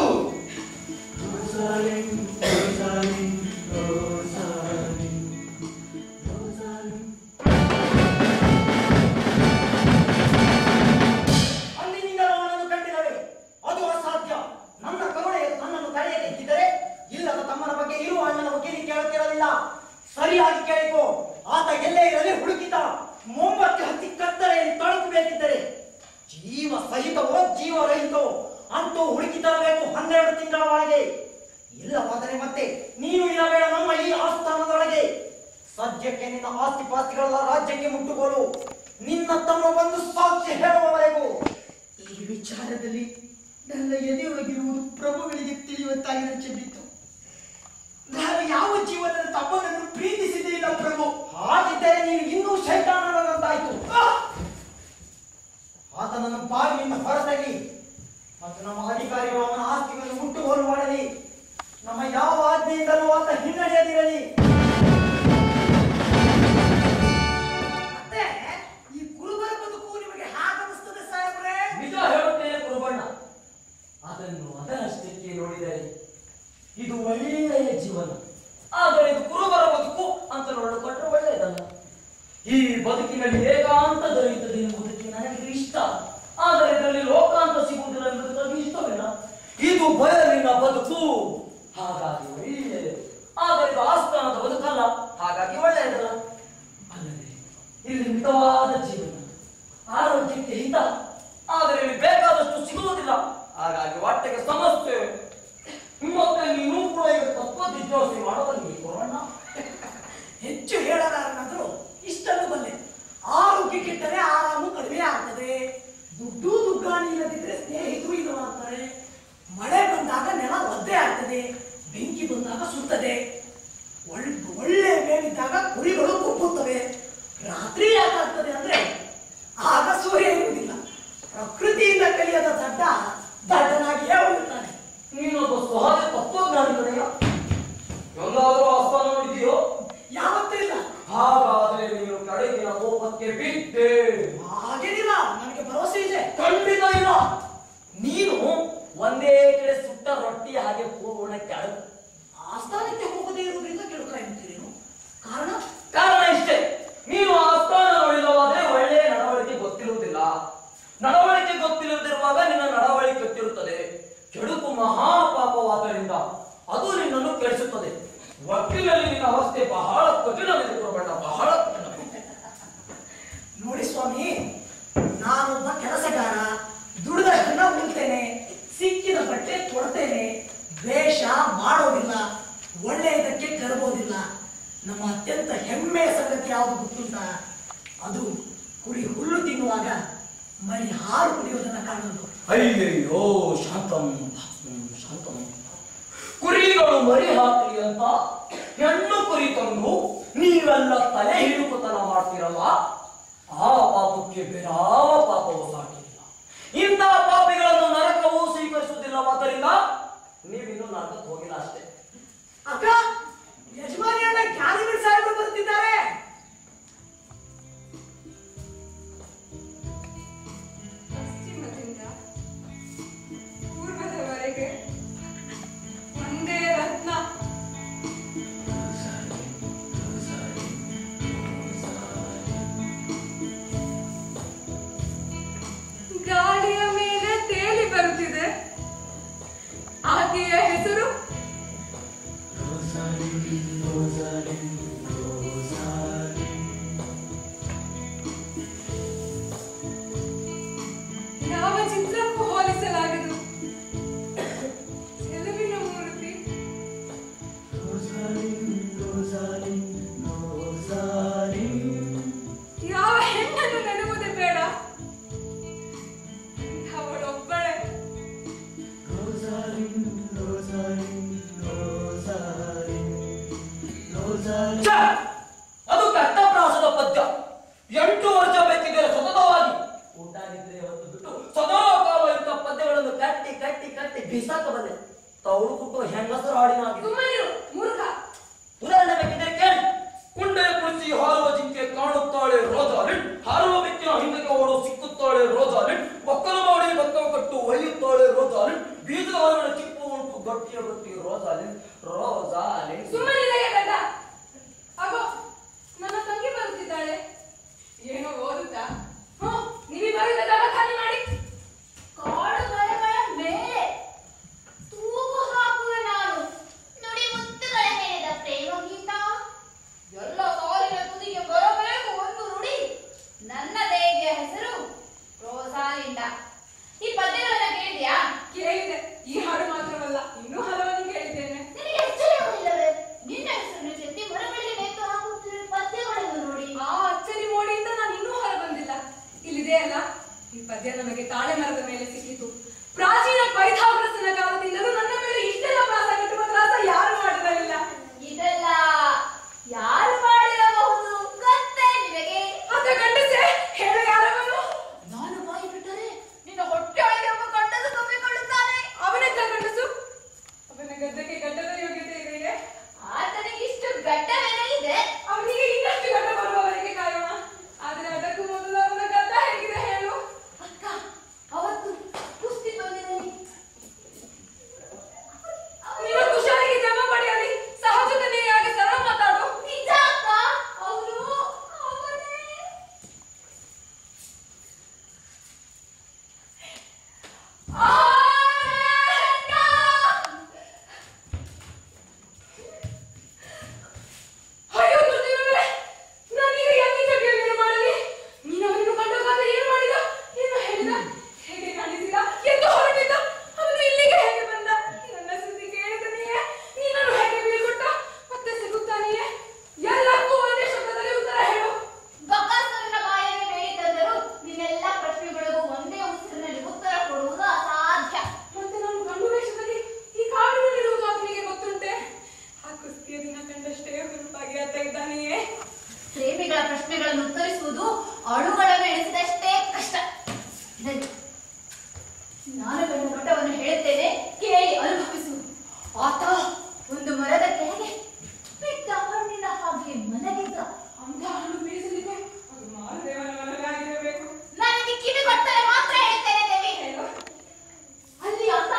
ಅಂದಿನಿಂದ ಅವನನ್ನು ಕಂಡಿರವೆ ಅದು ಅಸಾಧ್ಯ ನನ್ನ ಕರುಣೆ ನನ್ನನ್ನು ತಡೆಯದಿದ್ದರೆ ಇಲ್ಲದ ತಮ್ಮನ ಬಗ್ಗೆ ಇರುವ ಅಣ್ಣನ ಬಗ್ಗೆ ನೀನು ಕೇಳುತ್ತಿರಲಿಲ್ಲ ಸರಿಯಾಗಿ ಕೇಳಿಕೋ ಆತ ಎಲ್ಲೇ ಇರಲಿ ಹುಡುಕಿದ ಮೊಂಬಕ್ಕೆ ಹತ್ತಿ ಕತ್ತಲೆಯಲ್ಲಿ ತಳುಕಬೇಕಿದ್ದರೆ ಜೀವ ಸಹಿತವೋ ಜೀವರಹಿತವೋ ಅಂತೂ ಹುಡುಕಿ ತರಬೇಕು ಹನ್ನೆರಡು ತಿಂಗಳ ಒಳಗೆ ಇಲ್ಲವಾದರೆ ಮತ್ತೆ ನೀನು ಇರಬೇಡ ನಮ್ಮ ಈ ಆಸ್ಥಾನದೊಳಗೆ ಸದ್ಯಕ್ಕೆ ನಿನ್ನ ಆಸ್ತಿ ಪಾಸ್ತಿಗಳೆಲ್ಲ ರಾಜ್ಯಕ್ಕೆ ಮುಟ್ಟುಕೋಲು ನಿನ್ನ ತಮ್ಮ ಬಂದು ಸಾಕ್ಷಿ ಹೇಳುವವರೆಗೂ ಈ ವಿಚಾರದಲ್ಲಿ ನನ್ನ ಎದೆಯೊಳಗಿರುವುದು ಪ್ರಭುಗಳಿಗೆ ತಿಳಿಯುವಂತಾಗಿ ಚೆಂದಿತ್ತು ನಾನು ಯಾವ ಜೀವನದ ತಮ್ಮನನ್ನು ಪ್ರೀತಿಸಿದೇ ಇಲ್ಲ ಪ್ರಭು ಹಾಗಿದ್ದರೆ ನೀನು ಇನ್ನೂ ಶೈತಾನದಂತಾಯ್ತು ಆತನನ್ನು ಬಾಗಿಲಿಂದ ಹೊರತಗಿ ಮತ್ತು ನಮ್ಮ ಅಧಿಕಾರಿಗಳು ಅವನ ಆಸ್ತಿಗಳನ್ನು ಮುಟ್ಟುಗೋಲು ಮಾಡಲಿ ನಮ್ಮ ಯಾವ ಆಜ್ಞೆಯಿಂದಲೂ ಆತ ಹಿನ್ನಡೆಯದಿರಲಿ ಮತ್ತೆ ಈ ಕುರುಬರ ಬದುಕು ನಿಮಗೆ ಹಾಗನಿಸ್ತದೆ ಸಾಹೇಬ್ರೆ ನಿಜ ಹೇಳುತ್ತೇನೆ ಕುರುಬಣ್ಣ ಅದನ್ನು ಅದರಷ್ಟಕ್ಕೆ ನೋಡಿದರೆ ಇದು ಒಳ್ಳೆಯ ಜೀವನ ಆದರೆ ಇದು ಕುರುಬರ ಬದುಕು ಅಂತ ನೋಡಿಕೊಂಡ್ರೆ ಒಳ್ಳೆಯದಲ್ಲ ಈ ಬದುಕಿನಲ್ಲಿ ಏಕಾಂತ ದೊರೆಯುತ್ತದೆ ಎಂಬುದಕ್ಕೆ ನನಗೆ ಇಷ್ಟ ಆದರೆ ಇದರಲ್ಲಿ ಲೋಕಾಂತ ಸಿಗುವುದಿಲ್ಲ ಎಂಬುದು ನನಗೆ ಇಷ್ಟವಿಲ್ಲ ಇದು ಬಯಲಿನ ಬದುಕು ಹಾಗಾಗಿ ಒಳ್ಳೆಯದು ಆದರೆ ಇದು ಆಸ್ಥಾನದ ಬದುಕಲ್ಲ ಹಾಗಾಗಿ ಒಳ್ಳೆಯದಲ್ಲ ಅಲ್ಲದೆ ಇಲ್ಲಿ ಮಿತವಾದ ಜೀವನ ಆರೋಗ್ಯಕ್ಕೆ ಹಿತ ಆದರೆ ಇಲ್ಲಿ ಬೇಕಾದಷ್ಟು ಸಿಗುವುದಿಲ್ಲ ಹಾಗಾಗಿ ಹೊಟ್ಟೆಗೆ ಸಮಸ್ಯೆ ಮತ್ತೆ ನೀನು ಕೂಡ ಈಗ ತತ್ವ ಜಿಜ್ಞಾಸೆ ಮಾಡಬಲ್ಲಿ ಕೊರೋಣ ಹೆಚ್ಚು ಹೇಳಲಾರನಾದ್ರೂ ಇಷ್ಟನ್ನು ಬಲ್ಲೆ ಆರೋಗ್ಯ ಕೆಟ್ಟರೆ ಆರಾಮು ಕಡಿಮೆ ಆಗ್ತದೆ ದುಡ್ಡು ದುಗ್ಗಾಣಿ ಇಲ್ಲದಿದ್ರೆ ಸ್ನೇಹಿತರು ಇಲ್ಲ ಅಂತಾರೆ ಮಳೆ ಬಂದಾಗ ನೆಲ ಒದ್ದೆ ಆಗ್ತದೆ ಬೆಂಕಿ ಬಂದಾಗ ಸುತ್ತದೆ ಒಳ್- ಒಳ್ಳೆ ಮೇವಿದ್ದಾಗ ಕುರಿಗಳು ಕೊಬ್ಬುತ್ತವೆ ರಾತ್ರಿ ಯಾಕಾಗ್ತದೆ ಅಂದ್ರೆ ಆಗ ಸೂರ್ಯ ಇರುವುದಿಲ್ಲ ಪ್ರಕೃತಿಯಿಂದ ಕಲಿಯದ ದಡ್ಡ ದಡ್ಡನಾಗಿಯೇ ಉಳಿತಾನೆ ನೀನೊಬ್ಬ ಸಹಜ ತತ್ವಜ್ಞಾನಿ ಕಡೆಯ ಎಲ್ಲಾದರೂ ಆಸ್ಥಾನ ನೋಡಿದೆಯೋ ಯಾವತ್ತೂ ಇಲ್ಲ ಹಾಗಾದ್ರೆ ನೀನು ಕಡೆಗಿನ ಕೋಪಕ್ಕೆ ಬಿದ್ದೆ ಹಾಗೇನಿಲ್ಲ ನನಗೆ ಭರವಸೆ ಇದೆ ಖಂಡಿತ ಇಲ್ಲ ನೀನು ಒಂದೇ ಕಡೆ ಸುಟ್ಟ ರೊಟ್ಟಿ ಹಾಗೆ ಪೂರ್ಣ ಕೆಳಗೆ ಆಸ್ಥಾನಕ್ಕೆ ಹೋಗದೇ ಇರುವುದರಿಂದ ಕೆಡುಕ ಎನ್ನುತ್ತೀರೇನು ಕಾರಣ ಕಾರಣ ಇಷ್ಟೇ ನೀನು ಆಸ್ಥಾನ ನೋಡಿದವಾದ್ರೆ ಒಳ್ಳೆಯ ನಡವಳಿಕೆ ಗೊತ್ತಿರುವುದಿಲ್ಲ ನಡವಳಿಕೆ ಗೊತ್ತಿಲ್ಲದಿರುವಾಗ ನಿನ್ನ ನಡವಳಿಕೆ ಗೊತ್ತಿರುತ್ತದೆ ಕೆಡುಕು ಮಹಾಪಾಪವಾದ್ದರಿಂದ ಅದು ನಿನ್ನನ್ನು ಕೆಡಿಸುತ್ತದೆ ಒಟ್ಟಿನಲ್ಲಿ ನಿನ್ನ ಅವಸ್ಥೆ ಬಹಳ ಕಠಿಣವಿದೆ ಗುರುಬಣ್ಣ ಬಹಳ ಕಠಿಣ ನೋಡಿ ಸ್ವಾಮಿ ನಾನೊಬ್ಬ ಕೆಲಸಗಾರ ದುಡಿದಷ್ಟನ್ನ ಉಳ್ತೇನೆ ಸಿಕ್ಕಿದ ಬಟ್ಟೆ ಕೊಡ್ತೇನೆ ದ್ವೇಷ ಮಾಡೋದಿಲ್ಲ ಒಳ್ಳೆಯದಕ್ಕೆ ಕರಬೋದಿಲ್ಲ ನಮ್ಮ ಅತ್ಯಂತ ಹೆಮ್ಮೆಯ ಸಂಗತಿ ಯಾವುದು ಗೊತ್ತುಂಟ ಅದು ಕುರಿ ಹುಲ್ಲು ತಿನ್ನುವಾಗ ಮರಿ ಹಾಲು ಕುಡಿಯುವುದನ್ನ ಕಾಣುವುದು ಅಯ್ಯಯ್ಯೋ ಶಾಂತಂ ಹ್ಮ್, ಶಾಂತಂ ಕುರಿಗಳು ಮರಿ ಹಾಕಲಿ ಅಂತ ಹೆಣ್ಣು ಕುರಿ ತಂದು ನೀವೆಲ್ಲ ತಲೆ ಹಿಡುಕುತನ ಮಾಡ್ತೀರಲ್ಲ ಆ ಪಾಪಕ್ಕೆ ಬೇರಾವ ಪಾಪವು ಸಾಟಿಲ್ಲ ಇಂಥ ಪಾಪಿಗಳನ್ನು ನರಕವು ಸ್ವೀಕರಿಸುವುದಿಲ್ಲವಾದ್ದರಿಂದ ನೀವಿನ್ನೂ ನರಕಕ್ಕೆ ಹೋಗಿಲ್ಲ ಅಷ್ಟೇ ಅಕ್ಕ ಯಜಮಾನಿಯನ್ನ ಜ್ಞಾನಿಗಳ ಸಾಹೇಬರು ಬರ್ತಿದ್ದಾರೆ ಪಶ್ಚಿಮದಿಂದ ಪೂರ್ವದವರೆಗೆ ಒಂದೇ ರತ್ನ ಗಾಳಿಯ ಮೇಲೆ ತೇಲಿ ಬರುತ್ತಿದೆ ಆಕೆಯ ಹೆಸರು ಯಾವ ಚಿತ್ರಕ್ಕೂ ಹೋಲಿಸಲಾಗದು ಚೆಲುವಿನ ಮೂರ್ತಿ ಯಾವ ಹೆಣ್ಣನ್ನು ನೆಡುವುದೇ ಬೇಡ ಅವಳೊಬ್ಬಳೇ ಛೆ! ಅದು ಕಟ್ಟಪ್ರಾಸದ ಪದ್ಯ ಎಂಟು ವರ್ಷ ಬೇಕಿದ್ದರೆ ಸತತವಾಗಿ ಉಂಟಾಗಿದ್ರೆ ಹೊತ್ತು ಬಿಟ್ಟು ಸದಾ ಕಾಲ ಇಂಥ ಪದ್ಯಗಳನ್ನು ಕಟ್ಟಿ ಕಟ್ಟಿ ಕಟ್ಟಿ ಬಿಸಾಕಬಲ್ಲೆ ತೌಡು ಕುಟ್ಟು ಹೆಂಗಸರು ಹಾಡಿನ ಹಾಗೆ. ಸುಮ್ಮನಿರು ಮೂರ್ಖ ಉದಾಹರಣೆ ಬೇಕಿದ್ದರೆ ಕೇಳಿ ಕುಂಡೆ ಕುಳಿಸಿ ಹಾರುವ ಜಿಂಕೆ ಕಾಣುತ್ತಾಳೆ ರೋಜಾಲಿನ್ ಹಾರುವ ಬೆಕ್ಕಿನ ಹಿಂದಕ್ಕೆ ಓಡು ಸಿಕ್ಕುತ್ತಾಳೆ ರೋಜಾಲಿನ್ ಬಕ್ಕಲು ಮಾಡಿ ಬಕ್ಕವು ಕಟ್ಟು ಈ ಪದ್ಯ ನನಗೆ ತಾಳೆ ಮರದ ಮೇಲೆ ಸಿಕ್ಕಿತು ಪ್ರಾಚೀನ ಪೈಥಾಗ್ರಸನ ಕಾಲದಿಂದಲೂ ನನ್ನ ಮೇಲೆ ಇಷ್ಟೆಲ್ಲ ಪ್ರಾಸ ಕಟ್ಟುವ ತ್ರಾಸ ಯಾರು ಮಾಡಿರಲಿಲ್ಲ ಇದೆಲ್ಲ ಯಾರು ಮಾಡಿರಬಹುದು ಗೊತ್ತೇ ನಿನಗೆ ಅದ ಗಂಡಸೆ ಹೇಳು ಯಾರವನು ನಾನು ಬಾಯಿ ಬಿಟ್ಟರೆ ನಿನ್ನ ಹೊಟ್ಟೆಯೊಳಗೆ ಒಬ್ಬ ಗಂಡಸ ತುಂಬಿಕೊಳ್ಳುತ್ತಾನೆ ಅವನೆತ್ತ ಗಂಡಸು ಅವನ ಗದ್ದೆಗೆ ಗಡ್ಡದ ಯೋಗ್ಯತೆ ಇದೆಯೇ ಆತನಿಗೆ ಇಷ್ಟು ಗಡ್ಡವೇನೇ ಇದೆ ಅವನಿಗೆ ಇನ್ನಷ್ಟು ಗಡ್ಡ ಬರುವವರೆಗೆ ಕಾಯೋಣ ಆದ್ರೆ ಅದಕ್ಕೂ ಮೊದಲು ಅವನ ಗದ್ದ ಹೇಗಿದೆ ಹೇಳು ಅಕ್ಕ ಅವತ್ತು ಕುಸ್ತಿ ಬಂದಿದ್ದೀನಿ ನೀನು ಕುಶಾಲಿಗೆ ಜಮ ಪಡೆಯಲಿ ಸಹಜತೆಯಾಗಿ ಸರಳ ಮಾತಾಡು ನಿಜ ಅಕ್ಕ ಅವನು ಅವನೇ ಅಯ್ಯೋ ದುರ್ದಿನವೇ ನಾನೀಗ ಯಾಕೆ ಜಗ್ಗೆಯನ್ನು ಮಾಡಲಿ ನೀನು ಅವನನ್ನು ಕಂಡಾಗ ಏನು ಮಾಡಿದ ಏನು ಹೇಳಿದ ಹೇಗೆ ಕಾಣಿಸಿದ ಎಂದು ಹೊರಟಿದ್ದ ಅವನು ಇಲ್ಲಿಗೆ ಹೇಗೆ ಬಂದ ನನ್ನ ಸುದ್ದಿ ಕೇಳಿದನೆಯೇ ನೀನನ್ನು ಹೇಗೆ ಬೀಳ್ಕೊಟ್ಟ ಮತ್ತೆ ಸಿಗುತ್ತಾನೆಯೇ ಎಲ್ಲಕ್ಕೂ ಒಂದೇ ಶಬ್ದದಲ್ಲಿ ಉತ್ತರ ಹೇಳು ಬಕಾಸುರನ ಬಾಯಲ್ಲಿ ಬೇಡಿ ತಂದರು ನಿನ್ನೆಲ್ಲ ಪ್ರಶ್ನೆಗಳಿಗೂ ಒಂದೇ ಉಸಿರಿನಲ್ಲಿ ಉತ್ತರ ಕೊಡುವುದು ಅಸಾಧ್ಯ ಮತ್ತೆ ನಾನು ಗಂಡು ವೇಷದಲ್ಲಿ ಈ ಕಾಡಿನಲ್ಲಿರುವುದು ಆತನಿಗೆ ಗೊತ್ತುಂಟೆ ಆ ಕುಸ್ತಿಯ ದಿನ ಕಂಡಷ್ಟೇ ಹುರುಪಾಗಿ ಆತ ಇದ್ದಾನೆಯೇ ಪ್ರೇಮಿಗಳ ಪ್ರಶ್ನೆಗಳನ್ನು ಉತ್ತರಿಸುವುದು ಅಳುಗಳನ್ನು ಎಣಿಸಿದಷ್ಟೇ ಕಷ್ಟ ಇದನ್ನು ನಾನು ಕಂಡ ನೋಟವನ್ನು ಹೇಳುತ್ತೇನೆ ಕೇಳಿ ಅನುಭವಿಸು ಆತ ಒಂದು ಮರದ ಕೆಳಗೆ ಬಿಟ್ಟ ಹಣ್ಣಿನ ಹಾಗೆ ಮಲಗಿದ್ದ ಅಂತ ಹಣ್ಣು ಬೀಳಿಸಲಿಕ್ಕೆ ಅದು ಮಾರುದೇವನ ಮನಗಾಗಿರಬೇಕು ನನಗೆ ಕಿವಿ ಕೊಟ್ಟರೆ ಮಾತ್ರ ಹೇಳ್ತೇನೆ ದೇವಿ ಹೇಳು ಅಲ್ಲಿ ಆತ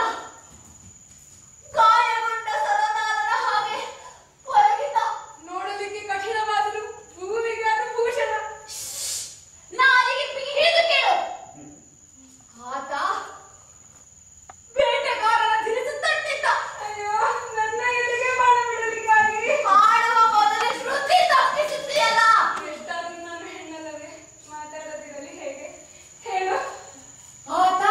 ಗಾಯಗೊಂಡ ಸರದಾರನ ಹಾಗೆ ಹೊರಗಿದ್ದ ನೋಡಲಿಕ್ಕೆ ಕಠಿಣವಾದರೂ ಭೂಮಿಗೆ ಅದು ಭೂಷಣ ನಾಲಿಗೆ ಹಿಡಿದು ಕೇಳು ಆತ ಬೇಟೆಗಾರನ ತಿರುಚು ತಟ್ಟಿದ್ದ ಅಯ್ಯೋ ನನ್ನ ಎದೆಗೆ ಬಾಣ ಬಿಡಲಿಕ್ಕಾಗಿ ಆಡುವ ಮೊದಲು ಶ್ರುತಿ ತಪ್ಪಿಸುತ್ತೀಯಲ್ಲ ಎಷ್ಟಾದ್ರೂ ನಾನು ಹೆಣ್ಣಲ್ಲವೇ ಮಾತಾಡದಿರಲಿ ಹೇಗೆ ಹೇಳು ಆತ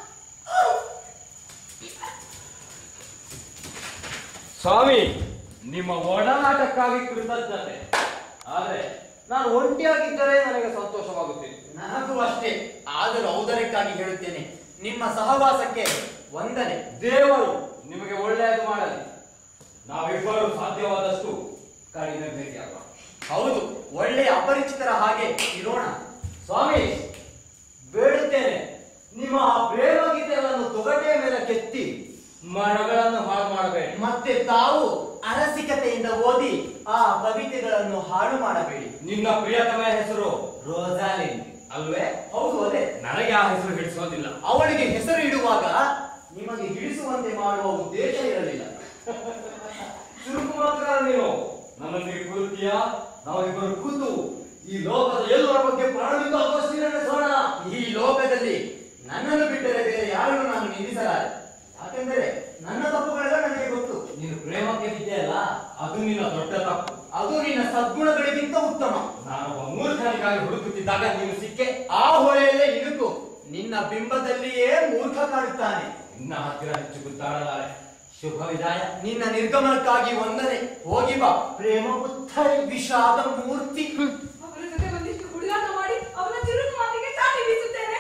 ಸ್ವಾಮಿ ನಿಮ್ಮ ಒಡನಾಟಕ್ಕಾಗಿ ಕೃತಜ್ಞತೆ ಆದ್ರೆ ನಾನು ಒಂಟಿಯಾಗಿದ್ದರೆ ನನಗೆ ಸಂತೋಷವಾಗುತ್ತಿತ್ತು ನನಗೂ ಅಷ್ಟೇ ಆದರೂ ಔದರಕ್ಕಾಗಿ ಹೇಳುತ್ತೇನೆ ನಿಮ್ಮ ಸಹವಾಸಕ್ಕೆ ವಂದನೆ ದೇವರು ನಿಮಗೆ ಒಳ್ಳೆಯದು ಮಾಡಲಿ ನಾವಿಬ್ಬರು ಸಾಧ್ಯವಾದಷ್ಟು ಕಡಿಮೆ ಭೇಟಿಯಾಗುವ ಹೌದು ಒಳ್ಳೆಯ ಅಪರಿಚಿತರ ಹಾಗೆ ಇರೋಣ ಸ್ವಾಮಿ ಬೇಡುತ್ತೇನೆ ನಿಮ್ಮ ಆ ಪ್ರೇಮ ಗೀತೆಗಳನ್ನು ತೊಗಟೆಯ ಮೇಲೆ ಕೆತ್ತಿ ಮರಗಳನ್ನು ಹಾಳು ಮಾಡಬೇಡಿ ಮತ್ತೆ ತಾವು ಅರಸಿಕತೆಯಿಂದ ಓದಿ ಆ ಕವಿತೆಗಳನ್ನು ಹಾಳು ಮಾಡಬೇಡಿ ನಿನ್ನ ಪ್ರಿಯತಮ ಹೆಸರು ರೋಸಾಲಿನ್ ಅಲ್ವೇ ಹೌದು ಅದೇ ನನಗೆ ಆ ಹೆಸರು ಹಿಡಿಸೋದಿಲ್ಲ ಅವಳಿಗೆ ಹೆಸರು ಇಡುವಾಗ ನಿಮಗೆ ಹಿಡಿಸುವಂತೆ ಮಾಡುವ ಉದ್ದೇಶ ಇರಲಿಲ್ಲ ಚುರುಕು ಮಾತ್ರ ನೀನು ನನ್ನೊಂದಿಗೆ ಕೂರುತ್ತೀಯಾ ನಾವಿಬ್ಬರು ಕೂತು ಈ ಲೋಕದ ಎಲ್ಲರ ಬಗ್ಗೆ ಪ್ರಾಣದಿಂದ ಅಪಸ್ತಿ ನಡೆಸೋಣ ಈ ಲೋಕದಲ್ಲಿ ನನ್ನನ್ನು ಬಿಟ್ಟರೆ ಬೇರೆ ಯಾರನ್ನು ನಾನು ನಿಂದಿಸಲಾರೆ ಯಾಕೆಂದರೆ ನನ್ನ ತಪ್ಪುಗಳೆಲ್ಲ ನನಗೆ ಗೊತ್ತು ನೀನು ಪ್ರೇಮಕ್ಕೆ ಬಿದ್ದೆಯಲ್ಲ ಅದು ನಿನ್ನ ದೊಡ್ಡ ತಪ್ಪು ಅದು ನಿನ್ನ ಸದ್ಗುಣಗಳಿಗಿಂತ ಉತ್ತಮ ನಾನೊಬ್ಬ ಮೂರ್ಖನಿಗಾಗಿ ಹುಡುಕುತ್ತಿದ್ದಾಗ ನೀನು ಸಿಕ್ಕೆ ಆ ಹೊಳೆಯಲ್ಲೇ ಇಣುಕು ನಿನ್ನ ಬಿಂಬದಲ್ಲಿಯೇ ಮೂರ್ಖ ಕಾಣುತ್ತಾನೆ ನಿನ್ನ ಹತ್ತಿರ ಹೆಚ್ಚು ಗುದ್ದಾಡಲಾರೆ ಶುಭ ವಿದಾಯ ನಿನ್ನ ನಿರ್ಗಮನಕ್ಕಾಗಿ ವಂದನೆ ಹೋಗಿ ಬಾ ಪ್ರೇಮ ಪುತ್ಥಳಿ ವಿಷಾದ ಮೂರ್ತಿ ಅವನ ಜೊತೆ ಒಂದಿಷ್ಟು ಹುಡುಗಾಟ ಮಾಡಿ ಅವನ ಚಿರುಕು ಮಾತಿಗೆ ಚಾಟಿ ಬೀಸುತ್ತೇನೆ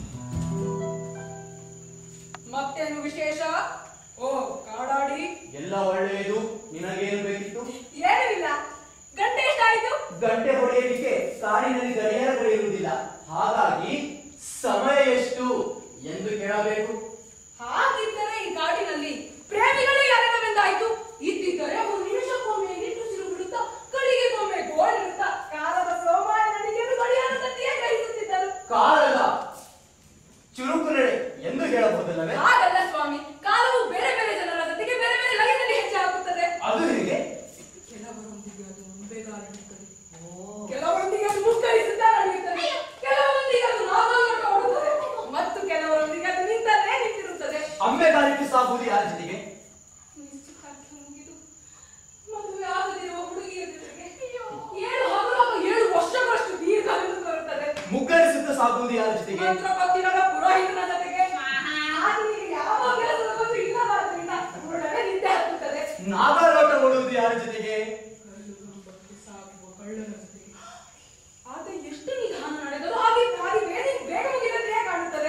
ಮತ್ತೇನು ವಿಶೇಷ ಓ ಕಾಡಾಡಿ ಎಲ್ಲ ಒಳ್ಳೆಯದು ನಿನಗೇನು ಬೇಕಿತ್ತು ಏನೂ ಇಲ್ಲ ಗಂಟೆ ಎಷ್ಟಾಯ್ತು ಗಂಟೆ ಹೊಡೆಯಲಿಕ್ಕೆ ಕಾರಿನಲ್ಲಿ ಗಡಿಯಾರಗಳಿರುವುದಿಲ್ಲ ಹಾಗಾಗಿ ಸಮಯ ಎಷ್ಟು ಎಂದು ಕೇಳಬೇಕು ಹಾಗಿದ್ದರೆ ಈ ಕಾಡಿನಲ್ಲಿ ಪ್ರೇಮಿಗಳೇ ಯಾರೆಲ್ಲವೆಂದಾಯ್ತು ಇದ್ದಿದ್ದರೆ ಒಂದು ನಿಮಿಷಕ್ಕೊಮ್ಮೆ ನಿಟ್ಟುಸಿರು ಬಿಡುತ್ತಾ ಗಳಿಗೆಗೊಮ್ಮೆ ಗೋಳಿಡುತ್ತಾ ಕಾಲದ ಸೋಮಾಯ ನಡಿಗೆಯನ್ನು ಗಡಿಯಾರದಂತೆಯೇ ಗ್ರಹಿಸುತ್ತಿದ್ದರು ಕಾಲದ ಚುರುಕು ನಡೆ ಎಂದು ಹೇಳಬಹುದಲ್ಲವೇ ಹಾಗಲ್ಲ ಸ್ವಾಮಿ ಕಾಲವು ಬೇರೆ ಬೇರೆ ಜನರ ಜೊತೆಗೆ ಬೇರೆ ಬೇರೆ ಲೈನಲ್ಲಿ ಹೆಜ್ಜೆ ಹಾಕುತ್ತದೆ ಅದು ಹೇಗೆ ಕೆಲವರೊಂದಿಗೆ ಅದು ಮುಂಬೆಗಾಲಿಡುತ್ತದೆ ಕೆಲವರೊಂದಿಗೆ ಅದು ಮುಕ್ಕರಿಸುತ್ತಾ ನಡೆಯುತ್ತದೆ ಕೆಲವರೊಂದಿಗೆ ಅದು ನಾಗಾಲೋಟ ಓಡುತ್ತದೆ ಮತ್ತು ಕೆಲವರೊಂದಿಗೆ ಅದು ನಿಂತಲ್ಲೇ ನಿಂತಿರುತ್ತದೆ ಅಂಬೆಗಾಲಿಕೆ ಸಾಗುವುದು ಯಾರ ಜೊತೆಗೆ ನಿಶ್ಚಿತಾರ್ಥ ಮುಗಿದು ಮದುವೆ ಆಗದಿರುವ ಹುಡುಗಿಯ ಜೊತೆಗೆ ಏಳು ಹಗಲು ಏಳು ವರ್ಷಗಳಷ್ಟು ದೀರ್ಘವೆಂದು ಬರುತ್ತದೆ ಮುಗ್ಗರಿಸುತ್ತ ಸಾಗುವುದು ಯಾರ ಜೊತೆಗೆ ಮಂತ್ರ ಗೊತ್ತಿರದ ಪುರೋಹಿತನ ಜೊತೆಗೆ ಆತನಿಗೆ ಯಾವ ಅಭ್ಯಾಸದ ಒಂದು ಇಲ್ಲವಾದ್ರಿಂದ ಒಡನೆ ನಿದ್ದೆ ಹತ್ತುತ್ತದೆ ನಾಗಾಲೋಟ ಓಡುವುದು ಯಾರ ಜೊತೆಗೆ ಸಾಗುವ ಕಳ್ಳನ ಜೊತೆಗೆ ಆತ ಎಷ್ಟು ನಿಧಾನ ನಡೆದರೂ ಹಾಗೆ ಹಾಗೆ ಬೇಗ ಬೇಗ ಮುಗಿದಂತೆಯೇ ಕಾಣುತ್ತದೆ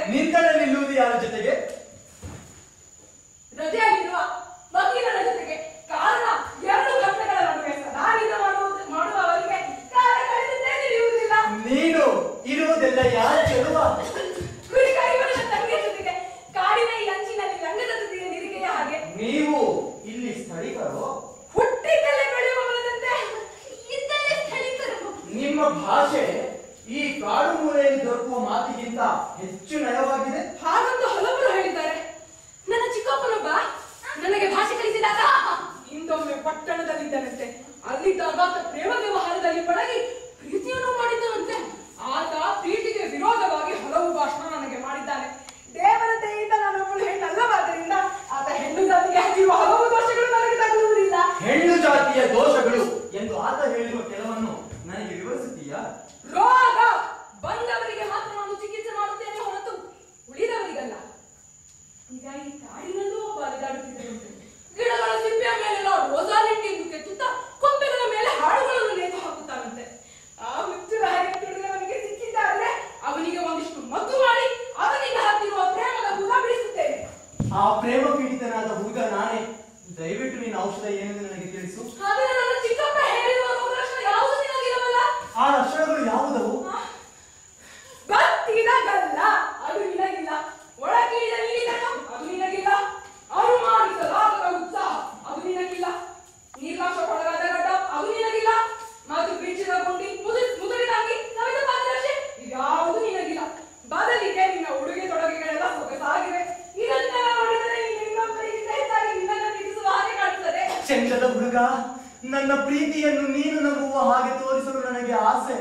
ನಿಂತಲ್ಲಿ ನಿಲ್ಲುವುದು ಯಾರ ಜೊತೆಗೆ ರಜೆಯಲ್ಲಿರುವ ವಕೀಲರ ಜೊತೆಗೆ ಕಾರಣ ಎರಡು ಗಂಟೆಗಳ ನಡುವೆ ಸದಾ ನಿದ್ದೆ ಮಾಡುವುದು ಮಾಡುವವರಿಗೆ ಕಾಲ ಕಳೆದದ್ದೇ ತಿಳಿಯುವುದಿಲ್ಲ ನೀನು ಇರುವುದೆಲ್ಲ ಯಾರ ಚೆಲುವ ಕುರಿಕಾಯಿಗಳ ತಂಗಿಯ ಜೊತೆಗೆ ಕಾಡಿನ ಈ ಅಂಚಿನಲ್ಲಿ ರಂಗದ ತುದಿಯ ನಿರಿಗೆಯ ಹಾಗೆ ನೀವು ಇಲ್ಲಿ ಸ್ಥಳೀಕರು ಹುಟ್ಟಿದ್ದಲ್ಲೇ ಬೆಳೆಯುವ ಮರದಂತೆ ಇದ್ದಲ್ಲೇ ಸ್ಥಳೀಕರು ನಿಮ್ಮ ಭಾಷೆ ಈ ಕಾಡು ಮೂಲೆಯಲ್ಲಿ ದೊರಕುವ ಮಾತಿಗಿಂತ ಹೆಚ್ಚು ನಯವಾಗಿದೆ ಹಾಗಂತ ಹಲವರು ಹೇಳಿದ್ದಾರೆ ನನ್ನ ಚಿಕ್ಕಪ್ಪನೊಬ್ಬ ನನಗೆ ಭಾಷೆ ಕಲಿಸಿದಾಗ ಹಿಂದೊಮ್ಮೆ ಪಟ್ಟಣದಲ್ಲಿದ್ದನಂತೆ ಅಲ್ಲಿದ್ದಾಗ ಆತ ಪ್ರೇಮ ವ್ಯವಹಾರದಲ್ಲಿ ಪಳಗಿ ಪ್ರೀತಿಯನ್ನು ಮಾಡಿದ್ದನಂತೆ ಆತ ಪ್ರೀತಿಗೆ ವಿರೋಧವಾಗಿ ಹಲವು ಭಾಷಣ ನನಗೆ ಮಾಡಿದ್ದಾನೆ ದೇವರ ದಯೆಯಿಂದ ನಾನೊಬ್ಬಳು ಹೆಣ್ಣಲ್ಲವಾದ್ದರಿಂದ ಆತ ಹೆಣ್ಣು ಜಾತಿಗೆ ಹಚ್ಚಿರುವ ಹಲವು ದೋಷಗಳು ನನಗೆ ತಗುಲುವುದಿಲ್ಲ ಹೆಣ್ಣು ಜಾತಿಯ ದೋಷಗಳು ಎಂದು ಆತ ಹೇಳಿರುವ ಕೆಲವನ್ನು ನನಗೆ ವಿವರಿಸುತ್ತೀಯಾ ರೋಗ ಬಂದವರಿಗೆ ಮಾತ್ರ ನಾನು ಚಿಕಿತ್ಸೆ ಮಾಡುತ್ತೇನೆ ಹೊರತು ಉಳಿದವರಿಗಲ್ಲ ಈಗ ಈ ಕಾಡಿನಲ್ಲೂ ಒಬ್ಬ ಅಲೆದಾಡುತ್ತಿದ್ದನಂತೆ ಗಿಡಗಳ ಸಿಪ್ಪೆಯ ಮೇಲೆಲ್ಲ ರೋಸಾಲಿಂಡಿ ಎಂದು ಕೆತ್ತುತ್ತಾ ಕೊಂಬೆಗಳ ಮೇಲೆ ಹಾಳುಗಳನ್ನು ನೇತು ಹಾಕುತ್ತಾನಂತೆ ಆ ಹುಚ್ಚರ ಹಾಗೆ ತಿಳಿದವನಿಗೆ ಸಿಕ್ಕಿದ್ದಾದ್ರೆ ಅವನಿಗೆ ಒಂದಿಷ್ಟು ಮದ್ದು ಮಾಡಿ ಅವನಿಗೆ ಹತ್ತಿರುವ ಪ್ರೇಮದ ಹುಲ ಬಿಡಿಸುತ್ತೇನೆ ಆ ಪ್ರೇಮ ಪೀಡಿತನಾದ ಹುಡುಗ ನಾನೇ ದಯವಿಟ್ಟು ನಿನ್ನ ಔಷಧ ಏನೆಂದು ನನಗೆ ತಿಳಿಸು ಆದರೆ ನನ್ನ ಚಿಕ್ಕಪ್ಪ ಹೇಳಿರುವ ರೋಗಲಕ್ಷಣ ಯಾವುದು ನಿನಗಿರಬಲ್ಲ ಆ ಲಕ್ಷಣಗಳು ಯಾವುದವು ಬತ್ತಿದಗಲ್ಲ ಅದು ನಿನಗಿಲ್ಲ ಒಳಗಿಳಿದ ನೀರಿನ ಅದು ನಿನಗಿಲ್ಲ ಅನುಮಾನಿಸಲಾಗದ ಉತ್ಸಾಹ ಅದು ನಿನಗಿಲ್ಲ ನೀರ್ಲಾಶಕ್ಕೊಳಗಾದ ಗಡ್ಡ ಅದು ನಿನಗಿಲ್ಲ ಮತ್ತು ಬಿಚ್ಚಿದ ಗುಂಡಿ ಮುದುರಿ ಮುದುರಿದಾಗಿ ಸವಿದ ಪಾದರಕ್ಷೆ ಯಾವುದು ನಿನಗಿಲ್ಲ ಬದಲಿಗೆ ನಿನ್ನ ಉಡುಗೆ ತೊಡುಗೆಗಳೆಲ್ಲ ಸೊಗಸಾಗಿವೆ ಇದನ್ನೆಲ್ಲ ನೋಡಿದರೆ ನೀನು ಇನ್ನೊಬ್ಬರಿಗಿಂತ ಹೆಚ್ಚಾಗಿ ನಿನ್ನನ್ನು ಪ್ರೀತಿಸುವ ಹಾಗೆ ಕಾಣುತ್ತದೆ ಚಂದದ ಹುಡುಗ ನನ್ನ ಪ್ರೀತಿಯನ್ನು ನೀನು ನಂಬುವ ಹಾಗೆ ತೋರಿಸಲು ನನಗೆ ಆಸೆ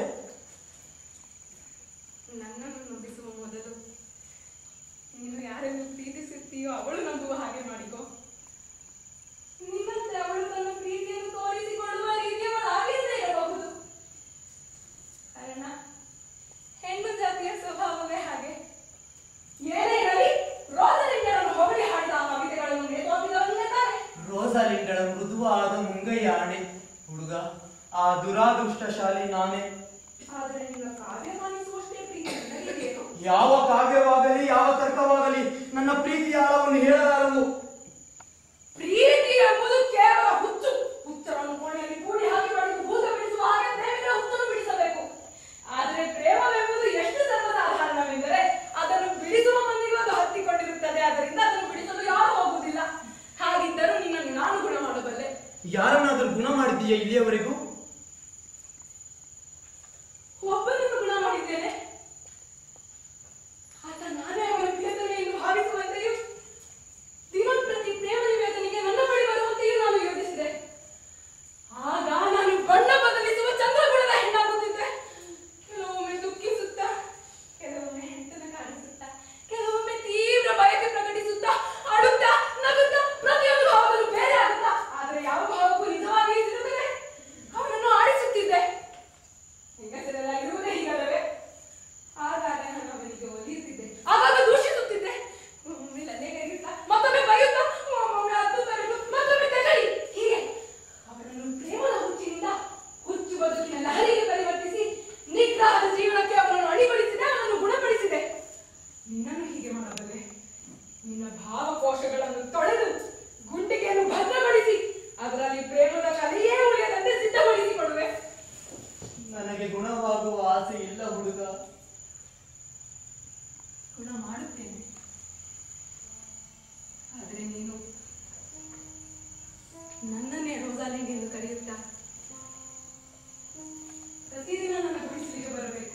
ನನ್ನನ್ನು ನಂಬಿಸುವ ಮೊದಲು ನೀನು ಯಾರನ್ನು ಪ್ರೀತಿಸುತ್ತೀಯೋ ಅವಳು ನಂಬುವ ಹಾಗೆ ಮಾಡಿಕೋ ನಿನ್ನಂತೆ ಅವಳು ತನ್ನ ಪ್ರೀತಿಯನ್ನು ತೋರಿಸಿಕೊಳ್ಳುವ ರೀತಿಯವಳಾಗಿರದೇ ಇರಬಹುದು ಕಾರಣ ಹೆಣ್ಣು ಜಾತಿಯ ಸ್ವಭಾವವೇ ಹಾಗೆ ಏನೇ ಇರಲಿ ರೋಸಲಿಂಗರನ್ನು ಹೊಗಳಿ ಹಾಡಿದ ಆ ಕವಿತೆಗಳನ್ನು ನೇತೋಪಿದವನಿದ್ದಾರೆ ರೋಸಾಲಿಂಡಳ ಮೃದುವಾದ ಮುಂಗೈಯಾಣೆ ಹುಡುಗ ಆ ದುರಾದೃಷ್ಟಶಾಲಿ ನಾನೇ ಆದರೆ ನಿನ್ನ ಕಾವ್ಯ ಕಾಣಿಸುವಷ್ಟೇ ಪ್ರೀತಿ ನನಗಿದೆಯೋ ಯಾವ ಕಾವ್ಯವಾಗಲಿ ಯಾವ ತರ್ಕವಾಗಲಿ ನನ್ನ ಪ್ರೀತಿಯ ಆಳವನ್ನು ಹೇಳಲಾರವು ಪ್ರೀತಿ ಎಂಬುದು ಕೇವಲ ಹುಚ್ಚು ಹುಚ್ಚರನ್ನು ಕೋಣೆಯಲ್ಲಿ ಕೂಡಿ ಹಾಕಿ ಬಡಿದು ಭೂತ ಬಿಡಿಸುವ ಹಾಗೆ ಪ್ರೇಮಿಗಳ ಹುಚ್ಚನ್ನು ಬಿಡಿಸಬೇಕು ಆದರೆ ಪ್ರೇಮವೆಂಬುದು ಎಷ್ಟು ಸರ್ವಸಾಧಾರಣವೆಂದರೆ ಅದನ್ನು ಬಿಡಿಸುವ ಮಂದಿಗೂ ಅದು ಹತ್ತಿಕೊಂಡಿರುತ್ತದೆ ಅದರಿಂದ ಅದನ್ನು ಬಿಡಿಸಲು ಯಾರು ಹೋಗುವುದಿಲ್ಲ ಹಾಗಿದ್ದರೂ ನಿನ್ನನ್ನು ನಾನು ಗುಣ ಮಾಡಬಲ್ಲೆ ಯಾರನ್ನಾದರೂ ಗುಣ ಮಾಡಿದೀಯ ಇಲ್ಲಿಯವರೆಗೂ ಒಬ್ಬನನ್ನು ಗುಣ ಮಾಡಿದ್ದೇನೆ ಆತ ನಾನೇ ಅವರ ಪ್ರಿಯತಮೆ ಎಂದು ಭಾವಿಸುವಂತೆಯೂ ದಿನಂಪ್ರತಿ ಪ್ರೇಮ ನಿವೇದನೆಗೆ ನನ್ನ ಬಳಿ ಬರುವಂತೆಯೂ ನಾನು ಯೋಚಿಸಿದೆ ಆಗ ನಾನು ಬಣ್ಣ ಬದಲಿಸುವ ಚಂದ್ರಗುಣದ ಹೆಣ್ಣಾಗುತ್ತಿದ್ದೆ ಕೆಲವೊಮ್ಮೆ ದುಃಖಿಸುತ್ತಾ ಕೆಲವೊಮ್ಮೆ ಹೆಂಡನ ಕಾಣಿಸುತ್ತಾ ಕೆಲವೊಮ್ಮೆ ತೀವ್ರ ಬಯಕೆ ಪ್ರಕಟಿಸುತ್ತಾ ಅಳುತ್ತಾ ನಗುತ್ತಾ ಪ್ರತಿಯೊಂದು ಭಾವದಲ್ಲೂ ಬೇರೆ ಆಗುತ್ತಾ ಆದರೆ ಯಾವ ಭಾವಕ್ಕೂ ನಿಜವಾಗಿ ಸಿಗುತ್ತದೆ ಅವನನ್ನು ಆಡಿಸುತ್ತಿದ್ದೆ ಹೆಂಗಸರೆಲ್ಲ ಇರುವುದೇ ಹೀಗಲ್ಲವೇ ಆಗಾಗ ನಾನು ಅವನಿಗೆ ಒಲಿಯುತ್ತಿದ್ದೆ ಆಗಾಗ ದೂಷಿಸುತ್ತಿದ್ದೆ ಒಮ್ಮೆ ಲನೆಗೈಯುತ್ತಾ ಮತ್ತೊಮ್ಮೆ ಬೈಯುತ್ತಾ ಒಮ್ಮೊಮ್ಮೆ ಹತ್ತು ತರಲು ಮತ್ತೊಮ್ಮೆ ತೆಗಳಿ ಹೀಗೆ ಅವರನ್ನು ಪ್ರೇಮದ ಹುಚ್ಚಿನಿಂದ ಹುಚ್ಚು ಬದುಕಿನ ಲಹರಿಗೆ ಪರಿವರ್ತಿಸಿ ನಿಗ್ರಹದ ಜೀವನಕ್ಕೆ ಅವರನ್ನು ಅಣಿಗೊಳಿಸಿದೆ ಅವನನ್ನು ಗುಣಪಡಿಸಿದೆ ನಿನ್ನನ್ನು ಹೀಗೆ ಮಾಡಬಲ್ಲೆ ನಿನ್ನ ಭಾವಕೋಶಗಳನ್ನು ತೊಳೆದು ಗುಂಡಿಗೆಯನ್ನು ಭದ್ರಗೊಳಿಸಿ ಅದರಲ್ಲಿ ಪ್ರೇಮದ ಕಲೆಯೇ ಉಳಿಯದಂತೆ ಸಿದ್ಧಗೊಳಿಸಿಕೊಡುವೆ ನನಗೆ ಗುಣವಾಗುವ ಆಸೆ ಇಲ್ಲ ಹುಡುಗ ಗುಣ ಮಾಡುತ್ತೇನೆ ಆದರೆ ನೀನು ನನ್ನನ್ನೇ ರೋಸಾಲಿಂಗ್ ಎಂದು ಕರೆಯುತ್ತಾ ಪ್ರತಿದಿನ ನನ್ನ ಗುಡಿಸಲಿಗೆ ಬರಬೇಕು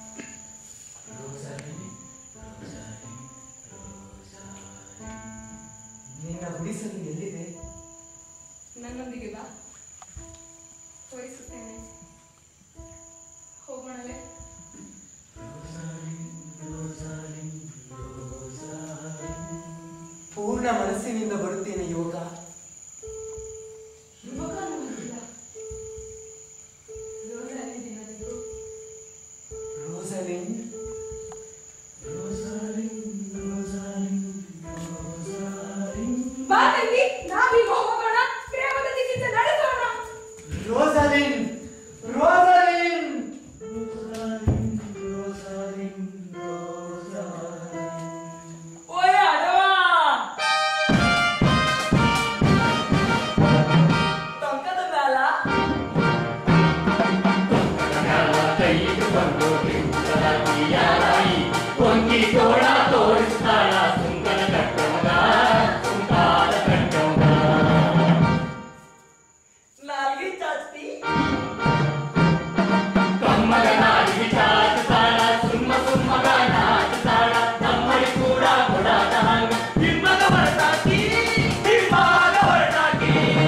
ನಿನ್ನ ಗುಡಿಸಲು ಎಲ್ಲಿದೆ ನನ್ನೊಂದಿಗೆ ಬಾ ತೋರಿಸುತ್ತೇನೆ ಹೋಗೋಣವೇ ಪೂರ್ಣ ಮನಸ್ಸಿನಿಂದ ಬರುತ್ತೇನೆ ಯುವಕ ಯುವಕ ಅನ್ನುವುದಿಲ್ಲ ರೋಸಾಲಿಂಗ್ ದಿನದಂದು ರೋಸಲಿಂಡ್ ಬಾ ತಂಗಿ ನಾ ತೋಳ ತೋರಿಸ್ತಾಳ ಸುಂಕನ ಕಟ್ಟೋಗ ಸುಂಕಾಲ ಕಟ್ಟೋಗ ನಾಲ್ಗೆ ಜಾಸ್ತಿ ಕಮ್ಮಗ ನಾಡಿಗೆ ಚಾಚುತ್ತಾಳ ಸುಮ್ಮ ಸುಮ್ಮಗ ನಾಚುತ್ತಾಳ ನಮ್ಮಡಿ ಕೂಡ ಕೊಡಾಟ ಹಂಗ ಹಿಮ್ಮಗ ಹೊರಟಾಕಿ ಹಿಮ್ಮಾಗ ಹೊರಟಾಕಿ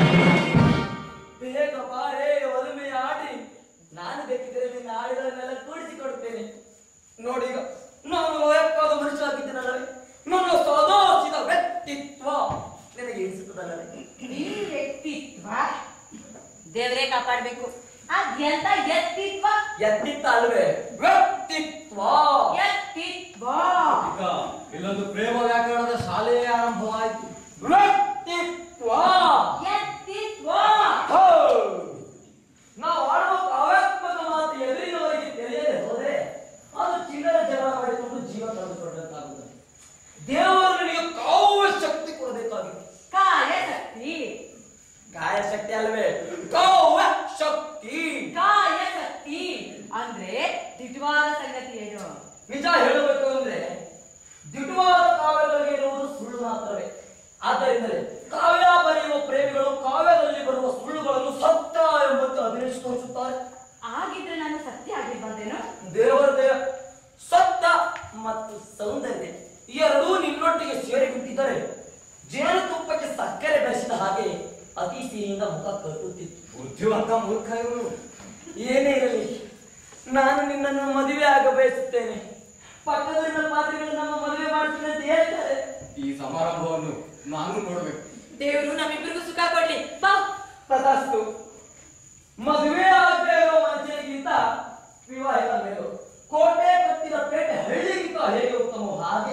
ಬೇಗ ಬಾರೇ ಒಲುಮೆ ಆಡಿ ನಾನು ಬೇಕಿದ್ರೆ ನಿನ್ನ ಆಡಿಗಳನ್ನೆಲ್ಲ ಕೂಡಿಸಿಕೊಡುತ್ತೇನೆ ನೋಡಿ ಈಗ ನಾನು ವಯಕ್ಕಾದ ಮನುಷ್ಯ ಆಗಿದ್ದೇನಲ್ಲವೇ ನನ್ನ ಸದಾಚಿತ ವ್ಯಕ್ತಿತ್ವ ನಿನಗೆ ಎನಿಸುತ್ತದಲ್ಲವೇ ನಿನ್ ವ್ಯಕ್ತಿತ್ವ ದೇವರೇ ಕಾಪಾಡ್ಬೇಕು ಅದೆಂತ ವ್ಯಕ್ತಿತ್ವ ವ್ಯಕ್ತಿತ್ವ ಅಲ್ವೇ ವ್ಯಕ್ತಿತ್ವ ವ್ಯಕ್ತಿತ್ವ ಈಗ ಇಲ್ಲೊಂದು ಪ್ರೇಮ ವ್ಯಾಕರಣದ ಶಾಲೆಯೇ ಆರಂಭವಾಯಿತು ವ್ಯಕ್ತಿತ್ವ ವ್ಯಕ್ತಿತ್ವ ಹೋ! ನಾವು ಆಡುವ ಕಾವ್ಯಾತ್ಮಕ ಮಾತು ಎದುರಿನವರಿಗೆ ತಿಳಿಯದೆ ಹೋದ್ರೆ ಅದು ಚಿಲ್ಲರೆ ಜಗಳ ಮಾಡಿಕೊಂಡು ಜೀವ ಕಳೆದುಕೊಂಡಂತಾಗುತ್ತದೆ ದೇವರು ನಿನಗೆ ಕಾವ್ಯ ಶಕ್ತಿ ಕೊಡಬೇಕಾಗಿದೆ ಕಾಯಶಕ್ತಿ ಕಾಯ ಶಕ್ತಿ ಅಲ್ಲವೇ ಕಾವ್ಯ ಶಕ್ತಿ ಕಾಯಶಕ್ತಿ ಅಂದ್ರೆ ದಿಟ್ವಾದ ಸಂಗತಿ ಏನು ನಿಜ ಹೇಳಬೇಕು ಅಂದ್ರೆ ದಿಟವಾದ ಕಾವ್ಯಗಳಿಗೆ ಇರುವುದು ಸುಳ್ಳು ಮಾತ್ರವೇ ಆದ್ದರಿಂದಲೇ ಕಾವ್ಯ ಬರೆಯುವ ಪ್ರೇಮಿಗಳು ಕಾವ್ಯದಲ್ಲಿ ಬರುವ ಸುಳ್ಳುಗಳನ್ನು ಸತ್ಯ ಎಂಬಂತೆ ಅಭಿನಯಿಸಿ ತೋರಿಸುತ್ತಾರೆ ಆಗಿದ್ರೆ ನಾನು ಸತ್ಯ ಆಗಿ ಬಂದೇನು ದೇವರ ದೇವ ಸತ್ಯ ಮತ್ತು ಸೌಂದರ್ಯ ಈ ಎರಡೂ ನಿನ್ನೊಟ್ಟಿಗೆ ಸೇರಿಬಿಟ್ಟಿದ್ದರೆ ಜೇನುತುಪ್ಪಕ್ಕೆ ಸಕ್ಕರೆ ಬೆರೆಸಿದ ಹಾಗೆ ಅತಿ ಸಿಹಿಯಿಂದ ಮುಖ ಕಟ್ಟುತ್ತಿತ್ತು ಬುದ್ಧಿವಂತ ಮೂರ್ಖ ಇವನು ಏನೇ ಇರಲಿ ನಾನು ನಿನ್ನನ್ನು ಮದುವೆ ಆಗ ಬಯಸುತ್ತೇನೆ ಪಕ್ಕದಲ್ಲಿನ ಪಾತ್ರೆಗಳು ನಮ್ಮ ಮದುವೆ ಮಾಡ್ತೀನಿ ಅಂತ ಹೇಳ್ತಾರೆ ಈ ಸಮಾರಂಭವನ್ನು ನಾನು ನೋಡ್ಬೇಕು ದೇವರು ನಮ್ಮಿಬ್ಬರಿಗೂ ಸುಖ ಕೊಡ್ಲಿ ಬಾ ತಥಾಸ್ತು ಮದುವೆ ಆಗದೆ ಇರೋ ಮನುಷ್ಯನಿಗಿಂತ ವಿವಾಹಿತ ಮೇಲು ಕೋಟೆ ಕತ್ತಿದ ಪೇಟೆ ಹಳ್ಳಿಗಿಂತ ಹೇಗೆ ಉತ್ತಮ ಹಾಗೆ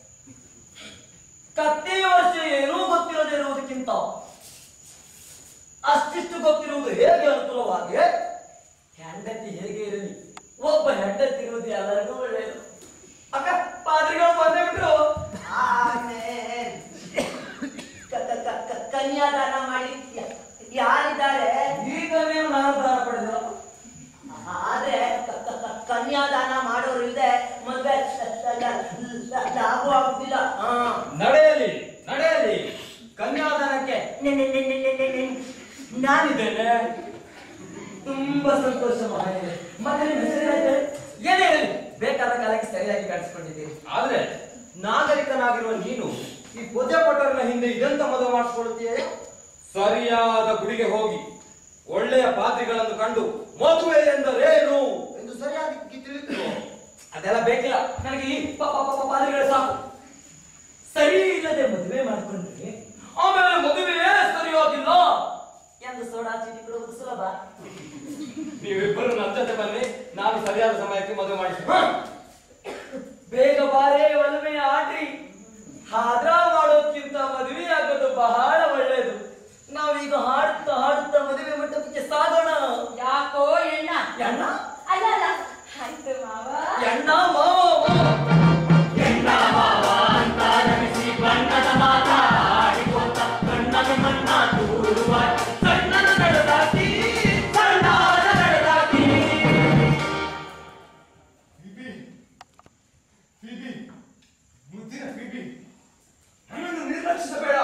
ಕತ್ತಿ ವರ್ಷ ಏನೂ ಗೊತ್ತಿರದೇ ಇರುವುದಕ್ಕಿಂತ ಅಷ್ಟಿಷ್ಟು ಗೊತ್ತಿರುವುದು ಹೇಗೆ ಅನುಕೂಲವಾಗಿ ಹೆಂಡತಿ ಹೇಗೆ ಇರಲಿ ಒಬ್ಬ ಹೆಂಡತಿ ಇರುವುದು ಎಲ್ಲರಿಗೂ ಒಳ್ಳೆಯದು ಅಕ್ಕ ಪಾದ್ರಿಗಳು ಬಂದೇ ಬಿಟ್ರು ಕ- ಕ- ಕ- ಕ- ಕನ್ಯಾದಾನ ಮಾಡಿ ಯ- ಯಾರಿದ್ದಾರೆ ಈಗ ನೀವು ನಾನು ದಾನ ಪಡೆದ ಆದ್ರೆ ಕ- ಕ- ಕ- ಕನ್ಯಾದಾನ ಮಾಡೋರು ಇಲ್ಲದೆ ಮದ್ವೆ ಲಾಭ ಆಗುದಿಲ್ಲ ಹಾ ನಡೆಯಲಿ ನಡೆಯಲಿ ಕನ್ಯಾದಾನಕ್ಕೆ ನೆ- ನೆ- ನೆ- ನೆ- ನೆ- ನೆ- ನೆ- ನಾನಿದ್ದೇನೆ ತುಂಬಾ ಸಂತೋಷ ಮಹಾರಾಜರೇ. ಮತ್ತೆ ನಿಮ್ಮ ಹೆಸರು ಏನಾಯ್ತು? ಏನೇ ಇರಲಿ ಬೇಕಾದ ಕಾಲಕ್ಕೆ ಸರಿಯಾಗಿ ಕಾಣಿಸ್ಕೊಂಡಿದ್ದೀರಿ ಆದ್ರೆ ನಾಗರಿಕನಾಗಿರುವ ನೀನು ಈ ಪೊಜೆಪಟರ್ನ ಹಿಂದೆ ಇದೆಂತ ಮದುವೆ ಮಾಡಿಸ್ಕೊಳ್ತೀಯ ಸರಿಯಾದ ಗುಡಿಗೆ ಹೋಗಿ ಒಳ್ಳೆಯ ಪಾತ್ರಿಗಳನ್ನು ಕಂಡು ಮದುವೆ ಎಂದರೇನು ಎಂದು ಸರಿಯಾಗಿ ತಿಳಿದು ಅದೆಲ್ಲ ಬೇಕಿಲ್ಲ ನನಗೆ ಈ ಪ- ಪ- ಪ- ಪಾದಗಳೇ ಸಾಕು ಸರಿ ಇಲ್ಲದೆ ಮದುವೆ ಮಾಡಿಕೊಂಡ್ರೆ ಆಮೇಲೆ ಮದುವೆಯೇ ಸರಿಯಾಗಿಲ್ಲ ಎಂದು ಸೋಡಾ ಚೀಟಿ ಕೊಡುವುದು ಸುಲಭ ನೀವಿಬ್ಬರು ನನ್ನ ಜೊತೆ ಬನ್ನಿ ನಾನು ಸರಿಯಾದ ಸಮಯಕ್ಕೆ ಮದುವೆ ಮಾಡಿಸಿ ಬೇಗ ಬಾರೇ ಒಲುಮೆ ಆಡ್ರಿ ಹಾದ್ರ ಮಾಡೋದ್ಕಿಂತ ಮದುವೆ ಆಗೋದು ಬಹಳ ಒಳ್ಳೆಯದು ನಾವೀಗ ಹಾಡುತ್ತಾ ಹಾಡುತ್ತಾ ಮದುವೆ ಮಂಟಪಕ್ಕೆ ಸಾಗೋಣ ಯಾಕೋ ಎಣ್ಣ ಎಣ್ಣ ಅಲ್ಲ ಅಲ್ಲ ಆಯ್ತು ಮಾವ ಎಣ್ಣ ಮಾವ ಎಣ್ಣ ಮಾವ ಅಂತ ರಮಿಸಿ ಬಣ್ಣದ ಮಾತಾಡಿಕೋತ ಕಣ್ಣನ ಮಣ್ಣ ತೂರುವ ಸಣ್ಣನ ನಡೆದಾಕಿ ಸಣ್ಣಾದ ನಡೆದಾಕಿ ಫಿಬಿ ಫಿಬಿ ಮುದ್ದಿನ ಫಿಬಿ ನನ್ನನ್ನು ನಿರ್ಲಕ್ಷಿಸಬೇಡ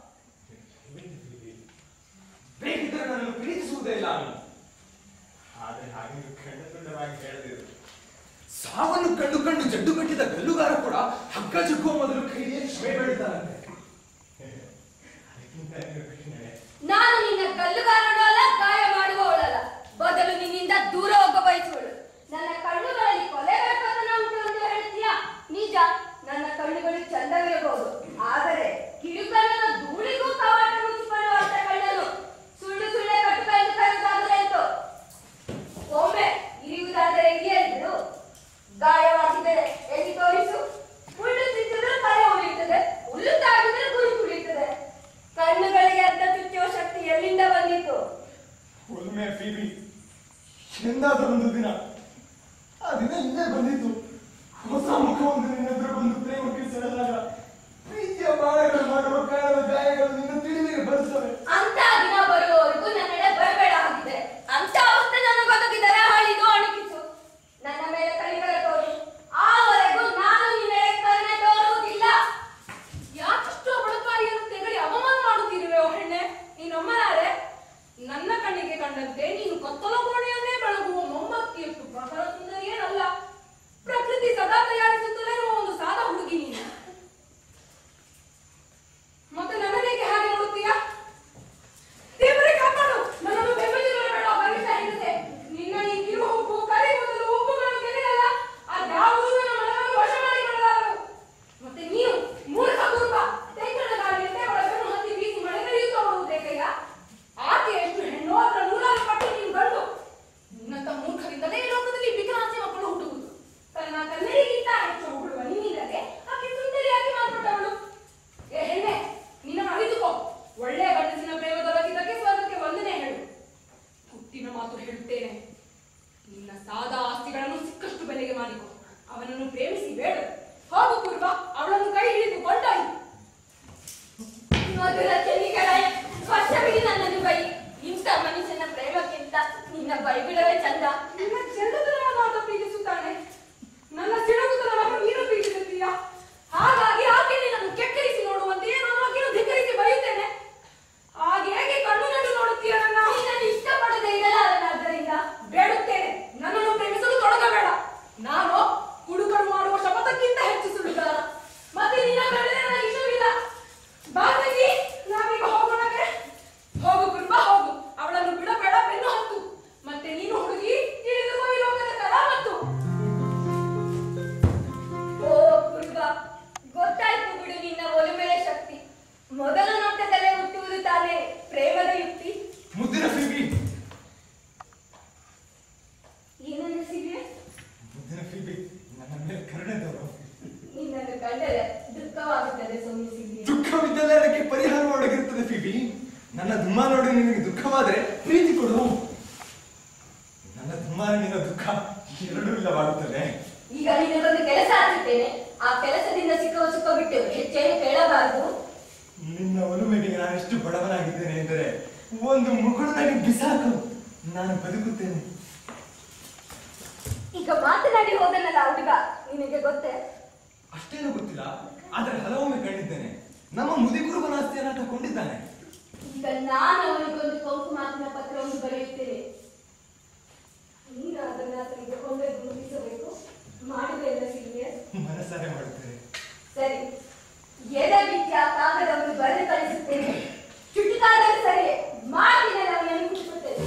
ಬೇಕಿದ್ದರೆ ನನ್ನನ್ನು ಪ್ರೀತಿಸುವುದೇ ಇಲ್ಲ ನಾನು ಆದರೆ ಹಾಗೆ ನೀವು ಖಂಡತುಂಡವಾಗಿ ಹೇಳದಿರು ಸಾವನ್ನು ಕಂಡು ಕಂಡು ಜಡ್ಡು ಕಟ್ಟಿದ ಗಲ್ಲುಗಾರ ಕೂಡ ಹಗ್ಗ ಜಗ್ಗುವ ಮೊದಲು ಕೈಗೆ ಶ್ರಮೆ ಬೆಳಿತಾರಂತೆ ಅದಕ್ಕಿಂತ ನೀವು ಕಠಿಣವೇ? ನಾನು ನಿನ್ನ ಗಲ್ಲುಗಾರನು ಅಲ್ಲ ಗಾಯ ಮಾಡುವವಳಲ್ಲ ಬದಲು ನಿನ್ನಿಂದ ದೂರ ಹೋಗ ಬಯಸುವಳು ನನ್ನ ಕಣ್ಣುಗಳಲ್ಲಿ ಕೊಲೆಗಟ್ಟತನ ಉಂಟು ಎಂದು ಹೇಳ್ತೀಯ ನಿಜ ನನ್ನ ಕಣ್ಣುಗಳು ಚಂದವಿರಬಹುದು ಆದರೆ ಕಿರುಕಣ್ಣನ ಧೂಳಿಗೂ ಕವಾಟ ಮುಚ್ಚಿಕೊಳ್ಳುವಂತ ಕಣ್ಣನು ಸುಳ್ಳು ಸುಳ್ಳೆ ಕಟ್ಟುಕ ಎಂದು ಕರೆದಾದರೆ ಎಂತು ಒಮ್ಮೆ ಇರಿಯುವುದಾದರೆ ಇರಿಯಲು ಗಾಯವಾಗಿದ್ದರೆ ಎಲ್ಲಿ ತೋರಿಸು ಹುಲ್ಲು ತಿಂತಿದ್ರೆ ತಲೆ ಉಳಿಯುತ್ತದೆ ಹುಲ್ಲು ತಾಗಿದ್ರೆ ಗುರಿ ಉಳಿಯುತ್ತದೆ ಕಣ್ಣುಗಳಿಗೆ ಅರ್ಧ ಚುಚ್ಚುವ ಶಕ್ತಿ ಎಲ್ಲಿಂದ ಬಂದಿತ್ತು ಒಮ್ಮೆ ಫಿಬಿ ಎಂದಾದ ಒಂದು ದಿನ ಆ ದಿನ ಇಲ್ಲೇ ಬಂದಿತ್ತು ಹೊಸ ಮುಖವೊಂದು ನಿನ್ನೆದುರು ಬಂದು ಪ್ರೇಮಕ್ಕೆ ಸೆಳೆದಾಗ ಕಂಡರೆ ದುಃಖವಾಗುತ್ತದೆ ಸೋಮಿಸಿದ್ವಿ ದುಃಖವಿದ್ದಲ್ಲಿ ಅದಕ್ಕೆ ಪರಿಹಾರ ಒಳಗಿರುತ್ತದೆ ಫಿಬಿ ನನ್ನ ದುಮ್ಮ ನೋಡಿ ನಿನಗೆ ದುಃಖವಾದರೆ ಪ್ರೀತಿ ಕೊಡು ನನ್ನ ದುಮ್ಮ ನಿನ್ನ ದುಃಖ ಎರಡೂ ಇಲ್ಲವಾಗುತ್ತದೆ ಈಗ ನಿನಗೊಂದು ಕೆಲಸ ಹಾಕುತ್ತೇನೆ ಆ ಕೆಲಸದಿಂದ ಸಿಕ್ಕುವ ಸುಖ ಬಿಟ್ಟು ಹೆಚ್ಚೇನು ಕೇಳಬಾರದು ನಿನ್ನ ಒಲುಮೆಗೆ ನಾನು ಎಷ್ಟು ಬಡವನಾಗಿದ್ದೇನೆ ಎಂದರೆ ಒಂದು ಮುಗುಳು ನನಗೆ ಬಿಸಾಕು ನಾನು ಬದುಕುತ್ತೇನೆ ಈಗ ಮಾತನಾಡಿ ಹೋದನಲ್ಲ ಹುಡುಗ ನಿನಗೆ ಗೊತ್ತೇ ಅಷ್ಟೇನೂ ಗೊತ್ತಿಲ್ಲ ಆದರೆ ಹಲವೊಮ್ಮೆ ಕಂಡಿದ್ದೇನೆ ನಮ್ಮ ಮುದಿಗುರುವನ ಆಸ್ತಿಯನ್ನು ತಗೊಂಡಿದ್ದಾನೆ ಈಗ ನಾನು ಅವನಿಗೊಂದು ಕೊಂಕು ಮಾತಿನ ಪತ್ರವನ್ನು ಬರೆಯುತ್ತೇನೆ ನೀನು ಅದನ್ನ ಆತನಿಗೆ ಕೊಂಡೊಯ್ದು ಮುಗಿಸಬೇಕು ಮಾಡಿದೆಲ್ಲ ಸೀರಿಯಸ್ ಮನಸ್ಸಾರೆ ಮಾಡುತ್ತೇನೆ ಸರಿ ಎದೆ ಬಿಚ್ಚಿ ಆ ಕಾಗದವನ್ನು ಬರೆದು ಕಳಿಸುತ್ತೇನೆ ಚುಟುಕಾದರೂ ಸರಿ ಮಾತಿನಲ್ಲಿ ಅವನನ್ನು ಮುಗಿಸುತ್ತೇನೆ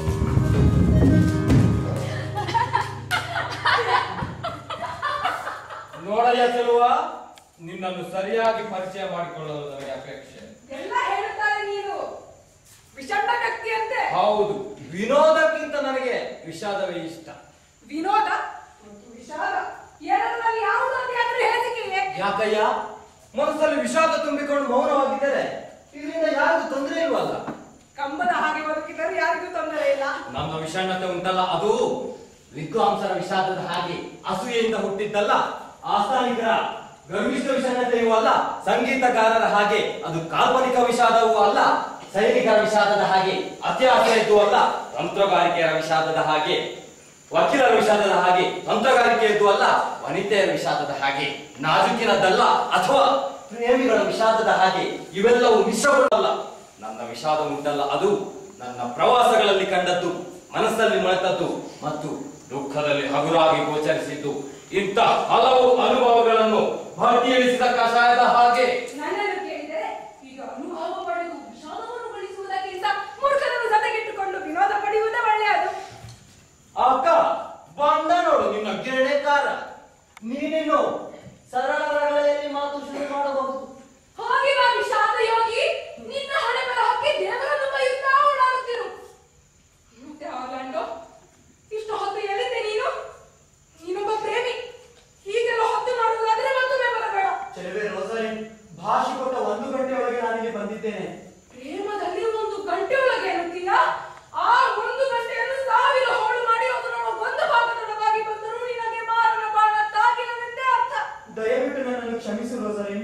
ನೋಡಯ್ಯ ಚೆಲುವ ನಿನ್ನನ್ನು ಸರಿಯಾಗಿ ಪರಿಚಯ ಮಾಡಿಕೊಳ್ಳಲು ನನಗೆ ಅಪೇಕ್ಷೆ ಎಲ್ಲ ಹೇಳುತ್ತಾರೆ ನೀನು ವಿಷಣ್ಣ ವ್ಯಕ್ತಿಯಂತೆ ಹೌದು ವಿನೋದಕ್ಕಿಂತ ನನಗೆ ವಿಷಾದವೇ ಇಷ್ಟ ವಿನೋದ ಮತ್ತು ವಿಷಾದ ಎರಡರಲ್ಲಿ ಯಾವುದಾದ್ರೂ ಆದ್ರೂ ಹೇಳಿಕೆಯೇ ಯಾಕಯ್ಯ ಮನಸ್ಸಲ್ಲಿ ವಿಷಾದ ತುಂಬಿಕೊಂಡು ಮೌನವಾಗಿದ್ದರೆ ಇದರಿಂದ ಯಾರಿಗೂ ತೊಂದರೆ ಇಲ್ವಲ್ಲ ಕಂಬದ ಹಾಗೆ ಬದುಕಿದರೆ ಯಾರಿಗೂ ತೊಂದರೆ ಇಲ್ಲ ನಮ್ಮ ವಿಷಣ್ಣತೆ ಉಂಟಲ್ಲ ಅದು ವಿದ್ವಾಂಸರ ವಿಷಾದದ ಹಾಗೆ ಅಸೂಯೆಯಿಂದ ಹುಟ್ಟಿದ್ದಲ್ಲ ಆಸ್ಥಾನಿಕರ ಗರ್ವಿಷ್ಠ ವಿಷಣ್ಣತೆಯೂ ಅಲ್ಲ ಸಂಗೀತಗಾರರ ಹಾಗೆ ಅದು ಕಾಲ್ಪನಿಕ ವಿಷಾದವೂ ಅಲ್ಲ ಸೈನಿಕರ ವಿಷಾದದ ಹಾಗೆ ಅತ್ಯಾಸೆಯದ್ದು ಅಲ್ಲ ತಂತ್ರಗಾರಿಕೆಯರ ವಿಷಾದದ ಹಾಗೆ ವಕೀಲರ ವಿಷಾದದ ಹಾಗೆ ತಂತ್ರಗಾರಿಕೆಯದ್ದು ಅಲ್ಲ ವನಿತೆಯರ ವಿಷಾದದ ಹಾಗೆ ನಾಜುಕಿನದ್ದಲ್ಲ ಅಥವಾ ಪ್ರೇಮಿಗಳ ವಿಷಾದದ ಹಾಗೆ ಇವೆಲ್ಲವೂ ಮಿಶ್ರಗೊಳ್ಳಲ್ಲ ನನ್ನ ವಿಷಾದ ಉಂಟಲ್ಲ ಅದು ನನ್ನ ಪ್ರವಾಸಗಳಲ್ಲಿ ಕಂಡದ್ದು ಮನಸ್ಸಲ್ಲಿ ಮೊಳೆತದ್ದು ಮತ್ತು ದುಃಖದಲ್ಲಿ ಹಗುರಾಗಿ ಗೋಚರಿಸಿದ್ದು ಇಂಥ ಹಲವು ಅನುಭವಗಳನ್ನು ಭರ್ತಿಯಿಳಿಸಿದ ಕಷಾಯದ ಹಾಗೆ ನನ್ನನ್ನು ಕೇಳಿದರೆ ಈಗ ಅನುಭವ ಪಡೆದು ವಿಷಾದವನ್ನು ಗಳಿಸುವುದಕ್ಕಿಂತ ಮೂರ್ಖನನ್ನು ಜೊತೆಗಿಟ್ಟುಕೊಂಡು ವಿನೋದ ಪಡೆಯುವುದೇ ಒಳ್ಳೆಯದು ಅಕ್ಕ ಬಂದ ನೋಡು ನಿನ್ನ ಗಿರಣೆಕಾರ ನೀನಿನ್ನು ಸರಳ ರಗಳೆಯಲ್ಲಿ ಮಾತು ಶುರು ಮಾಡಬಹುದು ಹೋಗಿ ಬಾ ವಿಷಾದ ಯೋಗಿ ನಿನ್ನ ಹಣೆ ಬರಹಕ್ಕೆ ದೇವರನ್ನು ಬೈಯುತ್ತಾ ಓಡಾಡುತ್ತಿರು ಮತ್ತೆ ಆರ್ಲಾಂಡೋ ಇಷ್ಟು ಹೊತ್ತು ಹೇಳಿದ್ದೆ ನೀನು ನೀನೊಬ್ಬ ಪ್ರೇಮಿ ಹೀಗೆಲ್ಲ ಹೊತ್ತು ಮಾಡುವುದಾದ್ರೆ ಮತ್ತೊಮ್ಮೆ ಬರಬೇಡ ಚೆಲುವೆ ರೋಸಲಿನ್ ಭಾಷೆ ಕೊಟ್ಟ ಒಂದು ಗಂಟೆಯೊಳಗೆ ನಾನಿಲ್ಲಿ ಬಂದಿದ್ದೇನೆ ಪ್ರೇಮದಲ್ಲಿ ಒಂದು ಗಂಟೆ ಒಳಗೆ ಇರುತ್ತೀಯಾ ಆ ಒಂದು ಗಂಟೆಯನ್ನು ಸಾವಿರ ಹೋಳು ಮಾಡಿ ಅದರೊಳಗೆ ಒಂದು ಭಾಗದೊಳಗಾಗಿ ಬಂದರೂ ನಿನಗೆ ಮಾರನ ಬಾಣ ತಾಗಿರದಂತೆ ಅರ್ಥ ದಯವಿಟ್ಟು ನನ್ನನ್ನು ಕ್ಷಮಿಸು ರೋಸಲಿನ್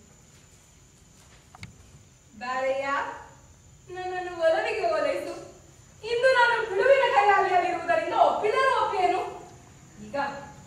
ಬಾರಯ್ಯ ನನ್ನನ್ನು ಒಲವಿಗೆ ಓಲೈಸು ಇಂದು ನಾನು ಬಿಡುವಿನ ಕೈಯಾಲಿಯಲ್ಲಿರುವುದರಿಂದ ಒಪ್ಪಿದರೂ ಒಪ್ಪೇನು ಈಗ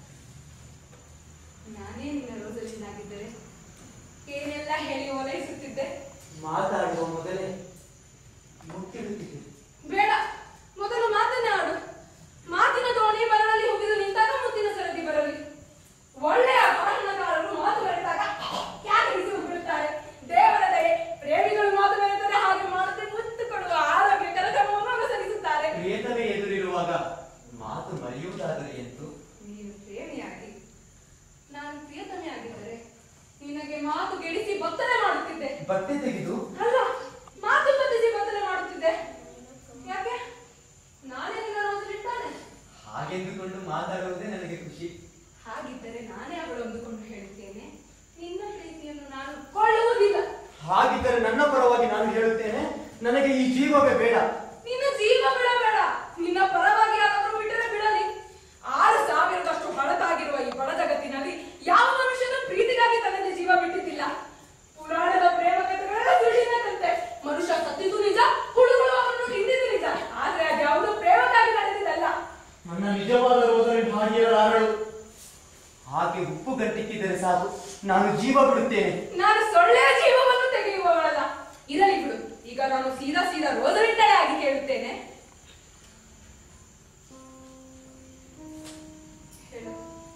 ನಾನೇ ನಿನ್ನ ರೋಸಲಿಂದಾಗಿದ್ದರೆ ಏನೆಲ್ಲ ಹೇಳಿ ಓಲೈಸುತ್ತಿದ್ದೆ ಮಾತಾಡುವ ಮೊದಲೇ ಮುಟ್ಟಿಡುತ್ತಿದ್ದೆ ಬೇಡ ಮೊದಲು ಮಾತನಾಡು ಮಾತಿನ ದೋಣಿ ಮರಳಲ್ಲಿ ಹೋಗಿದು ನಿಂತಾಗ ಮುತ್ತಿನ ಸರದಿ ಬರಲಿ ಒಳ್ಳೆಯ ಭಾಷಣಕಾರರು ಮಾತು ಬೆರೆತಾಗ ಯಾಕೆ ಬಿಡುತ್ತಾರೆ ದೇವರ ದಯೆ ಪ್ರೇಮಿಗಳು ಮಾತು ಬೆರೆತರೆ ಹಾಗೆ ಮಾಡದೆ ಮುತ್ತು ಕೊಡುವ ಆರೋಗ್ಯಕರ ಕ್ರಮವನ್ನು ಅನುಸರಿಸುತ್ತಾರೆ ಪ್ರಿಯತಮೆ ಎದುರಿರುವಾಗ ಮಾತು ಮರೆಯುವುದಾದರೆ ಎಂತು ನೀನು ಪ್ರೇಮಿಯಾಗಿ ನಾನು ಪ್ರಿಯತಮೆ ಆಗಿದ್ದರೆ ನಿನಗೆ ಮಾತು ಗೆಡಿಸಿ ಬತ್ತನೆ ಮಾಡುತ್ತಿದ್ದೆ ಬಟ್ಟೆ ತೆಗೆದು ಅಲ್ಲ ಮಾತು ಬದಿಸಿ ಬತ್ತನೆ ಮಾಡುತ್ತಿದ್ದೆ ಯಾಕೆ ನಾನೇ ನಿನ್ನ ರೋಸಲಿಟ್ಟಾನೆ ಹಾಗೆಂದುಕೊಂಡು ಮಾತಾಡುವುದೇ ನನಗೆ ಖುಷಿ ಹಾಗಿದ್ದರೆ ನಾನೇ ಅವಳು ಅಂದುಕೊಂಡು ಹೇಳುತ್ತೇನೆ ನಿನ್ನ ಪ್ರೀತಿಯನ್ನು ನಾನು ಕೊಳ್ಳುವುದಿಲ್ಲ ಹಾಗಿದ್ದರೆ ನನ್ನ ಪರವಾಗಿ ನಾನು ಹೇಳುತ್ತೇನೆ ನನಗೆ ಈ ಜೀವವೇ ಬೇಡ ನಿನ್ನ ಜೀವ ಬಿಡಬೇಡ ನಿನ್ನ ಪರವಾಗಿ ಯಾರಾದರೂ ಬಿಟ್ಟರೆ ಬಿಡಲಿ ಆರು ಸಾವಿರದಷ್ಟು ಹಳತಾಗಿರುವ ಈ ಬಡ ಜಗತ್ತಿನಲ್ಲಿ ಯಾವ ಮನುಷ್ಯನು ಪ್ರೀತಿಗಾಗಿ ತನ್ನದೇ ಜೀವ ಬಿಟ್ಟಿದ್ದಿಲ್ಲ ಪುರಾಣದ ಪ್ರೇಮ ಕಥೆಗಳೆಲ್ಲ ಸುಳ್ಳಿನದಂತೆ ಮನುಷ್ಯ ಸತ್ತಿದ್ದು ನಿಜ ಹುಳುಗಳು ಅವರನ್ನು ತಿಂದಿದ್ದು ನಿಜ ಆದ್ರೆ ಅದ್ಯಾವುದೋ ಪ್ರೇಮಕ್ಕಾಗಿ ನಡೆದಿದ್ದಲ್ಲ ನನ್ನ ನಿಜವಾದ ರೋಸಲಿನ್ ಭಾಗಿಯರಾರಳು ಹಾಗೆ ಉಪ್ಪು ಗಂಟಿಕ್ಕಿದರೆ ಸಾಕು ನಾನು ಜೀವ ಬಿಡುತ್ತೇನೆ ನಾನು ಸೊಳ್ಳೆಯ ಜೀವವನ್ನು ತೆಗೆಯುವವಳಲ್ಲ ಇರಲಿ ಬಿಡು ಈಗ ನಾನು ಸೀದಾ ಸೀದಾ ರೋಸರಿಂದಲೇ ಆಗಿ ಕೇಳುತ್ತೇನೆ ಹೇಳು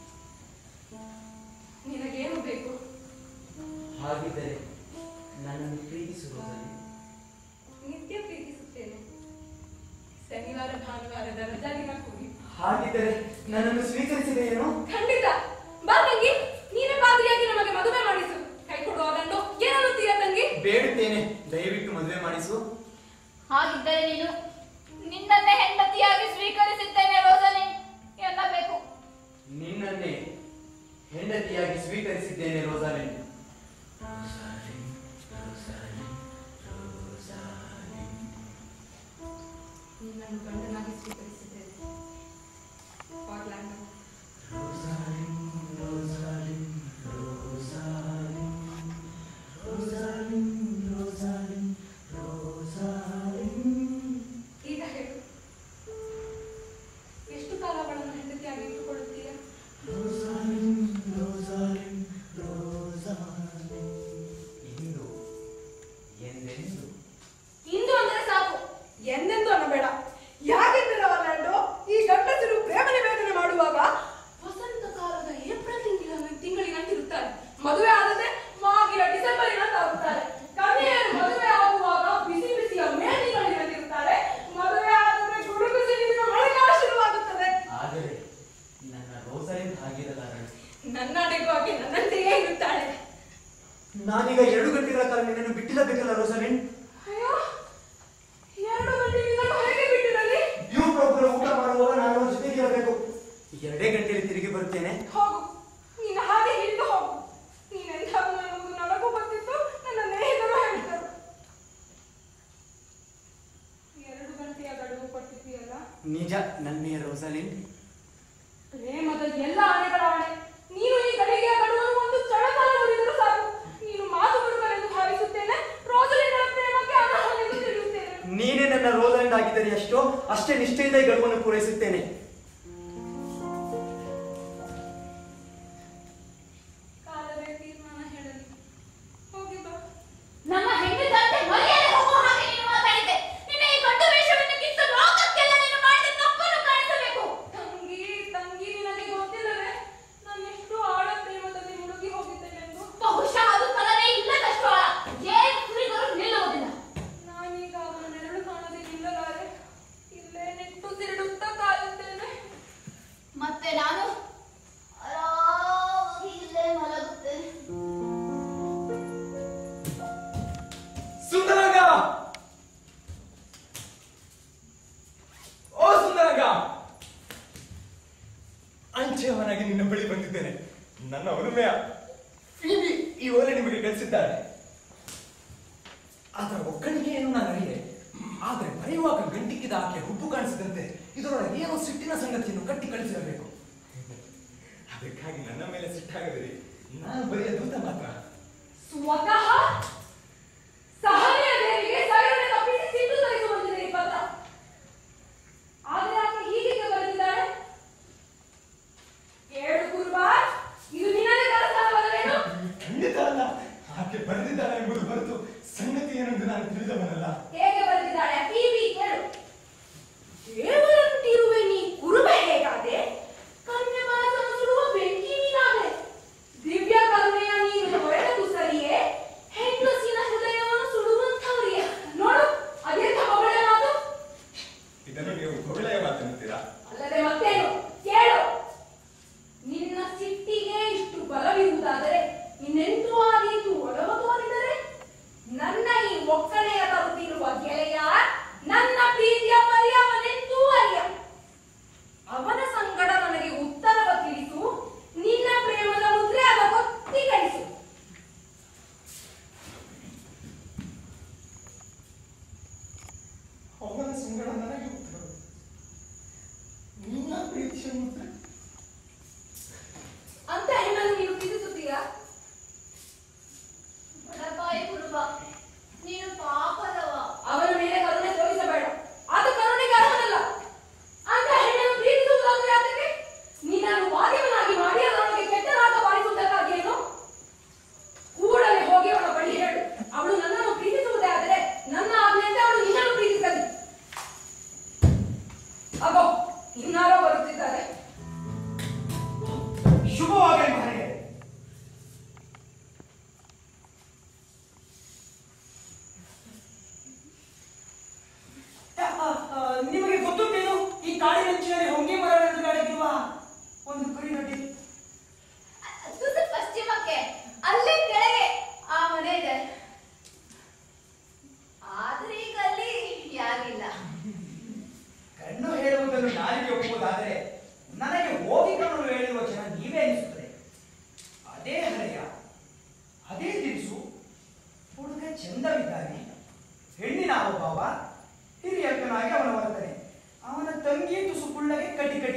ನಿನಗೇನು ಬೇಕು ಹಾಗಿದ್ದರೆ ನನ್ನನ್ನು ಪ್ರೀತಿಸು ರೋಸಲಿನ್ ನಿತ್ಯ ಪ್ರೀತಿಸುತ್ತೇನೆ ಶನಿವಾರ ಭಾನುವಾರದ ರಜಾ ದಿನ ಕೂಡಿ ಹಾಗಿದ್ದರೆ ನನ್ನನ್ನು ಸ್ವೀಕರಿಸಿದೆಯೇನೋ ಖಂಡಿತ ಬಾ ತಂಗಿ ನೀನೇ ಪಾದ್ರಿಯಾಗಿ ನಮಗೆ ಮದುವೆ ಮಾಡಿಸು ಕೈ ಕೊಡುವ ಗಂಡು ಏನನ್ನುತ್ತೀಯ ತಂಗಿ ಬೇಡುತ್ತೇನೆ ದಯವಿಟ್ಟು ಮದುವೆ ಮಾಡಿಸು ಹಾಗಿದ್ದರೆ ನೀನು ನಿನ್ನನ್ನೇ ಹೆಂಡತಿಯಾಗಿ ಸ್ವೀಕರಿಸಿದ್ದೇನೆ ರೋಸಲಿನ್ ಎನ್ನಬೇಕು ನಿನ್ನನ್ನೇ ಹೆಂಡತಿಯಾಗಿ ಸ್ವೀಕರಿಸಿದ್ದೇನೆ ರೋಸಾಲಿನ್ ನಿನ್ನನ್ನು ಗಂಡನಾಗಿ ಸ್ವೀಕರಿಸಿದ್ದೇನೆ ಆರ್ಲ್ಯಾಂಡೋ ಈಗ ಹೇಳು ಎಷ್ಟು ಕಾಲ ಅವಳನ್ನು ಹೆಂಡತಿಯಾಗಿ ಇಟ್ಟುಕೊಳ್ಳುತ್ತೀಯಾ ಇಂದು ಎಂದೆಂದು ಇಂದು ಅಂದ್ರೆ ಸಾಕು ಎಂದೆಂದು ಅನ್ನಬೇಡ ಯಾಕೆಂದರೆ ಅವಲ್ಲಾಂಡು ಈ ಗಂಡಸರು ಪ್ರೇಮ ನಿವೇದನೆ ಮಾಡುವಾಗ ವಸಂತ ಕಾಲದ ಏಪ್ರಿಲ್ ತಿಂಗಳ ತಿಂಗಳಿನಂತಿರುತ್ತಾರೆ ಮದುವೆ ಆದದೆ ಮಾಗಿನ ಡಿಸೆಂಬರಿನಂತಾಗುತ್ತಾರೆ ಕನ್ಯೆಯರು ಮದುವೆ ಆಗುವಾಗ ಬಿಸಿ ಬಿಸಿಯ ಮೇ ತಿಂಗಳಿನಂತಿರುತ್ತಾರೆ ಮದುವೆ ಆದದೆ ಗುಡುಗು ಸಿಡಿಲಿನ ಮಳೆಗಾಲ ಶುರುವಾಗುತ್ತದೆ ಆದರೆ ನನ್ನ ರೋಸಲಿನ್ ಹಾಗಿರಲಾರಳು ನನ್ನಡೆಗೂ ಆಕೆ ನನ್ನಂತೆಯೇ ಇರುತ್ತಾಳೆ ನಾನೀಗ ಎರಡು ಗಂಟೆಗಳ ಕಾಲ ನಿನ್ನನ್ನು ಬಿಟ್ಟಿರಬೇಕಲ್ಲ ರೋಸಲಿನ್ ಅಯ್ಯೋ ಎರಡು ಗಂಟೆಯಿಂದ ಹೇಗೆ ಬಿಟ್ಟಿರಲಿ ನೀವು ಪ್ರಭುಗಳ ಊಟ ಮಾಡುವಾಗ ನಾನು ಅವ್ರ ಜೊತೆಗೆ ಇರಬೇಕು ಎರಡೇ ಗಂಟೆಯಲ್ಲಿ ತಿರುಗಿ ಬರುತ್ತೇನೆ ಹೋಗು ನೀನು ಹಾಗೆ ಹಿಡಿದು ಹೋಗು ನೀನೆಂಥವನು ಎನ್ನುವುದು ನನಗೂ ಗೊತ್ತಿತ್ತು ನನ್ನ ಸ್ನೇಹಿತರು ಹೇಳಿದರು ಎರಡು ಗಂಟೆಯ ಗಡುವು ಕೊಟ್ಟಿದ್ದೀಯಲ್ಲ ನಿಜ ನನ್ನೆಯ ರೋಸಲಿನ್ ಪ್ರೇಮದ ಎಲ್ಲ ಆನೆಗಳ ಆಣೆ ನೀನು ಈ ಗಳಿಗೆಯ ಗಡುವನ್ನು ಒಂದು ಕ್ಷಣಕಾಲ ಮುರಿದರೂ ಸಾಕು ನೀನು ಮಾತು ಬಿಡುಗರೆಂದು ಭಾವಿಸುತ್ತೇನೆ ರೋಸಲಿಗಳ ಪ್ರೇಮಕ್ಕೆ ಅನರ್ಹನೆಂದು ತಿಳಿಯುತ್ತೇನೆ ನೀನೇ ನನ್ನ ರೋಸಲಿನ್ ಆಗಿದ್ದರೆ ಎಷ್ಟೋ ಅಷ್ಟೇ ನಿಷ್ಠೆಯಿಂದ ಈ ಗಡುವನ್ನು ಪೂರೈಸುತ್ತೇನೆ ಕಾಲವೇ ತೀರ್ಮಾನ ಹೇಳಲಿ ಹೋಗಿ ಬಾ ನಮ್ಮ ಹೆಂಡದಂತೆ ಮರ್ಯಾದೆ ಹೋಗುವ ಹಾಗೆ ನೀನು ಮಾತಾಡಿದೆ ನಿನ್ನ ಈ ಗಂಡು ವೇಷವನ್ನು ಕಿತ್ತು ಲೋಕಕ್ಕೆಲ್ಲ ನೀನು ಮಾಡಿದ ತಪ್ಪನ್ನು ಕಾಣಿಸಬೇಕು ತಂಗಿ ತಂಗಿ ನಿನಗೆ ಗೊತ್ತಿಲ್ಲವೇ ನಾನೆಷ್ಟು ಆಳ ಪ್ರೇಮದಲ್ಲಿ ಮುಳುಗಿ ಹೋಗಿದ್ದೇನೆಂದು ಬಹುಶಃ ಅದು ತಲವೇ ಇಲ್ಲದಷ್ಟು ಆಳ ಏನ್ ಕುರಿಗರು ನಿಲ್ಲುವುದಿಲ್ಲ ನಾನೀಗ ಅವನ ನೆರಳು ಕಾಣದೆ ನಿಲ್ಲಲಾರೆ ಇಲ್ಲೇ ನಿಟ್ಟುಸಿರಿಡುತ್ತಾ ಕಾಯುತ್ತೇನೆ ಮತ್ತೆ ನಾನು ಆರಾಮಾಗಿ ಇಲ್ಲೇ ಮಲಗುತ್ತೇನೆ ಸುಂದರಂಗ ಓ ಸುಂದರಂಗ ಅಂಚೆಯವನಾಗಿ ನಿನ್ನ ಬಳಿ ಬಂದಿದ್ದೇನೆ ನನ್ನ ಒಲುಮೆಯ ಫೀಬಿ ಈ ಓಲೆ ನಿಮಗೆ ಕಳಿಸಿದ್ದಾಳೆ ಅದರ ಒಕ್ಕಣಿಗೆಯನ್ನು ನಾನು ಅರಿಯೆ ಆದರೆ ಬರೆಯುವಾಗ ಗಂಟಿಕ್ಕಿದ ಆಕೆ ಹುಬ್ಬು ಕಾಣಿಸಿದಂತೆ ಇದರೊಳಗೆ ಏನೋ ಸಿಟ್ಟಿನ ಸಂಗತಿಯನ್ನು ಕಟ್ಟಿ ಕಳಿಸಿರಬೇಕು ಅದಕ್ಕಾಗಿ ನನ್ನ ಮೇಲೆ ಸಿಟ್ಟಾಗದಿರಿ ನಾನು ಬರೆಯ ದೂತ ಮಾತ್ರ ಸ್ವತಃ ಸಹನೆಯ ದೇವಿಗೆ ಸೈರನೆ ತಪ್ಪಿಸಿ ಸಿಟ್ಟು ತರಿಸಿ ಬಂದಿದೆ ಈ ಪತ್ರ ಆದರೆ ಆಕೆ ಹೀಗೆ ಬರೆದಿದ್ದಾಳೆ ಏಳು ಕುರ್ಬಾನ್ ಇದು ನಿನ್ನದೇ ಕೆಲಸವಲ್ಲವೇನು ಖಂಡಿತ ಅಲ್ಲ ಆಕೆ ಬರೆದಿದ್ದಾಳೆ ಎಂಬುದು ಹೊರತು ಸಂಗತಿ ಏನೆಂದು ನಾನು ತಿಳಿದವನಲ್ಲ ಹೇಗೆ ಬರೆದಿದ್ದಾಳೆ ಟಿವಿ ಕೇಳು ದೇವರಂತಿರುವೆ ನೀ ಕುರುಬೆ ಹೇಗಾದೆ ಕನ್ಯಮನಸನ್ನು ಸುಡುವ ಬೆಂಕಿ ನೀನಾದೆ ದಿವ್ಯ ಕರುಣೆಯ ನೀನು ಹೊಳೆದು ಸರಿಯೇ ಹೆಂಗಸಿನ ಹೃದಯವನ್ನು ಸುಡುವಂಥವರಿಯೇ ನೋಡು ಅದೆಂಥ ಹೊಗಳೆ ಮಾತು ಇದನ್ನು ನೀವು ಹೊಗಳೆಯ ಮಾತನ್ನುತ್ತೀರಾ ಅಲ್ಲದೆ ಮತ್ತೇನು ಕೇಳು ನಿನ್ನ ಸಿಟ್ಟಿಗೆ ಇಷ್ಟು ಬಲವಿರುವುದಾದರೆ ಇನ್ನೆಂತೂ ಆದೀತು ಒಲವು ತೋರಿದರೆ ನನ್ನ ಈ ಒಕ್ಕಣೆಯ ತರುತ್ತಿರುವ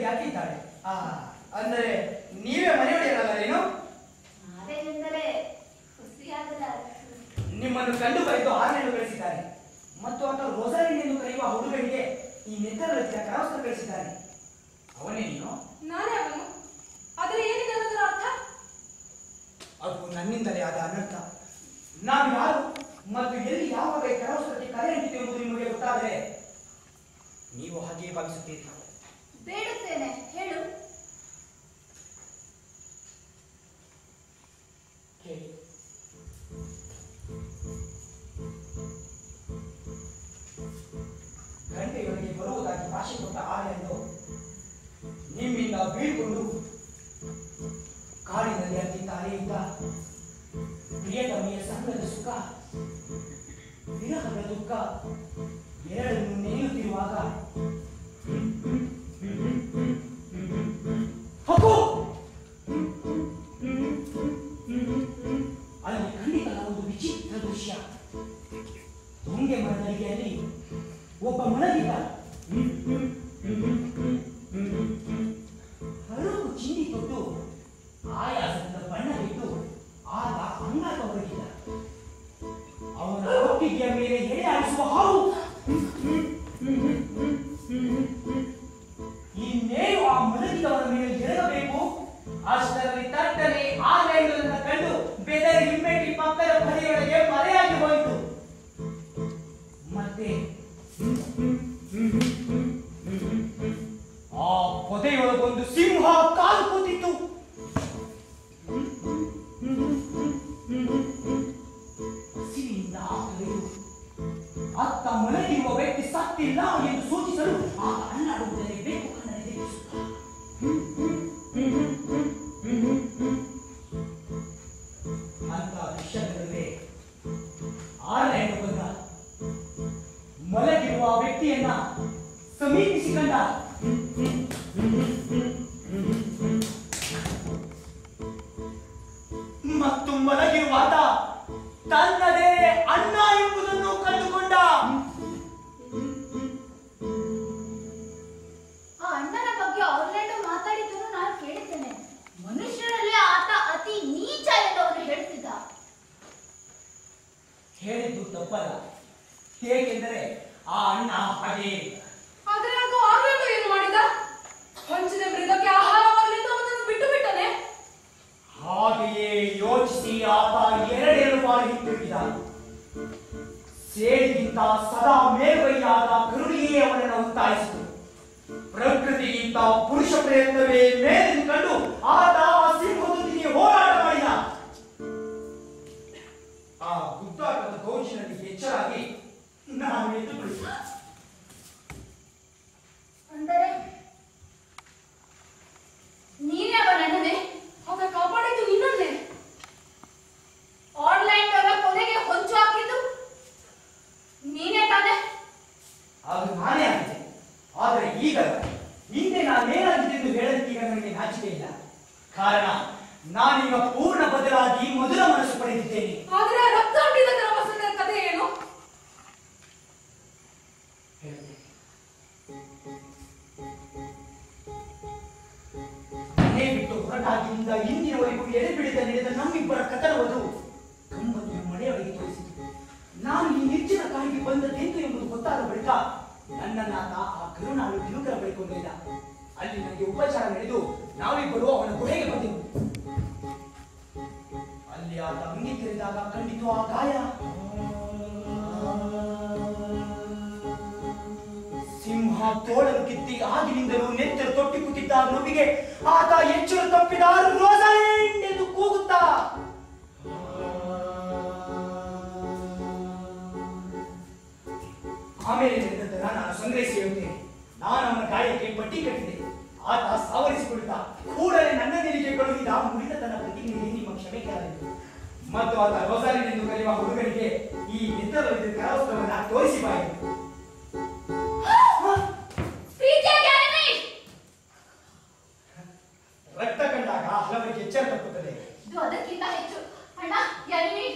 ಯಾಕೆ ಇದ್ದಾಳೆ ಆ ಅಂದರೆ ನೀವೇ ಮನೆಯೊಡೆಯರಲ್ಲ ಏನು ನಾವೇನೆಂದರೆ ಖುಷಿಯಾಗಲ್ಲ ನಿಮ್ಮನ್ನು ಕಂಡು ಬರೆದು ಆರ್ನೆಯನ್ನು ಕಳಿಸಿದ್ದಾರೆ ಮತ್ತು ಆತ ರೋಸಾರಿನ್ ಎಂದು ಕರೆಯುವ ಹುಡುಗನಿಗೆ ಈ ನೆತ್ತರ ರಚಿತ ಕರಾವಸ್ತ್ರ ಕಳಿಸಿದ್ದಾನೆ ಅವನೇ ನೀನು ನಾನೇ ಅವನು ಆದರೆ ಏನಿದೆ ಅದರ ಅರ್ಥ ಅದು ನನ್ನಿಂದಲೇ ಆದ ಅನರ್ಥ ನಾನು ಯಾರು ಮತ್ತು ಎಲ್ಲಿ ಯಾವಾಗ ಈ ಕರಾವಸ್ತ್ರಕ್ಕೆ ಕರೆ ಅಂಟಿದೆ ಎಂಬುದು ನಿಮಗೆ ಗೊತ್ತಾದರೆ ನೀವು ಹಾಗೆಯೇ ಭಾವಿಸುತ್ತೀರಿ ಬೇಡುತ್ತೇನೆ ಹೇಳು ಕೇಳಿ ಗಂಟೆಯೊಳಗೆ ಬರುವುದಾಗಿ ಭಾಷೆ ಕೊಟ್ಟ ಆನೆಯನ್ನು ನಿಮ್ಮಿಂದ ಬೀಳ್ಕೊಂಡು ಕಾಡಿನಲ್ಲಿ ಅತ್ತಿತ್ತ ಅಲೆಯುತ್ತ ಪ್ರಿಯತಮೆಯ ಸಂಗದ ಸುಖ ವಿರಹದ ದುಃಖ ಎರಡನ್ನು ನೆನೆಯುತ್ತಿರುವಾಗ ಹಕ್ಕು ಅಲ್ಲಿ ಖಂಡಿತ ಒಂದು ವಿಚಿತ್ರ ದೃಶ್ಯ ಹೊಂಗೆ ಮರದಡಿಗೆಯಲ್ಲಿ ಒಬ್ಬ ಮಲಗಿದ್ದ ಹರಕು ಚಿಂದಿ ಕೊಟ್ಟು ಆಯಾಸದಿಂದ ಬಣ್ಣ ಬಿಟ್ಟು ಆಗ ಅಂಗಾತ ಹೊರಗಿದ್ದ ಅವನ ಒಪ್ಪಿಗೆಯ ಮೇಲೆ ಎಳೆ ಆಡಿಸುವ ಹಾವು ಇನ್ನೇನು ಆ ಮಲಗಿದವರ ಮೇಲೆ ಎಳಗಬೇಕು ಅಷ್ಟರಲ್ಲಿ ತಟ್ಟನೆ ಆ ಲೈನನ್ನು ಕಂಡು ಬೆದರಿ ಹಿಮ್ಮೆಟ್ಟಿ ಪಕ್ಕದ ಬದಿಯೊಳಗೆ ಮರೆಯಾಗಿ ಹೋಯಿತು ಮತ್ತೆ ಆ ಪೊದೆಯೊಳಗೊಂದು ಸಿಂಹ ಕಾಲು ಕೂತಿತ್ತು ಹಸಿವಿನಿಂದ ಆಕಲಿದು ಅತ್ತ ಮಲಗಿರುವ ವ್ಯಕ್ತಿ ಸತ್ತಿಲ್ಲ ಎಂದು ಸೂಚಿಸಲು ಆ ಅಲ್ಲಾಡುವುದರಲ್ಲಿ ಬೇಕು ಕಣ್ಣಲ್ಲಿ ದೇವಿಸುತ್ತ ಅಂತ ದೃಶ್ಯಗಳಲ್ಲಿ ಆರನೆಯನ್ನು ಬಂದ ಮಲಗಿರುವ ಆ ವ್ಯಕ್ತಿಯನ್ನ ಸಮೀಪಿಸಿ ಕಂಡ ಮತ್ತು ಮಲಗಿರುವ ಆತ ತನ್ನದೇ ಅಣ್ಣ ಎಂಬುದನ್ನು ಕಂಡುಕೊಂಡ ಆ ಅಣ್ಣನ ಬಗ್ಗೆ ಆರ್ಲೆಂಡೋ ಮಾತಾಡಿದ್ದನ್ನು ನಾನು ಕೇಳಿದ್ದೇನೆ ಮನುಷ್ಯರಲ್ಲಿ ಆತ ಅತಿ ನೀಚ ಎಂದು ಅವನು ಹೇಳ್ತಿದ್ದ ಹೇಳಿದ್ದು ತಪ್ಪಲ್ಲ ಹೇಗೆಂದರೆ ಆ ಅಣ್ಣ ಹಾಗೆ ಆದರೆ ಆಗ ಆರ್ಲೆಂಡೋ ಏನು ಮಾಡಿದ ಹೊಂಚಿದ ಮೃಗಕ್ಕೆ ಆಹಾರವಾಗಲೆಂದು ಅವನನ್ನು ಬಿಟ್ಟು ಬಿಟ್ಟನೆ ಹಾಗೆಯೇ ಯೋಚಿಸಿ ಆತ ಎರಡೆರಡು ಬಾರಿ ಹಿಂತಿರುಗಿದ ಸೇಡಿಗಿಂತ ಸದಾ ಮೇಲ್ವೈಯಾದ ಕರುಣಿಯೇ ಅವನನ್ನು ಒತ್ತಾಯಿಸಿತು ಪ್ರಕೃತಿಗಿಂತ ಪುರುಷ ಪ್ರಯತ್ನವೇ ಮೇಲೆಂದು ಕಂಡು ಆತ ಆ ಸಿಂಹದೊಂದಿಗೆ ಹೋರಾಟ ಮಾಡಿದ ಆ ಗುದ್ದಾಟದ ಗೌಜಿನಲ್ಲಿ ಎಚ್ಚರಾಗಿ ನಾನು ಎದ್ದು ಬಿಡಿಸಿದೆ ಅಂದರೆ ನೀನೇ ಅವನ ಅಣ್ಣನೇ ಆಗ ಕಾಪಾಡಿದ್ದು ನಿನ್ನನ್ನೇ ಆನ್ಲೈನ್ ಕೊನೆಗೆ ಹೊಂಚು ಹಾಕಿದ್ದು ನೀನೇ ತಾನೇ ಅದು ನಾನೇ ಆಗಿದೆ ಆದರೆ ಈಗ ಹಿಂದೆ ನಾನೇನಾಗಿದೆ ಎಂದು ಹೇಳಲಿಕ್ಕೆ ಈಗ ನನಗೆ ನಾಚಿಕೆ ಇಲ್ಲ ಕಾರಣ ನಾನೀಗ ಪೂರ್ಣ ಬದಲಾಗಿ ಮೊದಲ ಮನಸ್ಸು ಪಡೆದಿದ್ದೇನೆ ಆದರೆ ಆ ರಕ್ತ ಅಂಟಿದ ಕರವಸದ ಕಥೆ ಏನು ಹೇಳುತ್ತೇನೆ. ಮನೆ ಬಿಟ್ಟು ಹೊರಟಾಗಿನಿಂದ ಇಂದಿನವರೆಗೂ ಎಡೆ ಬಿಡಿದ ನಡೆದ ನಮ್ಮಿಬ್ಬರ ಕಥನವದು ಕಂಬನಿಯ ಮಳೆಯೊಳಗೆ ತೋರಿಸಿತು ನಾನು ಈ ನಿರ್ಜನ ಕಾಡಿಗೆ ಬಂದದ್ದೆಂದು ಎಂಬುದು ಗೊತ್ತಾದ ಬಳಿಕ ನನ್ನನ್ನಾತ ಆ ಕರುಣಾಳು ತಿರುಕರ ಬಳಿ ಕೊಂಡೊಯ್ದ ಅಲ್ಲಿ ನನಗೆ ಉಪಚಾರ ನಡೆದು ನಾವಿಬ್ಬರು ಅವನ ಗುಹೆಗೆ ಬಂದೆವು ಅಲ್ಲಿ ಆತ ಅಂಗಿ ತೆರೆದಾಗ ಕಂಡಿತು ಆ ಗಾಯ ಸಿಂಹ ತೋಳಲು ಕಿತ್ತಿ ಆಗಿನಿಂದಲೂ ನೆತ್ತರು ತೊಟ್ಟಿ ಕೂತಿದ್ದ ಆ ನೋವಿಗೆ ಆತ ಎಚ್ಚರ ತಪ್ಪಿದ ರೋಸಲೆಂಡ್ ಎಂದು ಕೂಗುತ್ತಾ ಆಮೇಲೆ ನಡೆದದ್ದನ್ನ ನಾನು ಸಂಗ್ರಹಿಸಿ ಹೇಳ್ತೇನೆ ನಾನು ಅವನ ಗಾಯಕ್ಕೆ ಪಟ್ಟಿ ಕಟ್ಟಿದೆ ಆತ ಸಾವರಿಸಿಕೊಳ್ಳುತ್ತಾ ಕೂಡಲೇ ನನ್ನ ನಿಧಿಗೆ ಕಳುಹಿದ ಮುರಿದ ತನ್ನ ಪ್ರತಿಜ್ಞೆಗೆ ನಿಮ್ಮ ಕ್ಷಮೆ ಕೇಳಬೇಕು ಮತ್ತು ಆತ ರೋಸಾಲಿನ್ ಎಂದು ಕರೆಯುವ ಹುಡುಗರಿಗೆ ಈ ನಿತ್ತರವಿದ್ದ ಕರವಸ್ತ್ರವನ್ನ ತೋರಿಸಿ ಬಾಯಿತು ಪ್ರೀತಿಯಾಗಿ ಅರವಿ ರಕ್ತ ಕಂಡಾಗ ಹಲವರಿಗೆ ಎಚ್ಚರ ತಪ್ಪುತ್ತದೆ ಇದು ಅದಕ್ಕಿಂತ ಹೆಚ್ಚು ಅಣ್ಣ ಎಲ್ವಿ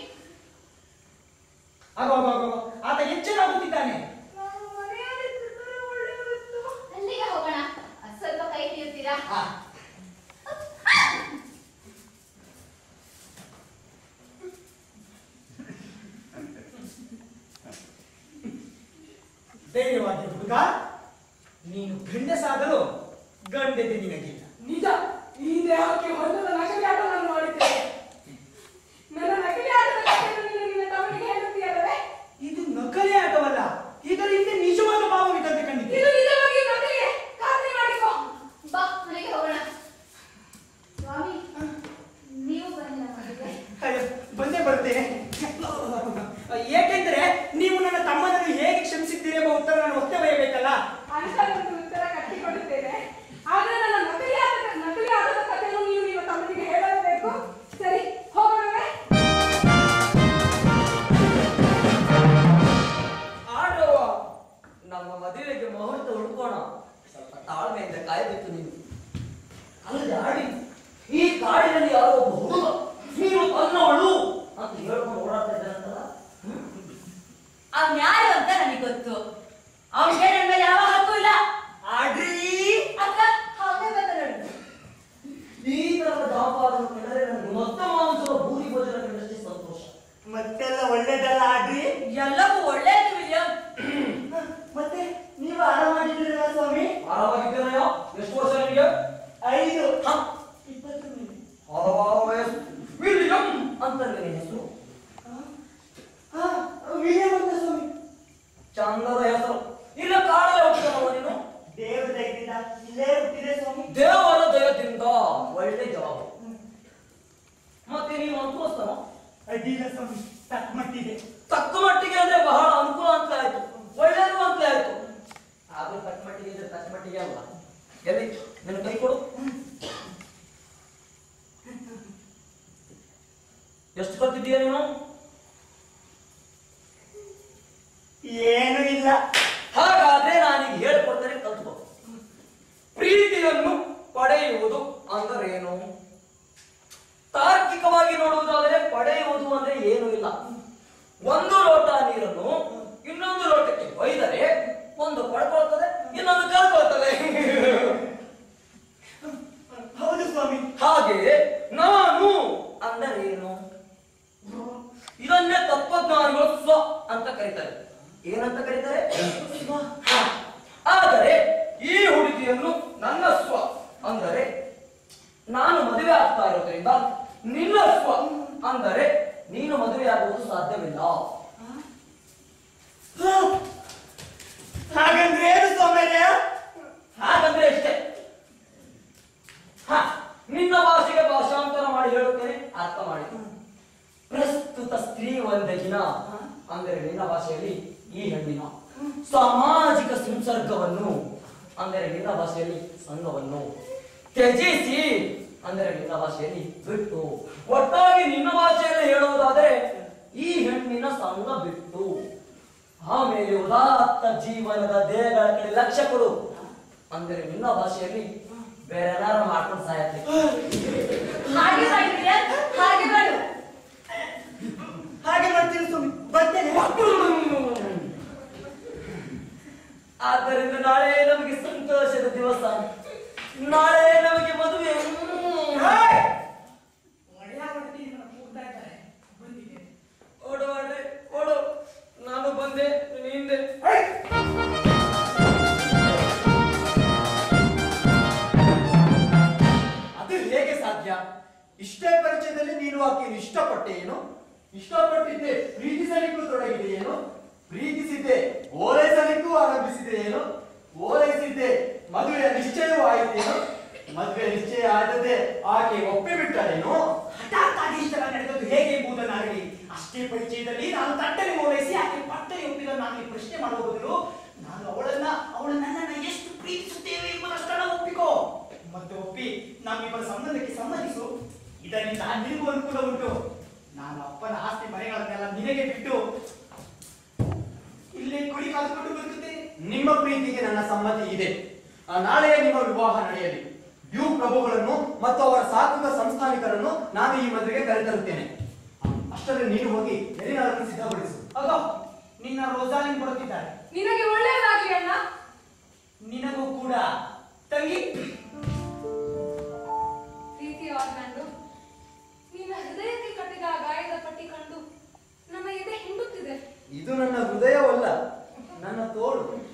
ಆಗೋ ಆಗೋ ಆಗೋ ಆತ ಎಚ್ಚರಾಗುತ್ತಿದ್ದಾನೆ ನಾನು ಮನೆಯಲ್ಲಿ ತಿಂದರೆ ಒಳ್ಳೆಯದಿತ್ತು ಅಲ್ಲಿಗೆ ಹೋಗೋಣ ಸ್ವಲ್ಪ ಕೈ ನೀರು ಧೈರ್ಯವಾಗಿ ಹುಡುಗ ನೀನು ಗಂಡಸಾದರೂ ಗಂಡದೆ ನಿನಗಿಲ್ಲ ನಿಜ ಈ ದೇಹಕ್ಕೆ ಹೊಂದದ ನಕಲಿ ಆಟ ನಾನು ಮಾಡಿದ್ದೇನೆ ನನ್ನ ನಕಲಿ ಆಟದ ಕಥೆಯನ್ನು ನೀನು ನಿನ್ನ ತಮ್ಮನಿಗೆ ಹೇಳುತ್ತೀಯಲ್ಲವೇ ಇದು ನಕಲಿ ಆಟವಲ್ಲ ಇದರ ಹಿಂದೆ ನಿಜವಾದ ಭಾವವಿದ್ದಂತೆ ಕಂಡಿದೆ ಇದು ನಿಜವಾಗಿ ನಕಲಿಯೇ ಖಾತ್ರಿ ಮಾಡಿಕೋ ಬಾ ಮನೆಗೆ ಹೋಗೋಣ ಸ್ವಾಮಿ ನೀವು ಬನ್ನಿ ನಮ್ಮ ಮನೆಗೆ ಅಯ್ಯೋ, ಬಂದೇ ಬರ್ತೇನೆ ಏಕೆಂದರೆ ನೀವು ನನ್ನ ತಮ್ಮನನ್ನು ಹೇಗೆ ಕ್ಷಮಿಸಿದ್ದೀರಿ ಎಂಬ ಉತ್ತರ ನಾನು ಒತ್ತೆ ಬಯಬೇಕಲ್ಲ ಅಂತದೊಂದು ಉತ್ತರ ಕಟ್ಟಿಕೊಡುತ್ತೇನೆ ಆದ್ರೆ ನನ್ನ ನಕಲಿ ಆಟದ ನಕಲಿ ಆಟದ ಕಥೆಯನ್ನು ನೀನು ನಿನ್ನ ತಮ್ಮನಿಗೆ ಹೇಳಲೇಬೇಕು ಸರಿ ಹೋಗೋಣವೇ ಆಡುವ ನಮ್ಮ ಮದುವೆಗೆ ಮುಹೂರ್ತ ಹುಡುಕೋಣ ಸ್ವಲ್ಪ ತಾಳ್ಮೆಯಿಂದ ಕಾಯಬೇಕು ನೀನು ಅಲ್ಲದೆ ಆಡಿ ಈ ಕಾಡಿನಲ್ಲಿ ಯಾರೋ ಒಬ್ಬ ಹುಡುಗ ನೀನು ತನ್ನವಳು ಅಂತ ಹೇಳ್ಕೊಂಡು ಓಡಾಡ್ತಾ ಇದ್ದಾನಂತಲ್ಲ ಅವ್ನ್ ಯಾರು ಅಂತ ನನಗೆ ಗೊತ್ತು ಅವ್ನಿಗೆ ನನ್ನ ಮೇಲೆ ಯಾವ ಹಕ್ಕು ಇಲ್ಲ ಆಡ್ರಿ ಅಕ್ಕ ಹಾಗೆ ಬಂದ ನೋಡು ಈ ತರದ ಜಾಪಾದನ್ನು ಕಂಡರೆ ನನಗೆ ಮೊತ್ತ ಮಾಂಸದ ಭೂರಿ ಭೋಜನ ಕಂಡಷ್ಟೇ ಸಂತೋಷ ಮತ್ತೆಲ್ಲ ಒಳ್ಳೇದಲ್ಲ ಆಡ್ರಿ ಎಲ್ಲವೂ ಒಳ್ಳೇದು ವಿಲಿಯಂ ಮತ್ತೆ ನೀವು ಆರಾಮಾಗಿದ್ದೀರಾ ಸ್ವಾಮಿ ಆರಾಮಾಗಿದ್ದೇನೆಯೋ ಎಷ್ಟು ವರ್ಷ ನಿನಗೆ ಐದು ಹ? ಇಪ್ಪತ್ತು ಮೇಲೆ. ಹಲವಾರು ವಯಸ್ಸು ವಿಲಿಯಂ ಅಂತಲ್ವೇ ನಿನ್ನ ಹೆಸರು ಹಾ ವಿಲಿಯಂ ಅಂತ ಸ್ವಾಮಿ ಚಂದದ ಹೆಸರು ಇಲ್ಲ ಕಾಡಲೇ ಹೋಗ್ತಾನವ ನೀನು ದೇವ ದಯದಿಂದ ಇಲ್ಲೇ ಹುಟ್ಟಿದೆ ಸ್ವಾಮಿ ದೇವರ ದಯದಿಂದ ಒಳ್ಳೆ ಜಾಬ್ ಮತ್ತೆ ನೀನು ಅನುಕೂಲಸ್ಥನ ಅಡ್ಡಿಲ್ಲ ಸ್ವಾಮಿ ತಕ್ಕ ಮಟ್ಟಿದೆ ತಕ್ಕ ಮಟ್ಟಿಗೆ ಅಂದ್ರೆ ಬಹಳ ಅನುಕೂಲ ಅಂತ ಆಯ್ತು ಒಳ್ಳೇದು ಅಂತ ಆಯ್ತು ಆದ್ರೂ ತಕ್ಕ ಮಟ್ಟಿಗೆ ಇದ್ರೆ ತಕ್ಕ ಮಟ್ಟಿಗೆ ಅಲ್ಲ ಎಲ್ಲಿ ನಿನ್ನ ಕೈ ಕೊಡು ಎಷ್ಟು ಕಲ್ತಿದ್ದೀಯ ನೀನು ಏನು ಇಲ್ಲ ಹಾಗಾದ್ರೆ ನಾನೀಗ ಹೇಳ್ಕೊಡ್ತೇನೆ ಕಲ್ತ್ಕೋ ಪ್ರೀತಿಯನ್ನು ಪಡೆಯುವುದು ಅಂದರೇನು ತಾರ್ಕಿಕವಾಗಿ ನೋಡುವುದಾದರೆ ಪಡೆಯುವುದು ಅಂದ್ರೆ ಏನು ಇಲ್ಲ ಒಂದು ಲೋಟ ನೀರನ್ನು ಇನ್ನೊಂದು ಲೋಟಕ್ಕೆ ಒಯ್ದರೆ ಒಂದು ಪಡ್ಕೊಳ್ತದೆ ಇನ್ನೊಂದು ಕಳ್ಕೊಳ್ತದೆ ಹೌದು ಸ್ವಾಮಿ ಹಾಗೆ ನಾನು ಅಂದರೇನು ಇದನ್ನೇ ತತ್ವಜ್ಞಾನಿಗಳು ಸ್ವ ಅಂತ ಕರೀತಾರೆ ಏನಂತ ಕರೀತಾರೆ ಸ್ವ. ಆದರೆ ಈ ಹುಡುಗಿಯನ್ನು ನನ್ನ ಸ್ವ ಅಂದರೆ ನಾನು ಮದುವೆ ಆಗ್ತಾ ಇರೋದ್ರಿಂದ ನಿನ್ನ ಸ್ವ ಅಂದರೆ ನೀನು ಮದುವೆ ಆಗುವುದು ಸಾಧ್ಯವಿಲ್ಲ ಹಾಗಂದ್ರೆ ಏನು ಸ್ವಾಮಿಯರೇ ಹಾಗಂದ್ರೆ ಇಷ್ಟೇ ಹ, ನಿನ್ನ ಭಾಷೆಗೆ ಭಾಷಾಂತರ ಮಾಡಿ ಹೇಳುತ್ತೇನೆ ಅರ್ಥ ಮಾಡಿ ಪ್ರಸ್ತುತ ಸ್ತ್ರೀ ವಂದಗಿನ ಅಂದರೆ ನಿನ್ನ ಭಾಷೆಯಲ್ಲಿ ಈ ಹೆಣ್ಣಿನ ಸಾಮಾಜಿಕ ಸಂಸರ್ಗವನ್ನು ಅಂದರೆ ನಿನ್ನ ಭಾಷೆಯಲ್ಲಿ ಸಂಘವನ್ನು ತ್ಯಜಿಸಿ ಅಂದರೆ ನಿನ್ನ ಭಾಷೆಯಲ್ಲಿ ಬಿಟ್ಟು ಒಟ್ಟಾಗಿ ನಿನ್ನ ಭಾಷೆಯಲ್ಲಿ ಹೇಳುವುದಾದರೆ ಈ ಹೆಣ್ಣಿನ ಸಂಘ ಬಿಟ್ಟು ಆಮೇಲೆ ಉದಾತ್ತ ಜೀವನದ ದೇಹಗಳ ಕಡೆ ಲಕ್ಷ್ಯ ಕೊಡು ಅಂದರೆ ನಿನ್ನ ಭಾಷೆಯಲ್ಲಿ ಬೇರೆ ಏನಾರು ಮಾಡ್ಕೊಂಡು ಸಾಯತ್ತೆ ಹಾಗೆ ಮಾಡಿ ವಿಲಿಯಂ ಹಾಗೆ ಮಾಡು ಹಾಗೆ ಮಾಡ್ತೀನಿ ಸ್ವಾಮಿ ಬರ್ತೇನೆ ಆದ್ದರಿಂದ ನಾಳೆ ನಮಗೆ ಸಂತೋಷದ ದಿವಸ ನಾಳೆ ನಮಗೆ ಮದುವೆ ಒಳ್ಳೆಯ ಹೊಟ್ಟೆ ನಿಮ್ಮನ್ನ ಕೂಗ್ತಾ ಇದ್ದಾರೆ ಬಂದಿದ್ದೇನೆ ಓಡು ಆಡ್ರೆ ಓಡು ನಾನು ಬಂದೆ ನೀನು ಹಿಂದೆ ಅದು ಹೇಗೆ ಸಾಧ್ಯ ಇಷ್ಟೇ ಪರಿಚಯದಲ್ಲಿ ನೀನು ಆಕೆಯನ್ನು ಇಷ್ಟಪಟ್ಟೆ ಏನು ಇಷ್ಟಪಟ್ಟಿದ್ದೆ ಪ್ರೀತಿಸಲಿಕ್ಕೂ ತೊಡಗಿದೆ ಏನು ಪ್ರೀತಿಸಿದ್ದೆ ಓಲೈಸಲಿಕ್ಕೂ ಆರಂಭಿಸಿದೆ ಏನು ಓಲೈಸಿದ್ದೆ ಮದುವೆಯ ನಿಶ್ಚಯವೂ ಆಯಿತೇನು ಮದುವೆ ನಿಶ್ಚಯ ಆದದ್ದೇ ಆಕೆ ಒಪ್ಪಿಬಿಟ್ಟಳೇನು ಹಠಾತ್ ಆಗಿ ಇಷ್ಟೆಲ್ಲ ನಡೆದದ್ದು ಹೇಗೆ ಎಂಬುದನ್ನಾಗಲಿ ಅಷ್ಟೇ ಪರಿಚಯದಲ್ಲಿ ನಾನು ತಟ್ಟನೆ ಓಲೈಸಿ ಆಕೆ ಪಟ್ಟನೆ ಒಪ್ಪಿದನ್ನಾಗಲಿ ಪ್ರಶ್ನೆ ಮಾಡುವ ಬದಲು ನಾನು ಅವಳನ್ನ ಅವಳು ನನ್ನನ್ನ ಎಷ್ಟು ಪ್ರೀತಿಸುತ್ತೇವೆ ಎಂಬುದಷ್ಟನ್ನ ಒಪ್ಪಿಕೋ ಮತ್ತೆ ಒಪ್ಪಿ ನಮ್ಮಿಬ್ಬರ ಸಂಬಂಧಕ್ಕೆ ಸಮ್ಮತಿಸು ಇದರಿಂದ ನಿನಗೂ ಅನುಕೂಲ ಉಂಟು ನಾನು ಅಪ್ಪನ ಆಸ್ತಿ ಮನೆಗಳನ್ನೆಲ್ಲ ನಿನಗೆ ಬಿಟ್ಟು ಇಲ್ಲೇ ಕುಡಿ ಕಾದುಕೊಂಡು ಬರುತ್ತೇನೆ ನಿಮ್ಮ ಪ್ರೀತಿಗೆ ನನ್ನ ಸಮ್ಮತಿ ಇದೆ ಆ ನಾಳೆಯೇ ನಿಮ್ಮ ವಿವಾಹ ನಡೆಯಲಿ ಡ್ಯೂ ಪ್ರಭುಗಳನ್ನು ಮತ್ತು ಅವರ ಸಾಕುಗ ಸಂಸ್ಥಾನಿಕರನ್ನು ನಾನು ಈ ಮದುವೆಗೆ ಕರೆತರುತ್ತೇನೆ ಅಷ್ಟರಲ್ಲಿ ನೀನು ಹೋಗಿ ಎಲ್ಲಿನಾದರೂ ಸಿದ್ಧಪಡಿಸು ಅಗೋ ನಿನ್ನ ರೋಸಾಲಿನ್ ಬರುತ್ತಿದ್ದಾರೆ ನಿನಗೆ ಒಳ್ಳೆಯದಾಗ್ಲಿ ಅಣ್ಣ ನಿನಗೂ ಕೂಡ ತಂಗಿ ಪ್ರೀತಿಯಾದ ಗಂಡು ನಿನ್ನ ಹೃದಯಕ್ಕೆ ಕಟ್ಟಿದ ಆ ಗಾಯದ ಪಟ್ಟಿ ಕಂಡು ನಮ್ಮ ಎದೆ ಹಿಂಡುತ್ತಿದೆ ಇದು ನನ್ನ ಹೃದಯವಲ್ಲ ನನ್ನ ತೋಳು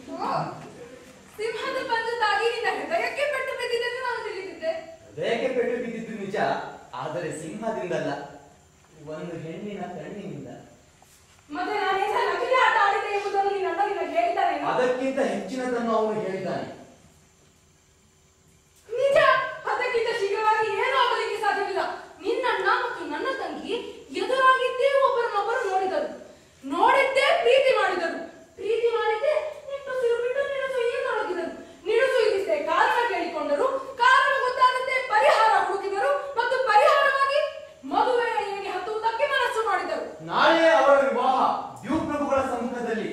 ನಾಳೆಯೇ ಅವರ ವಿವಾಹ ದ್ಯೂಪ್ರಭುಗಳ ಸಮ್ಮುಖದಲ್ಲಿ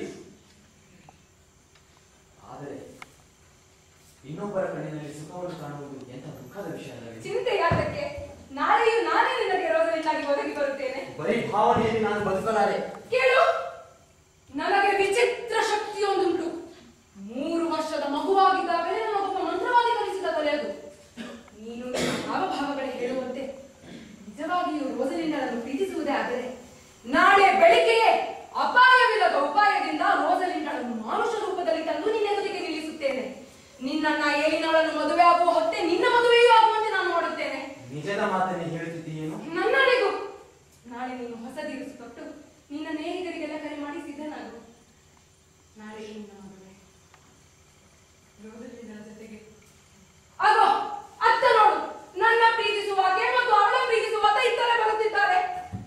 ಆದರೆ ಇನ್ನೊಬ್ಬರ ಕಣ್ಣಿನಲ್ಲಿ ಸುಖವನ್ನು ಕಾಣುವುದು ಎಂತ ದುಃಖದ ವಿಷಯ ಅಲ್ಲವೇ? ಚಿಂತೆ ಯಾತಕ್ಕೆ ನಾಳೆಯೂ ನಾನೇ ನಿನಗೆ ರೋಸಲಿಂದಾಗಿ ಒದಗಿ ಬರುತ್ತೇನೆ ಬರೀ ಭಾವನೆಯಲ್ಲಿ ನಾನು ಬದುಕಲಾರೆ ಕೇಳು ನನಗೆ ವಿಚಿತ್ರ ಶಕ್ತಿಯೊಂದುಂಟು ಮೂರು ವರ್ಷದ ಮಗುವಾಗಿದ್ದಾಗಲೇ ನಮಗೊಬ್ಬ ಮಂತ್ರವಾದಿ ಕಲಿಸಿದ ಕಲೆ ಅದು ನೀನು ನಿನ್ನ ಭಾವಭಾವಗಳಿಗೆ ಹೇಳುವಂತೆ ನಿಜವಾಗಿಯೂ ರೋಸಲಿಂಡಳನ್ನು ಪ್ರೀತಿಸುವುದೇ ಆದರೆ ನಾಳೆ ಬೆಳಿಗ್ಗೆಯೇ ಅಪಾಯವಿಲ್ಲದ ಉಪಾಯದಿಂದ ರೋಸಲಿಂಡಳನ್ನು ಮಾನುಷ ರೂಪದಲ್ಲಿ ತಂದು ನಿನ್ನೆದುರಿಗೆ ನಿಲ್ಲಿಸುತ್ತೇನೆ ನಿನ್ನನ್ನ ಏಲಿನಳನ್ನು ಮದುವೆ ಆಗುವ ಹೊತ್ತೆ ನಿನ್ನ ಮದುವೆಯೂ ಆಗುವಂತೆ ನಾನು ಮಾಡುತ್ತೇನೆ ನಿಜದ ಮಾತನ್ನೇ ಹೇಳುತ್ತಿದ್ದೀಯೇನು ನನ್ನಡೆಗೂ ನಾಳೆ ನೀನು ಹೊಸ ದಿವಸ ಕೊಟ್ಟು ನಿನ್ನ ನೇಹಿತರಿಗೆಲ್ಲ ಕರೆ ಮಾಡಿ ಸಿದ್ಧನಾಗು ನಾಳೆ ನಿನ್ನ ಮದುವೆ ರೋಸಲಿಂಡಳ ಜೊತೆಗೆ ಅಗೋ ಅತ್ತ ನೋಡು ನನ್ನ ಪ್ರೀತಿಸುವಾಗೆ ಮತ್ತು ಅವಳ ಪ್ರೀತಿಸುವಾತ ಇತ್ತರೆ ಬರುತ್ತಿದ್ದಾರೆ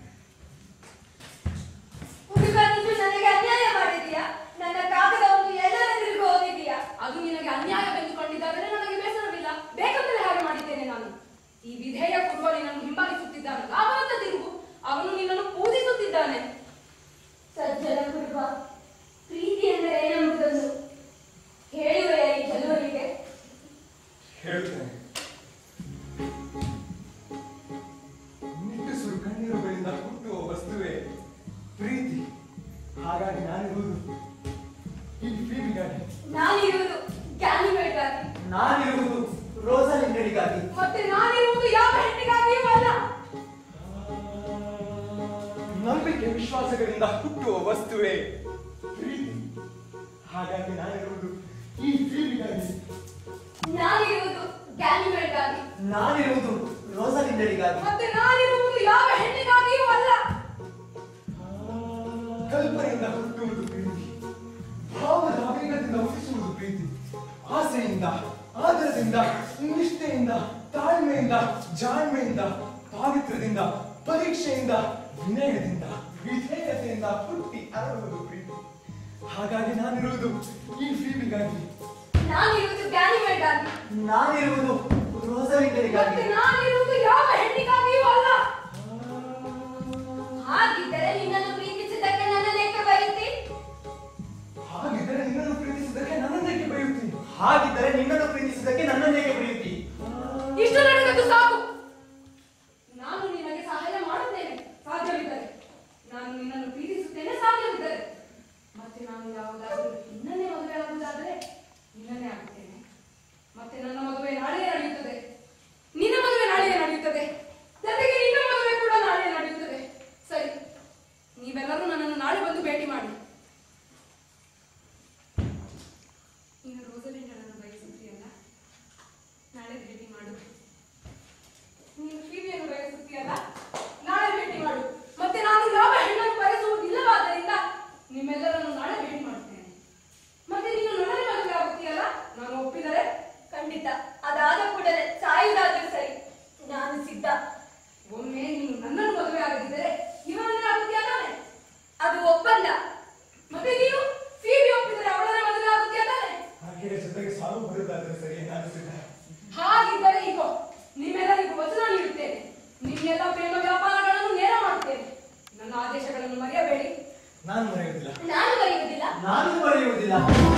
ಹುಡುಗ ನೀನು ನನಗೆ ಅನ್ಯಾಯ ಮಾಡಿದೀಯಾ ನನ್ನ ಕಾಗದವನ್ನು ಎಲ್ಲರೆದುರಿಗೂ ಓದಿದೀಯಾ ಅದು ನಿನಗೆ ಅನ್ಯಾಯವೆಂದುಕೊಂಡಿದ್ದಾದರೆ ನನಗೆ ಬೇಸರವಿಲ್ಲ ಬೇಕಂತಲೇ ಹಾಗೆ ಮಾಡಿದ್ದೇನೆ ನಾನು ಈ ವಿಧೇಯ ಪೂರ್ವ ನಿನ್ನನ್ನು ಹಿಂಬಾಲಿಸುತ್ತಿದ್ದಾನಲ್ಲ ಅವನತ್ತ ತಿರುಗು ಅವನು ನಿನ್ನನ್ನು ಪೂಜಿಸುತ್ತಿದ್ದಾನೆ ಸಜ್ಜನ ಹುಡುಗ ಪ್ರೀತಿ ಎಂದರೆ ಏನೆಂಬುದನ್ನು ಹೇಳುವೆಯ ಈ ಜನರಿಗೆ ಹೇಳ್ತೇನೆ ನಿಟ್ಟುಸಿರು ಕಣ್ಣೀರುಗಳಿಂದ ಹುಟ್ಟುವ ವಸ್ತುವೇ ಪ್ರೀತಿ ಹಾಗಾಗಿ ನಾನಿರುವುದು ಈ ಫೀಲ್ಡ್ಗಾಗಿ ನಾನಿರುವುದು ಗ್ಯಾನಿಮೇಟ್ಗಾಗಿ ನಾನಿರುವುದು ರೋಸಲಿಂಗಡಿಗಾಗಿ ಮತ್ತೆ ನಾನಿರುವುದು ಯಾವ ಹೆಣ್ಣಿಗಾಗಿಯೂ ಅಲ್ಲ ನಂಬಿಕೆ ವಿಶ್ವಾಸಗಳಿಂದ ಹುಟ್ಟುವ ವಸ್ತುವೇ ಪ್ರೀತಿ ಹಾಗಾಗಿ ನಾನಿರುವುದು ಈ ಫೀಲ್ಡ್ಗಾಗಿ ನಾನಿರುವುದು ಗ್ಯಾನಿಮೇಟ್ಗಾಗಿ ನಾನಿರುವುದು ರೋಸಲಿಂಗಡಿಗಾಗಿ ಮತ್ತೆ ನಾನಿರುವುದು ಯಾವ ಹೆಣ್ಣಿಗಾಗಿಯೂ ಅಲ್ಲ ಕಲ್ಪನೆಯಿಂದ ಹುಟ್ಟುವುದು ಪ್ರೀತಿ ಭಾವದ ಆವೇಗದಿಂದ ಉಳಿಸುವುದು ಪ್ರೀತಿ ಆಸೆಯಿಂದ ಆದರದಿಂದ ನಿಷ್ಠೆಯಿಂದ ತಾಳ್ಮೆಯಿಂದ ಜಾಣ್ಮೆಯಿಂದ ಪಾವಿತ್ರ್ಯದಿಂದ ಪರೀಕ್ಷೆಯಿಂದ ವಿನಯದಿಂದ ವಿಧೇಯತೆಯಿಂದ ಹುಟ್ಟಿ ಅರಳುವುದು ಪ್ರೀತಿ ಹಾಗಾಗಿ ನಾನಿರುವುದು ಈ ಫೀಲ್ಡ್ಗಾಗಿ ನಾನಿರುವುದು ಗ್ಯಾನಿಮೇಟ್ಗಾಗಿ ನಾನಿರುವುದು ರೋಸಲಿಂಗಡಿಗಾಗಿ ಮತ್ತೆ ನಾನಿರುವುದು ಯಾವ ಹೆಣ್ಣಿಗಾಗಿಯೂ ಅಲ್ಲ ಹಾಗಿದ್ದರೆ ನಿನ್ನನ್ನು ಪ್ರೀತಿಸಿದ್ದಕ್ಕೆ ನನ್ನನ್ನೇಕೆ ಬೈತಿ ಹಾಗಿದ್ದರೆ ನಿನ್ನನ್ನು ಪ್ರೀತಿಸಿದ್ದಕ್ಕೆ ನನ್ನನ್ನೇಕೆ ಬೈಯುತ್ತೀನಿ ಹಾಗಿದ್ದರೆ ನಿನ್ನನ್ನು ಪ್ರೀತಿಸಿದ್ದಕ್ಕೆ ನನ್ನನ್ನೇಕೆ ಬರೆಯುತ್ತಿ ಇಷ್ಟು ನಡೆದದ್ದು ಸಾಕು ನಾನು ನಿನಗೆ ಸಹಾಯ ಮಾಡುತ್ತೇನೆ ಸಾಧ್ಯವಿದ್ದರೆ ನಾನು ನಿನ್ನನ್ನು ಪ್ರೀತಿಸುತ್ತೇನೆ ಸಾಧ್ಯವಿದ್ದರೆ ಮತ್ತೆ ನಾನು ಯಾವುದಾದರೂ ನಿನ್ನನ್ನೇ ಮದುವೆ ಆಗುವುದಾದರೆ ನಿನ್ನನ್ನೇ ಆಗುತ್ತೇನೆ ಮತ್ತೆ ನನ್ನ ಮದುವೆ ನಾಳೆಯೇ ನಡೆಯುತ್ತದೆ ನಿನ್ನ ಮದುವೆ ನಾಳೆಯೇ ನಡೆಯುತ್ತದೆ ಜೊತೆಗೆ ನಿನ್ನ ಮದುವೆ ಕೂಡ ನಾಳೆಯೇ ನಡೆಯುತ್ತದೆ ಸರಿ ನೀವೆಲ್ಲರೂ ನನ್ನನ್ನು ನಾಳೆ ಬಂದು ಭೇಟಿ ಮಾಡಿ ಇನ್ನು ರೋಸಲಿಂಡಳನ್ನು ಬಯಸುತ್ತೀಯಲ್ಲ ನಾಳೆ ಭೇಟಿ ಮಾಡು ನೀನು ಟಿವಿಯನ್ನು ಬಯಸುತ್ತೀಯಲ್ಲ ನಾಳೆ ಭೇಟಿ ಮಾಡು ಮತ್ತೆ ನಾನು ಯಾವ ಹೆಣ್ಣನ್ನು ಬಯಸುವುದಿಲ್ಲವಾದ್ದರಿಂದ ನಿಮ್ಮೆಲ್ಲರನ್ನು ನಾಳೆ ಭೇಟಿ ಮಾಡುತ್ತೇನೆ ಮತ್ತೆ ನೀನು ನನ್ನನ್ನೇ ಮದುವೆ ಆಗುತ್ತೀಯಲ್ಲ ನಾನು ಒಪ್ಪಿದರೆ ಖಂಡಿತ ಅದಾದ ಕೂಡಲೇ ಸಾಯುವುದಾದ್ರೂ ಸರಿ ನಾನು ಸಿದ್ಧ ಒಮ್ಮೆ ನೀನು ನನ್ನನ್ನು ಮದುವೆ ಆಗದಿದ್ದರೆ ಇವನನ್ನೇ ಆಗುತ್ತೀಯ ತಾನೆ ಅದು ಒಪ್ಪಂದ ಮತ್ತೆ ನೀನು ಫೀಬಿ ಒಪ್ಪಿದರೆ ಅವಳನ್ನೇ ಮದುವೆ ಆಗುತ್ತೀಯ ತಾನೆ ಹಾಗೆ ಜೊತೆಗೆ ಸಾವು ಬರುವುದಾದ್ರೆ ಸರಿ ನಾನು ಸಿದ್ಧ ಹಾಗಿದ್ದರೆ ಈಗ ನಿಮ್ಮೆಲ್ಲರಿಗೂ ವಚನ ನೀಡುತ್ತೇನೆ ನಿಮ್ಮೆಲ್ಲ ಪ್ರೇಮ ವ್ಯಾಪಾರಗಳನ್ನು ನೇರ ಮಾಡುತ್ತೇನೆ ನನ್ನ ಆದೇಶಗಳನ್ನು ಮರೆಯಬೇಡಿ ನಾನು ಮರೆಯುವುದಿಲ್ಲ ನಾನು ಬರೆಯುವುದಿಲ್ಲ ನಾನು ಬರೆಯುವುದಿಲ್ಲ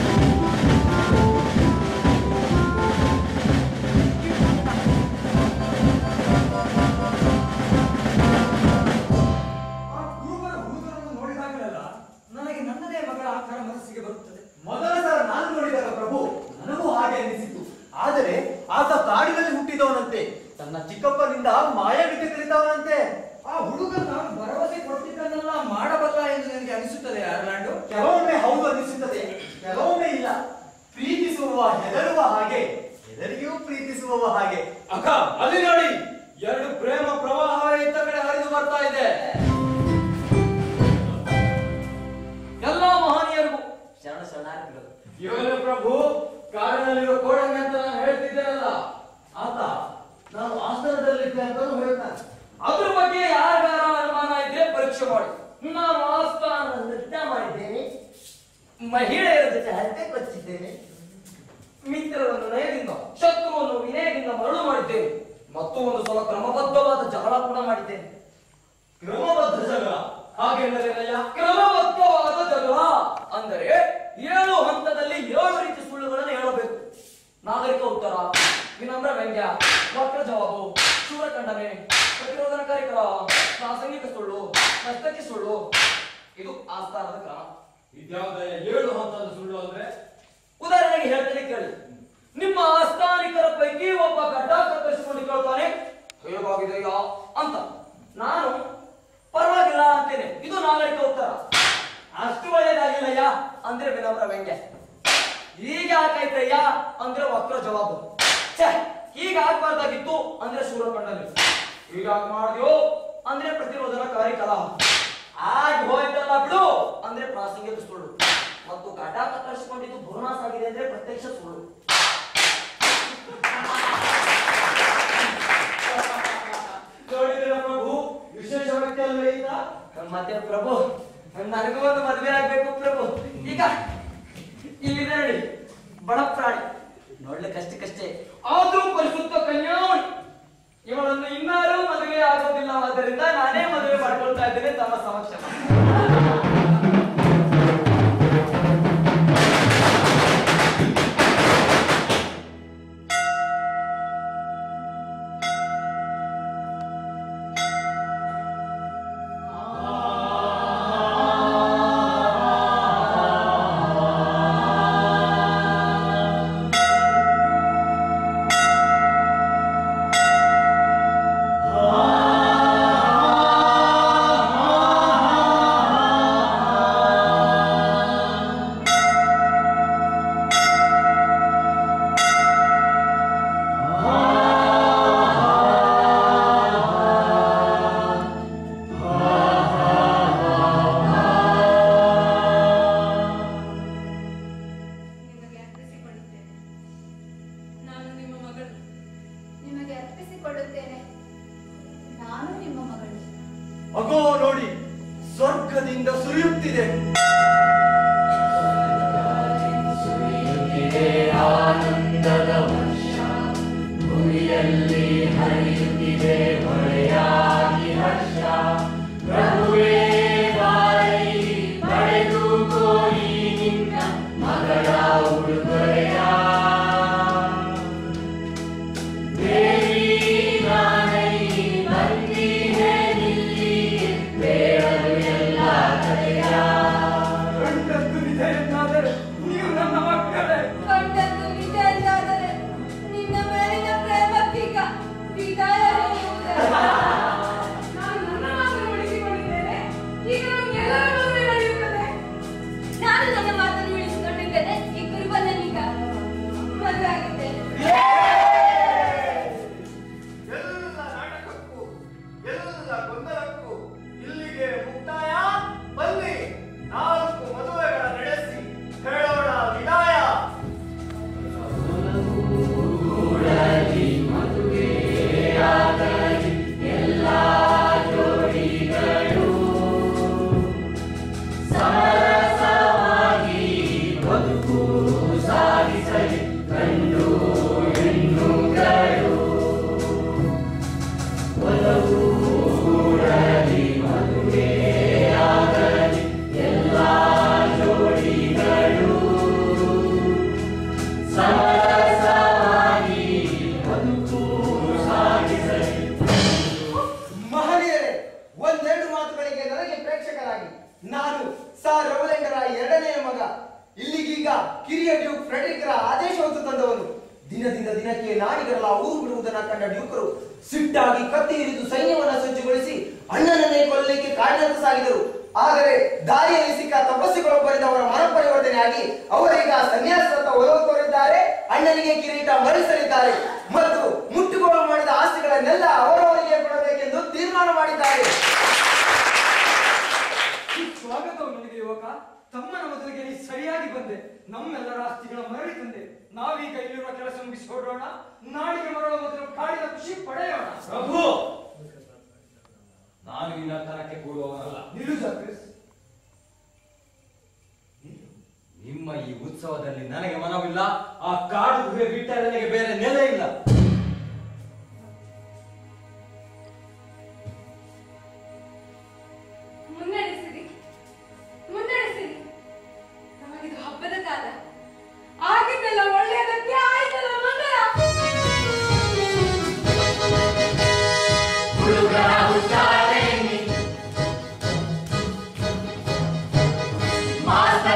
ಆ ಕುರುಬರ ಹುಡುಗರನ್ನು ನೋಡಿದಾಗಲೆಲ್ಲ ನನಗೆ ನನ್ನದೇ ಮಗಳ ಆಕಾರ ಮನಸ್ಸಿಗೆ ಬರುತ್ತದೆ ಮೊದಲ ಸಲ ನಾನು ನೋಡಿದಾಗ ಪ್ರಭು ನನಗೂ ಹಾಗೆ ಅನಿಸಿತು ಆದರೆ ಆತ ಕಾಡಿನಲ್ಲಿ ಹುಟ್ಟಿದವನಂತೆ ತನ್ನ ಚಿಕ್ಕಪ್ಪನಿಂದ ಮಾಯವಿದ್ಯೆ ಕಲಿತವನಂತೆ ಆ ಹುಡುಗ ನಾನು ಭರವಸೆ ಕೊಟ್ಟಿದ್ದನ್ನೆಲ್ಲ ಮಾಡಬಲ್ಲ ಎಂದು ನನಗೆ ಅನಿಸುತ್ತದೆ ಅರ್ಲಾಂಡು ಕೆಲವೊಮ್ಮೆ ಹೌದು ಅನಿಸುತ್ತದೆ ಕೆಲವೊಮ್ಮೆ ಇಲ್ಲ ಪ್ರೀತಿಸುವವ ಹೆದರುವ ಹಾಗೆ ಹೆದರಿಯೂ ಪ್ರೀತಿಸುವವ ಹಾಗೆ ಅಕ್ಕ ಅಲ್ಲಿ ನೋಡಿ ಎರಡು ಪ್ರೇಮ ಪ್ರವಾಹವೇ ಇತ್ತ ಕಡೆ ಹರಿದು ಬರ್ತಾ ಇದೆ ಎಲ್ಲ ಮಹನೀಯರಿಗೂ ಶರಣ ಶರಣಾರ್ಥಿಗಳು ಇವರೇ ಪ್ರಭು ಕಾಡಿನಲ್ಲಿರೋ ಕೋಡಂಗ ಅಂತ ನಾನು ಹೇಳ್ತಿದ್ದೇನಲ್ಲ ಆತ ನಾನು ಆಸ್ಥಾನದಲ್ಲಿದ್ದೆ ಅಂತಾನು ಹೇಳ್ತಾನೆ ಅದ್ರ ಬಗ್ಗೆ ಯಾರಿಗಾರ ಅನುಮಾನ ಇದ್ರೆ ಪರೀಕ್ಷೆ ಮಾಡಿ ನಾನು ಆಸ್ಥಾನ ನೃತ್ಯ ಮಾಡಿದ್ದೇನೆ ಮಹಿಳೆಯರ ಜೊತೆ ಹರಟೆ ಕೊಚ್ಚಿದ್ದೇನೆ ಮಿತ್ರರನ್ನು ನಯದಿಂದ ಶತ್ರುವನ್ನು ವಿನಯದಿಂದ ಮರಳು ಮಾಡಿದ್ದೇನೆ ಮತ್ತು ಒಂದು ಸಲ ಕ್ರಮಬದ್ಧವಾದ ಜಗಳ ಕೂಡ ಮಾಡಿದ್ದೇನೆ ಕ್ರಮಬದ್ಧ ಜಗಳ ಹಾಗೆಂದರೇನಯ್ಯ ಕ್ರಮಬದ್ಧವಾದ ಜಗಳ ಅಂದರೆ ಏಳು ಹಂತದಲ್ಲಿ ಏಳು ರೀತಿ ಸುಳ್ಳುಗಳನ್ನು ಹೇಳಬೇಕು ನಾಗರಿಕ ಉತ್ತರ ವಿನಮ್ರ ವ್ಯಂಗ್ಯ ವಕ್ರ ಜವಾಬು ಶೂರ ಖಂಡನೆ ಪ್ರತಿರೋಧನಕಾರಿ ಕ್ರಮ ಪ್ರಾಸಂಗಿಕ ಸುಳ್ಳು ನರ್ತಕಿ ಸುಳ್ಳು ಇದು ಆಸ್ಥಾನದ ಕ್ರಮ ಇದ್ಯಾವುದಯ್ಯ ಏಳು ಹಂತದ ಸುಳ್ಳು ಅಂದ್ರೆ ಉದಾಹರಣೆಗೆ ಹೇಳ್ತೇನೆ ಕೇಳಿ ನಿಮ್ಮ ಆಸ್ಥಾನಿಕರ ಪೈಕಿ ಒಬ್ಬ ಗಡ್ಡ ಕತ್ತರಿಸಿಕೊಂಡು ಕೇಳ್ತಾನೆ ಹೇಗಾಗಿದೆಯಾ ಅಂತ ನಾನು ಪರವಾಗಿಲ್ಲ ಅಂತೇನೆ ಇದು ನಾಗರಿಕ ಉತ್ತರ ಅಷ್ಟು ಒಳ್ಳೇದಾಗಿಲ್ಲಯ್ಯ ಅಂದ್ರೆ ವಿನಮ್ರ ವ್ಯಂಗ್ಯ ಈಗ ಯಾಕಾಯ್ತಯ್ಯ ಅಂದ್ರೆ ವಕ್ರ ಜವಾಬು ಛೆ ಈಗ ಆಗ್ಬಾರ್ದಾಗಿತ್ತು ಅಂದ್ರೆ ಶೂರ ಕಂಡನೆ ಈಗ ಮಾಡಿದ್ಯೋ ಅಂದ್ರೆ ಪ್ರತಿರೋಧನಕಾರಿ ಕಲಹ ಆಗ ಹೋಯ್ತಲ್ಲ ಬಿಡು ಅಂದ್ರೆ ಪ್ರಾಸಂಗಿಕ ಸುಳ್ಳು ಮತ್ತು ಗಡ್ಡ ಕತ್ತರಿಸಿಕೊಂಡಿದ್ದು ದುರ್ನಾಸ ಆಗಿದೆ ಅಂದ್ರೆ ಪ್ರತ್ಯಕ್ಷ ಸುಳ್ಳು ನೋಡಿದ್ರೆ ಪ್ರಭು ವಿಶೇಷ ವ್ಯಕ್ತಿ ಅಲ್ವೇ ಈತ ಮತ್ತೆ ಪ್ರಭು ನನಗೂ ಒಂದು ಮದುವೆ ಆಗ್ಬೇಕು ಪ್ರಭು ಈಗ ಇಲ್ಲಿದೆ ನೋಡಿ ಬಡ ಪ್ರಾಣಿ ನೋಡ್ಲಿಕ್ಕಷ್ಟಕ್ಕಷ್ಟೇ ಆದ್ರೂ ಪರಿಶುದ್ಧ ಕನ್ಯಾಮಣಿ ಇವಳನ್ನು ಇನ್ನಾರೂ ಮದುವೆ ಆಗೋದಿಲ್ಲವಾದ್ದರಿಂದ ನಾನೇ ಮದುವೆ ಮಾಡ್ಕೊಳ್ತಾ ಇದ್ದೇನೆ ತಮ್ಮ ಸಮಕ್ಷ ನಿಮಗೆ ಅರ್ಪಿಸಿಕೊಳ್ಳುತ್ತೇನೆ ನಾನು ನಿಮ್ಮ ಮಗಳು ನಿಮಗೆ ಅರ್ಪಿಸಿಕೊಡುತ್ತೇನೆ ನಾನು ನಿಮ್ಮ ಮಗಳು ಅಗೋ ನೋಡಿ ಸ್ವರ್ಗದಿಂದ ಸುರಿಯುತ್ತಿದೆ ಕಂಡದ್ದು ನಿಜ ಎಂದಾದರೆ ನೀವು ನನ್ನ ಮಕ್ಕಳೇ ಕಂಡದ್ದು ನಿಜ ಎಂದಾದರೆ ನಿನ್ನ ಮೇಲಿನ ಪ್ರೇಮಕ್ಕೀಗ ವಿದಾಯ ಹೇಳುವುದೇ. ನಾನು ನನ್ನ ಮಾತನ್ನು ಉಳಿಸಿಕೊಂಡಿದ್ದೇನೆ ಈಗ ನಮ್ಗೆಲ್ಲರ ಮದುವೆ ನಡೆಯುತ್ತದೆ ನಾನು ನನ್ನ ಮಾತನ್ನು ಉಳಿಸಿಕೊಂಡಿದ್ದೇನೆ ಈ ಕುರುಬನನ್ನೀಗ ಮದುವೆ ಆಗಿದ್ದೇನೆ ಎಲ್ಲ ನಾಟಕಕ್ಕೂ ಎಲ್ಲ ಗೊಂದಲಕ್ಕೂ ಇಲ್ಲಿಗೆ ಮುಕ್ತಾಯ ಬನ್ನಿ ನಾಲ್ಕು ಮದುವೆಗಳ ನಡೆಸಿ ಹೇಳೋಣ ವಿದಾಯ ಮಹನೀಯರೇ ಒಂದೆರಡು ಮಾತುಗಳಿಗೆ ನನಗೆ ಪ್ರೇಕ್ಷಕರಾಗಿ ನಾನು ಸಾರ್ ರವಲೆಂಡರ ಎರಡನೆಯ ಮಗ ಇಲ್ಲಿಗೀಗ ಕಿರಿಯ ಡ್ಯೂಕ್ ಫ್ರೆಡ್ರಿಕ್ರ ಆದೇಶ ಹೊತ್ತು ತಂದವನು ದಿನದಿಂದ ದಿನಕ್ಕೆ ನಾಡಿಗರಲ್ಲ ಊರು ಬಿಡುವುದನ್ನ ಕಂಡ ಡ್ಯೂಕರು ಸಿಟ್ಟಾಗಿ ಕತ್ತಿ ಹಿಡಿದು ಸೈನ್ಯವನ್ನ ಸಜ್ಜುಗೊಳಿಸಿ ಅಣ್ಣನನ್ನೇ ಕೊಲ್ಲಲಿಕ್ಕೆ ಕಾಡಿನತ್ತ ಸಾಗಿದರು ಆದರೆ ದಾರಿಯಲ್ಲಿ ಸಿಕ್ಕ ತಪಸ್ಸುಗಳೊಬ್ಬರಿಂದ ಅವರ ಮನ ಪರಿವರ್ತನೆಯಾಗಿ ಅವರೀಗ ಸನ್ಯಾಸದತ್ತ ಒಲವು ತೋರಿದ್ದಾರೆ ಅಣ್ಣನಿಗೆ ಕಿರೀಟ ಮರಳಿಸಲಿದ್ದಾರೆ ಮತ್ತು ಮುಟ್ಟುಗೋಲು ಮಾಡಿದ ಆಸ್ತಿಗಳನ್ನೆಲ್ಲ ಅವರವರಿಗೆ ಕೊಡಬೇಕೆಂದು ತೀರ್ಮಾನ ಮಾಡಿದ್ದಾರೆ ಸ್ವಾಗತವು ನನಗೆ ಯುವಕ ತಮ್ಮನ ಮೊದಲಿಗೆ ನೀ ಸರಿಯಾಗಿ ಬಂದೆ ನಮ್ಮೆಲ್ಲರ ಆಸ್ತಿಗಳ ಮರಳಿ ತಂದೆ ನಾವೀಗ ಇಲ್ಲಿರುವ ಕೆಲಸ ಮುಗಿಸಿ ಹೊರಡೋಣ ನಾಡಿಗೆ ಮರಳುವ ಮೊದಲು ಕಾಡಿನ ಖುಷಿ ಪಡೆಯೋಣ ಪ್ರಭು ನಾನು ನಿನ್ನ ತನಕ್ಕೆ ಕೂಡುವವನಲ್ಲ ನಿಲ್ಲು ಜಾಕ್ರಿಸ್ ನಿಮ್ಮ ಈ ಉತ್ಸವದಲ್ಲಿ ನನಗೆ ಮನವಿಲ್ಲ ಆ ಕಾಡು ಗುಹೆ ಬಿಟ್ಟರೆ ನನಗೆ ಬೇರೆ ನೆಲೆ ಇಲ್ಲ ಮುನ್ನಡೆ ಮಾಸ್ಕ